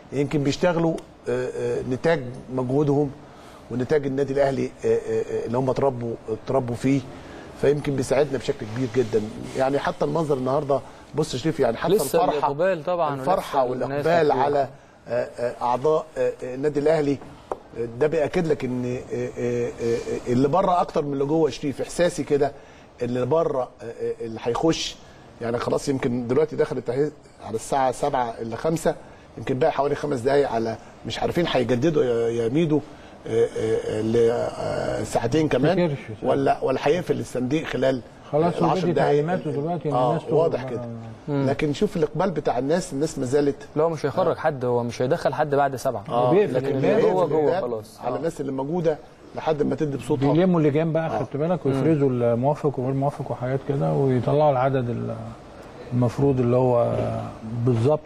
يمكن بيشتغلوا آه، آه، نتاج مجهودهم ونتاج النادي الاهلي آه، آه، آه، اللي هم اتربوا اتربوا فيه فيمكن بيساعدنا بشكل كبير جدا يعني حتى المنظر النهارده بص يا شريف يعني حتى لسه الفرحه الإقبال طبعا الفرحه ولسه الناس والاقبال بتقول. على آه، آه، اعضاء آه، آه، النادي الاهلي آه، ده بياكد لك ان آه، آه، آه، اللي بره اكتر من اللي جوه يا شريف احساسي كده اللي بره آه، آه، اللي هيخش يعني خلاص يمكن دلوقتي دخل التحقيق على الساعه 7 الا 5 يمكن بقى حوالي خمس دقائق على مش عارفين هيجددوا يا يا ميدو آه، آه، لساعتين كمان تفتكرش. ولا ولا هيقفل الصندوق خلال خلاص ال 10 اوريدي دقايق. تعليماته دلوقتي ان اه الناس تخرج واضح بقى. كده مم. لكن شوف الاقبال بتاع الناس الناس ما زالت لا هو مش هيخرج حد هو مش هيدخل حد بعد سبعة اه لكن اللي جوه جوه خلاص على الناس اللي موجوده لحد ما تدي بصوتها بيلموا اللجان بقى خدت بالك ويفرزوا الموافق وغير موافق وحاجات كده ويطلعوا العدد ال- المفروض اللي هو بالظبط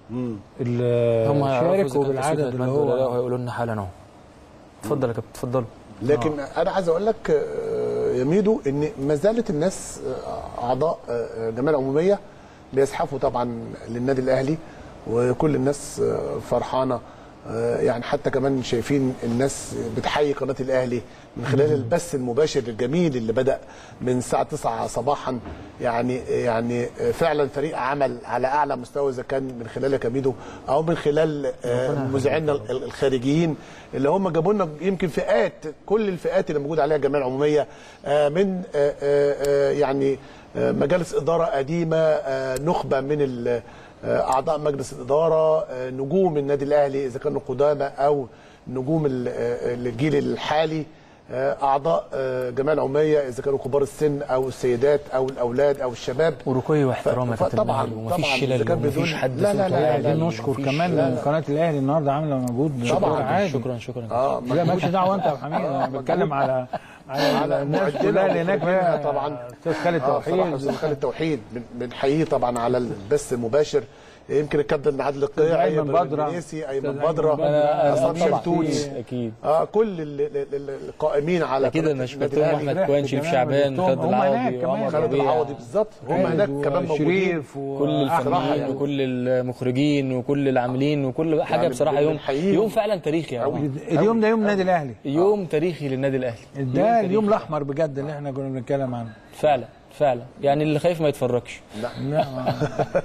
اللي هم هيعرفوا شارك إذا كان وبالعدد التصويت اللي هيتمد ولا لا هو وهيقولوا لنا حالا اهو اتفضل يا كابتن اتفضلوا لكن انا عايز اقول لك آه، يا ميدو ان ما زالت الناس آه، اعضاء آه، الجمعيه العموميه بيزحفوا طبعا للنادي الاهلي وكل الناس آه، فرحانه آه، يعني حتى كمان شايفين الناس بتحيي قناه الاهلي من خلال البث المباشر الجميل اللي بدا من الساعه 9 صباحا يعني يعني فعلا فريق عمل على اعلى مستوى اذا كان من خلالك يا ميدو او من خلال آه، مذيعينا ال- الخارجيين اللي هم جابوا لنا يمكن فئات كل الفئات اللي موجوده عليها الجمعيه العموميه آه، من آه، آه، آه، يعني آه، مجالس اداره قديمه آه، نخبه من ال- آه، اعضاء مجلس الاداره آه، نجوم النادي الاهلي اذا كانوا قدامى او نجوم ال- آه، الجيل الحالي آه، اعضاء آه، الجمعيه العموميه اذا كانوا كبار السن او السيدات او الاولاد او الشباب ورقي واحترام يا كابتن طبعا مهدي، ومفيش طبعا شلل إذا كان ومفيش بدون- حد لا لا صوته لا, لا, عايزين لا نشكر مفيش- كمان لا، لا. قناه الاهلي النهارده عامله مجهود طبعاً. عادي. شكرا شكرا اه لا مالكش دعوه انت يا حميد انا بتكلم على على على الناس معدنا كلها اللي هناك ومخرجينها بقى طبعا استاذ خالد آه، صراحة توحيد استاذ خالد توحيد بن- بنحييه طبعا على البث المباشر يمكن الكابتن عادل القيعي أيمن إبراهيم بدرة. المنيسي ايمن أستاذ أيمن بدره بدرة. عصام طبعاً. شلتوت اكيد اه كل ال- ال- ال- القائمين على اكيد قناة انا النادي شكرتهم الأهلي. احمد كوان شريف شعبان خالد هم هناك العوضي كمان. وعمر خالد ربيع العوضي بالظبط هم هناك كمان موجودين شريف كل صراحة الفنيين يعني. وكل المخرجين وكل العاملين وكل حاجه يعني بصراحه يوم بنحييهم. يوم فعلا تاريخي يا جماعة. اليوم ده يوم النادي الاهلي يوم تاريخي للنادي الاهلي ده اليوم الاحمر بجد اللي احنا كنا بنتكلم عنه فعلا فعلا يعني اللي خايف ما يتفرجش لا ما-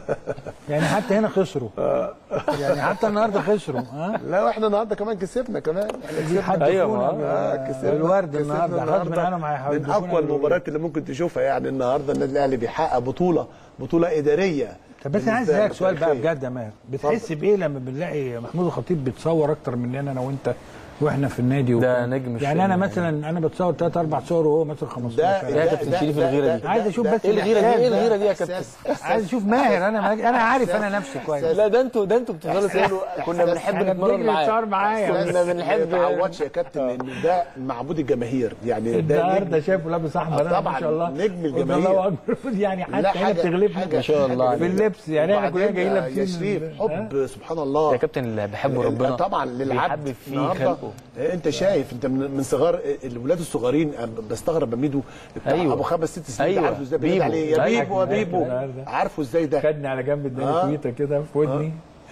يعني حتى هنا خسروا يعني حتى النهارده خسروا ها لا واحنا النهارده كمان كسبنا كمان احنا دي كسبنا حد أيوة، فينا ما- آه، كسبنا الورد كسبنا النهارده غصب عنهم من هيحاولوا اقوى المباريات اللي ممكن تشوفها يعني النهارده النادي الاهلي بيحقق بطوله بطوله اداريه طب بس انا عايز بالنسبة اسالك سؤال بقى تاريخية. بجد يا ماهر بتحس بايه لما بنلاقي محمود الخطيب بيتصور اكتر مننا انا وانت واحنا في النادي ده وبتاع؟ نجم يعني الشغل انا يعني. مثلا انا بتصور ثلاث اربع صور وهو مثلا 15 ده يا كابتن ده- شريف ده- الغيرة ده- دي. ده- عايز اشوف ده- بس ايه الغيره دي ايه الإحساس ده. الغيره دي يا كابتن إحساس- عايز اشوف ماهر انا انا عارف انا نفسي كويس لا ده انتوا ده انتوا بتفضلوا تقولوا كنا بنحب احنا نتمرن بنجري معاه نتصور معايا كنا ما بنحب يتعوضش يا كابتن ان ده معبود الجماهير يعني ده النهارده نجم شايفه لابس احمر أنا طبعاً، ما شاء الله نجم قلنا الجماهير. الله اكبر يعني لا حتى هنا حاجة- بتغلبنا حاجة- ما شاء الله حاجة عليه. باللبس يعني احنا كلنا وبعدين جايين يا لابسين شريف حب سبحان الله يا كابتن اللي بيحبه ربنا طبعا للعبد بيحبب فيه النهاردة خلقه انت شايف انت من من صغار الاولاد الصغيرين أنا بستغرب بميدو بتاع أيوة. ابو خمس ست سنين أيوة. ده عارفه ازاي بينادي بيبو. عليه يا أيوة. بيبو يا بيبو أيوة. عارفه ازاي ده خدني على جنب اداني آه. تويته كده في ودني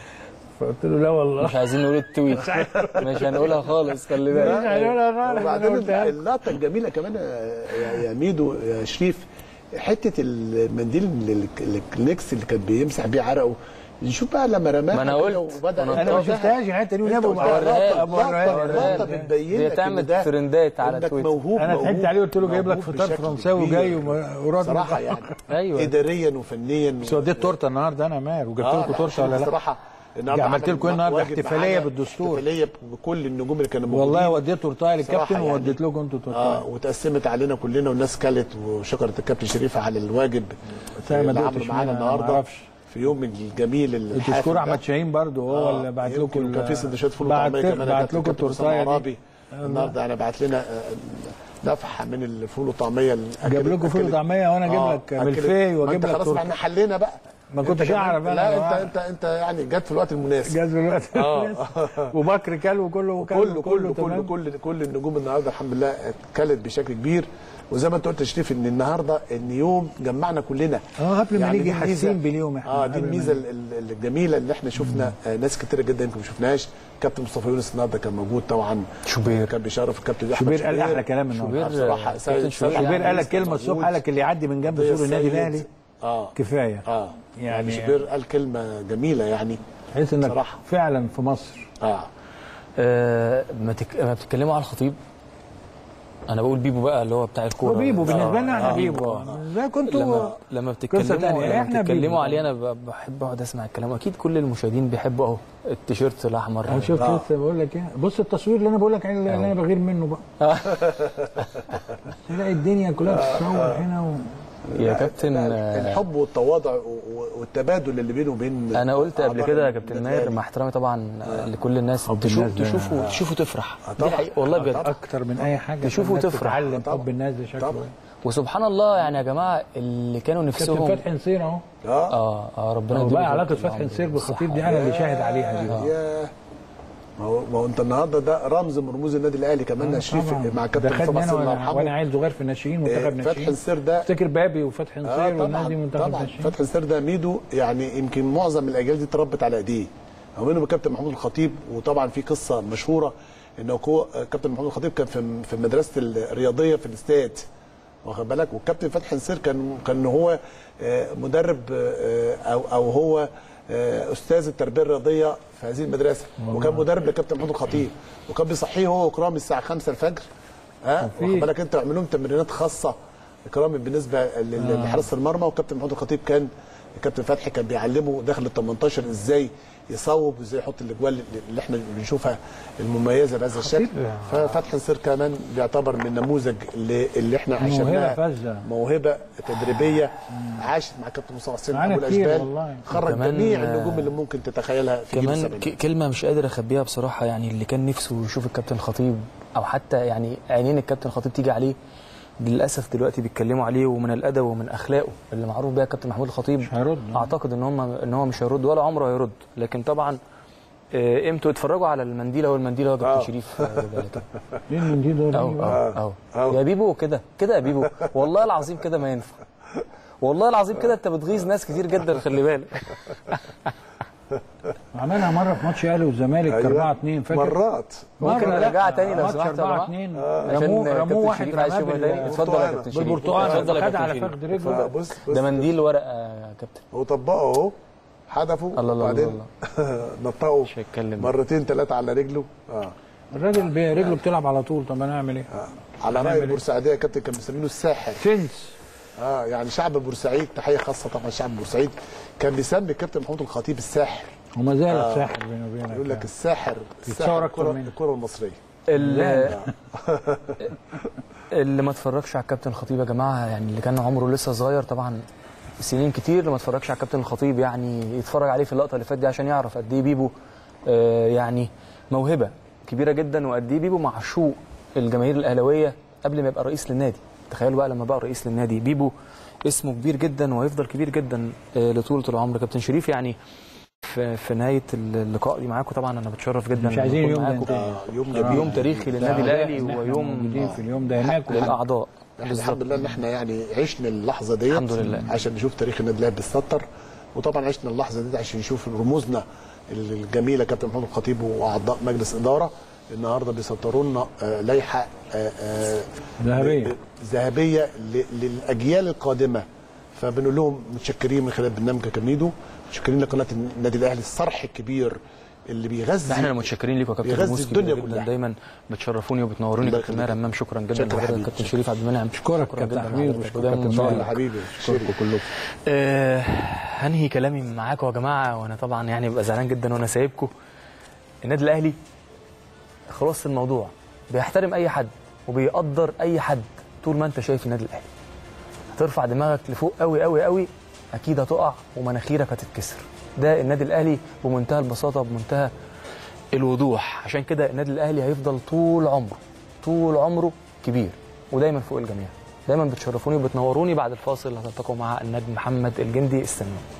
فقلت له لا والله مش عايزين نقول التويت مش هنقولها خالص خلي بالك وبعدين اللقطه الجميله كمان يا يا ميدو يا شريف حته المنديل اللي- اللي- الكلينكس اللي كان بيمسح بيه عرقه نشوف بقى لما رماها ما أنا كده قلت. وبدأ أنا انا ما يقطعها. شفتهاش الحته دي انت ونبقى قلتها. أوريها لقطة- لك. لقطة- لقطة بتبين دي لك تعمل إن ده ترندات على انك تويتر. موهوب انا موهوب- ضحكت عليه قلت له جايب لك موهوب فطار بشكل فرنساوي كبير. وجاي وراضي صراحه يعني ايوه اداريا وفنيا بس وديت تورته النهارده انا ماهر وجبت آه، لكم لا، تورته ولا لا؟ بصراحه النهارده عملت عمل لكم النهارده واجب احتفاليه معانا، بالدستور احتفاليه بكل النجوم اللي كانوا موجودين والله وديت تورتايه للكابتن صراحة يعني. ووديت لكم انتوا تورتايه اه وتقسمت علينا كلنا والناس كلت وشكرت الكابتن شريف على الواجب بس أنا ما اللي دقتش عمله معانا منها، أنا ما النهارده أعرفش. في يوم الجميل الحافل الدكتور ده. احمد شاهين برضو هو آه، اللي بعت يمكن لكم كان في ال- سندوتشات فول بعت- وطعميه كمان بعت لكم الكابتن أسامة التورتايه دي عرابي النهارده انا بعت لنا آه، نفحه من الفول والطعميه جاب لكم فول وطعميه وانا اجيب لك ملفي واجيب انت لك خلاص تورته احنا حلينا بقى ما أنت كنتش كمان- اعرف انا لا انت انت انت يعني جت في الوقت المناسب جاز الوقت اه وبكر كل وكله كله كله كله تمام. كل كل النجوم النهارده الحمد لله اتكلت بشكل كبير وزي ما انت قلت يا شريف ان النهارده ان يوم جمعنا كلنا اه قبل ما يعني نيجي دي الميزة- حاسين باليوم احنا اه دي قبل ما الميزه نيجي. ال- ال- الجميله اللي احنا شفنا آه ناس كتيره جدا يمكن ما شفناهاش كابتن مصطفى يونس النهارده كان موجود طبعا شوبير كان بيشرف الكابتن احمد شوبير قال احلى كلام النهارده آه، بصراحه كابتن شوبير شوبير قال لك كلمه الصبح قال لك اللي يعدي من جنب سور النادي الاهلي اه كفايه اه يعني يعني شوبير قال كلمه جميله يعني تحس انك بصراحة. فعلا في مصر اه آه ما, تك... ما بتتكلموا على الخطيب انا بقول بيبو بقى اللي هو بتاع الكوره وبيبو بالنسبه لنا احنا آه. بيبو آه. زي كنتوا لما لما قصة بتتكلموا تانية. لما إحنا بتتكلموا بيبو. عليه انا ب- بحب اقعد اسمع الكلام اكيد كل المشاهدين بيحبوا اهو التيشيرت الاحمر انا شفت لسه بقول لك ايه بص التصوير اللي انا بقول لك عليه اللي انا بغير منه بقى تلاقي الدنيا كلها بتتصور هنا و... يا كابتن آه، الحب والتواضع و- و- والتبادل اللي بينه وبين انا قلت قبل أعضاء كده يا النادي كابتن ماهر الأهلي. مع احترامي طبعا آه، لكل الناس حب تشوف الناس ده- تشوفوا آه. تشوفوا تفرح آه، دي طبعا. حقيقة والله آه، بجد طبعا. اكتر من اي حاجه تشوفوا الناس تفرح. تتعلم طبعا. حب الناس ده شكله طبعا. إيه. وسبحان الله يعني يا جماعه اللي كانوا كابتن نفسهم فتحي نصير اهو اه اه اه ربنا هو يديله بقى علاقه طول فتحي العمر نصير بالخطيب دي والصحة. انا اللي شاهد عليها دي ياه ما هو ما هو انت النهارده ده رمز من رموز النادي الاهلي كمان يا شريف طبعا. مع ده كابتن خدني مصطفى انا حسين الله وانا, وأنا يرحمه عيل صغير في الناشئين آه، منتخب فتحي ناشئين نصير ده افتكر بابي وفتحي نصير اه والناس دي طبعا منتخب طبعا ناشئين فتحي نصير ده ميدو يعني يمكن معظم الاجيال دي اتربت على ايديه او منهم الكابتن محمود الخطيب وطبعا في قصه مشهوره انه كو كابتن محمود الخطيب كان في في مدرسه الرياضيه في الاستاد واخد بالك والكابتن فتحي نصير كان كان هو آه، مدرب آه، او او هو آه، استاذ التربيه الرياضيه في هذه المدرسه وكان مدرب لكابتن محمود الخطيب وكان بيصحيه هو وكرامي الساعه 5 الفجر ها في- واخد بالك انت يعمل لهم تمرينات خاصه اكرامي بالنسبه لل- لحراسه المرمى وكابتن محمود الخطيب كان الكابتن فتحي كان بيعلمه داخل ال 18 ازاي يصوب وازاي يحط الاجوال اللي احنا بنشوفها المميزه بهذا الشكل ففتحي نصير كمان بيعتبر من نموذج اللي, اللي احنا موهبة عشناها فذة. موهبه تدريبيه عاشت مع كابتن مصطفى حسين معانا ابو كتير الاشبال والله. خرج وكمان، جميع آه، النجوم اللي ممكن تتخيلها في جيل كمان السبعينات ك- كلمه مش قادر اخبيها بصراحه يعني اللي كان نفسه يشوف الكابتن الخطيب او حتى يعني عينين الكابتن الخطيب تيجي عليه للاسف دلوقتي بيتكلموا عليه ومن الادب ومن اخلاقه اللي معروف بيها الكابتن محمود الخطيب مش هيرد اعتقد ان هم ان هو مش هيرد ولا عمره هيرد لكن طبعا آه، امتوا اتفرجوا على المنديل هو المنديل هو كابتن شريف آه، بالك. مين من دي دول اهو اهو اهو يا بيبو كده كده يا بيبو والله العظيم كده ما ينفع والله العظيم كده انت بتغيظ ناس كتير جدا خلي بالك عملها مره في ماتش الاهلي والزمالك أيوة. 4 2 فاكر مرات ممكن مرة نرجعها لا، تاني لو ماتش سمحت يا 4 جماعة؟ 2 عشان رموه كابتن رموه واحد شريف عايز رماه يشوفها تاني. بال- اتفضل يا كابتن شريف بالبرتقال اتفضل يا خدها كابتن على شريف. فخد رجله بص بص ده منديل ورقه يا كابتن هو طبقه اهو حدفه الله الله وبعدين نطقه مش هيتكلم مرتين ثلاثه على رجله اه الراجل بي- رجله بتلعب على طول طب انا اعمل ايه؟ على راي هنعمل إيه؟ البورسعيديه يا كابتن كان مسمينه الساحر سنس اه يعني شعب بورسعيد تحيه خاصه طبعا شعب بورسعيد كان بيسمي الكابتن محمود الخطيب الساحر وما زال آه. الساحر بيني وبينك يقول لك الساحر يتصور الساحر أكتر الكره منه. الكره المصريه اللي, اللي ما اتفرجش على الكابتن الخطيب يا جماعه يعني اللي كان عمره لسه صغير طبعا سنين كتير اللي ما اتفرجش على الكابتن الخطيب يعني يتفرج عليه في اللقطه اللي فاتت دي عشان يعرف قد ايه بيبو آه يعني موهبه كبيره جدا وقد ايه بيبو معشوق الجماهير الاهلاويه قبل ما يبقى رئيس للنادي تخيلوا بقى لما بقى رئيس للنادي بيبو اسمه كبير جدا وهيفضل كبير جدا آه لطولة العمر كابتن شريف يعني في, في نهايه اللقاء دي معاكم طبعا انا بتشرف جدا مش إن عايزين أكون اليوم ده معاكم. ينتهي. آه يوم بصراحة. يوم تاريخي للنادي ده الاهلي إن إحنا ويوم موجودين في اليوم ده هناك للاعضاء احنا الحمد لله ان احنا يعني عشنا اللحظه ديت الحمد لله. عشان نشوف تاريخ النادي الاهلي بيتسطر وطبعا عشنا اللحظه دي عشان نشوف رموزنا الجميله كابتن محمود الخطيب واعضاء مجلس اداره النهارده بيسطروا لنا آه، لائحه آه، آه، ذهبية. ب- ذهبيه ل- للاجيال القادمه فبنقول لهم متشكرين من خلال برنامج كاميدو متشكرين لقناه النادي الاهلي الصرح الكبير اللي بيغذي احنا اللي متشكرين ليكم يا كابتن بيغذي رموز الدنيا كبيرة جدا كلها. دايما بتشرفوني وبتنوروني الله كابتن ماهر يخليك. امام شكرا جدا شكرا يا لحضرتك حبيبي. كابتن شريف عبد المنعم اشكرك شكرا كابتن جدا حميد لحضرتك. واشكرك ودايما كابتن مشرف. ماهر. حبيبي اشكركم كلكم آه هنهي كلامي معاكم يا جماعه وانا طبعا يعني ببقى زعلان جدا وانا سايبكم النادي الاهلي خلاص الموضوع بيحترم اي حد وبيقدر اي حد طول ما انت شايف النادي الاهلي هترفع دماغك لفوق قوي قوي قوي اكيد هتقع ومناخيرك هتتكسر ده النادي الاهلي بمنتهى البساطه بمنتهى الوضوح عشان كده النادي الاهلي هيفضل طول عمره طول عمره كبير ودايما فوق الجميع دايما بتشرفوني وبتنوروني بعد الفاصل هتلتقوا مع النجم محمد الجندي استنوا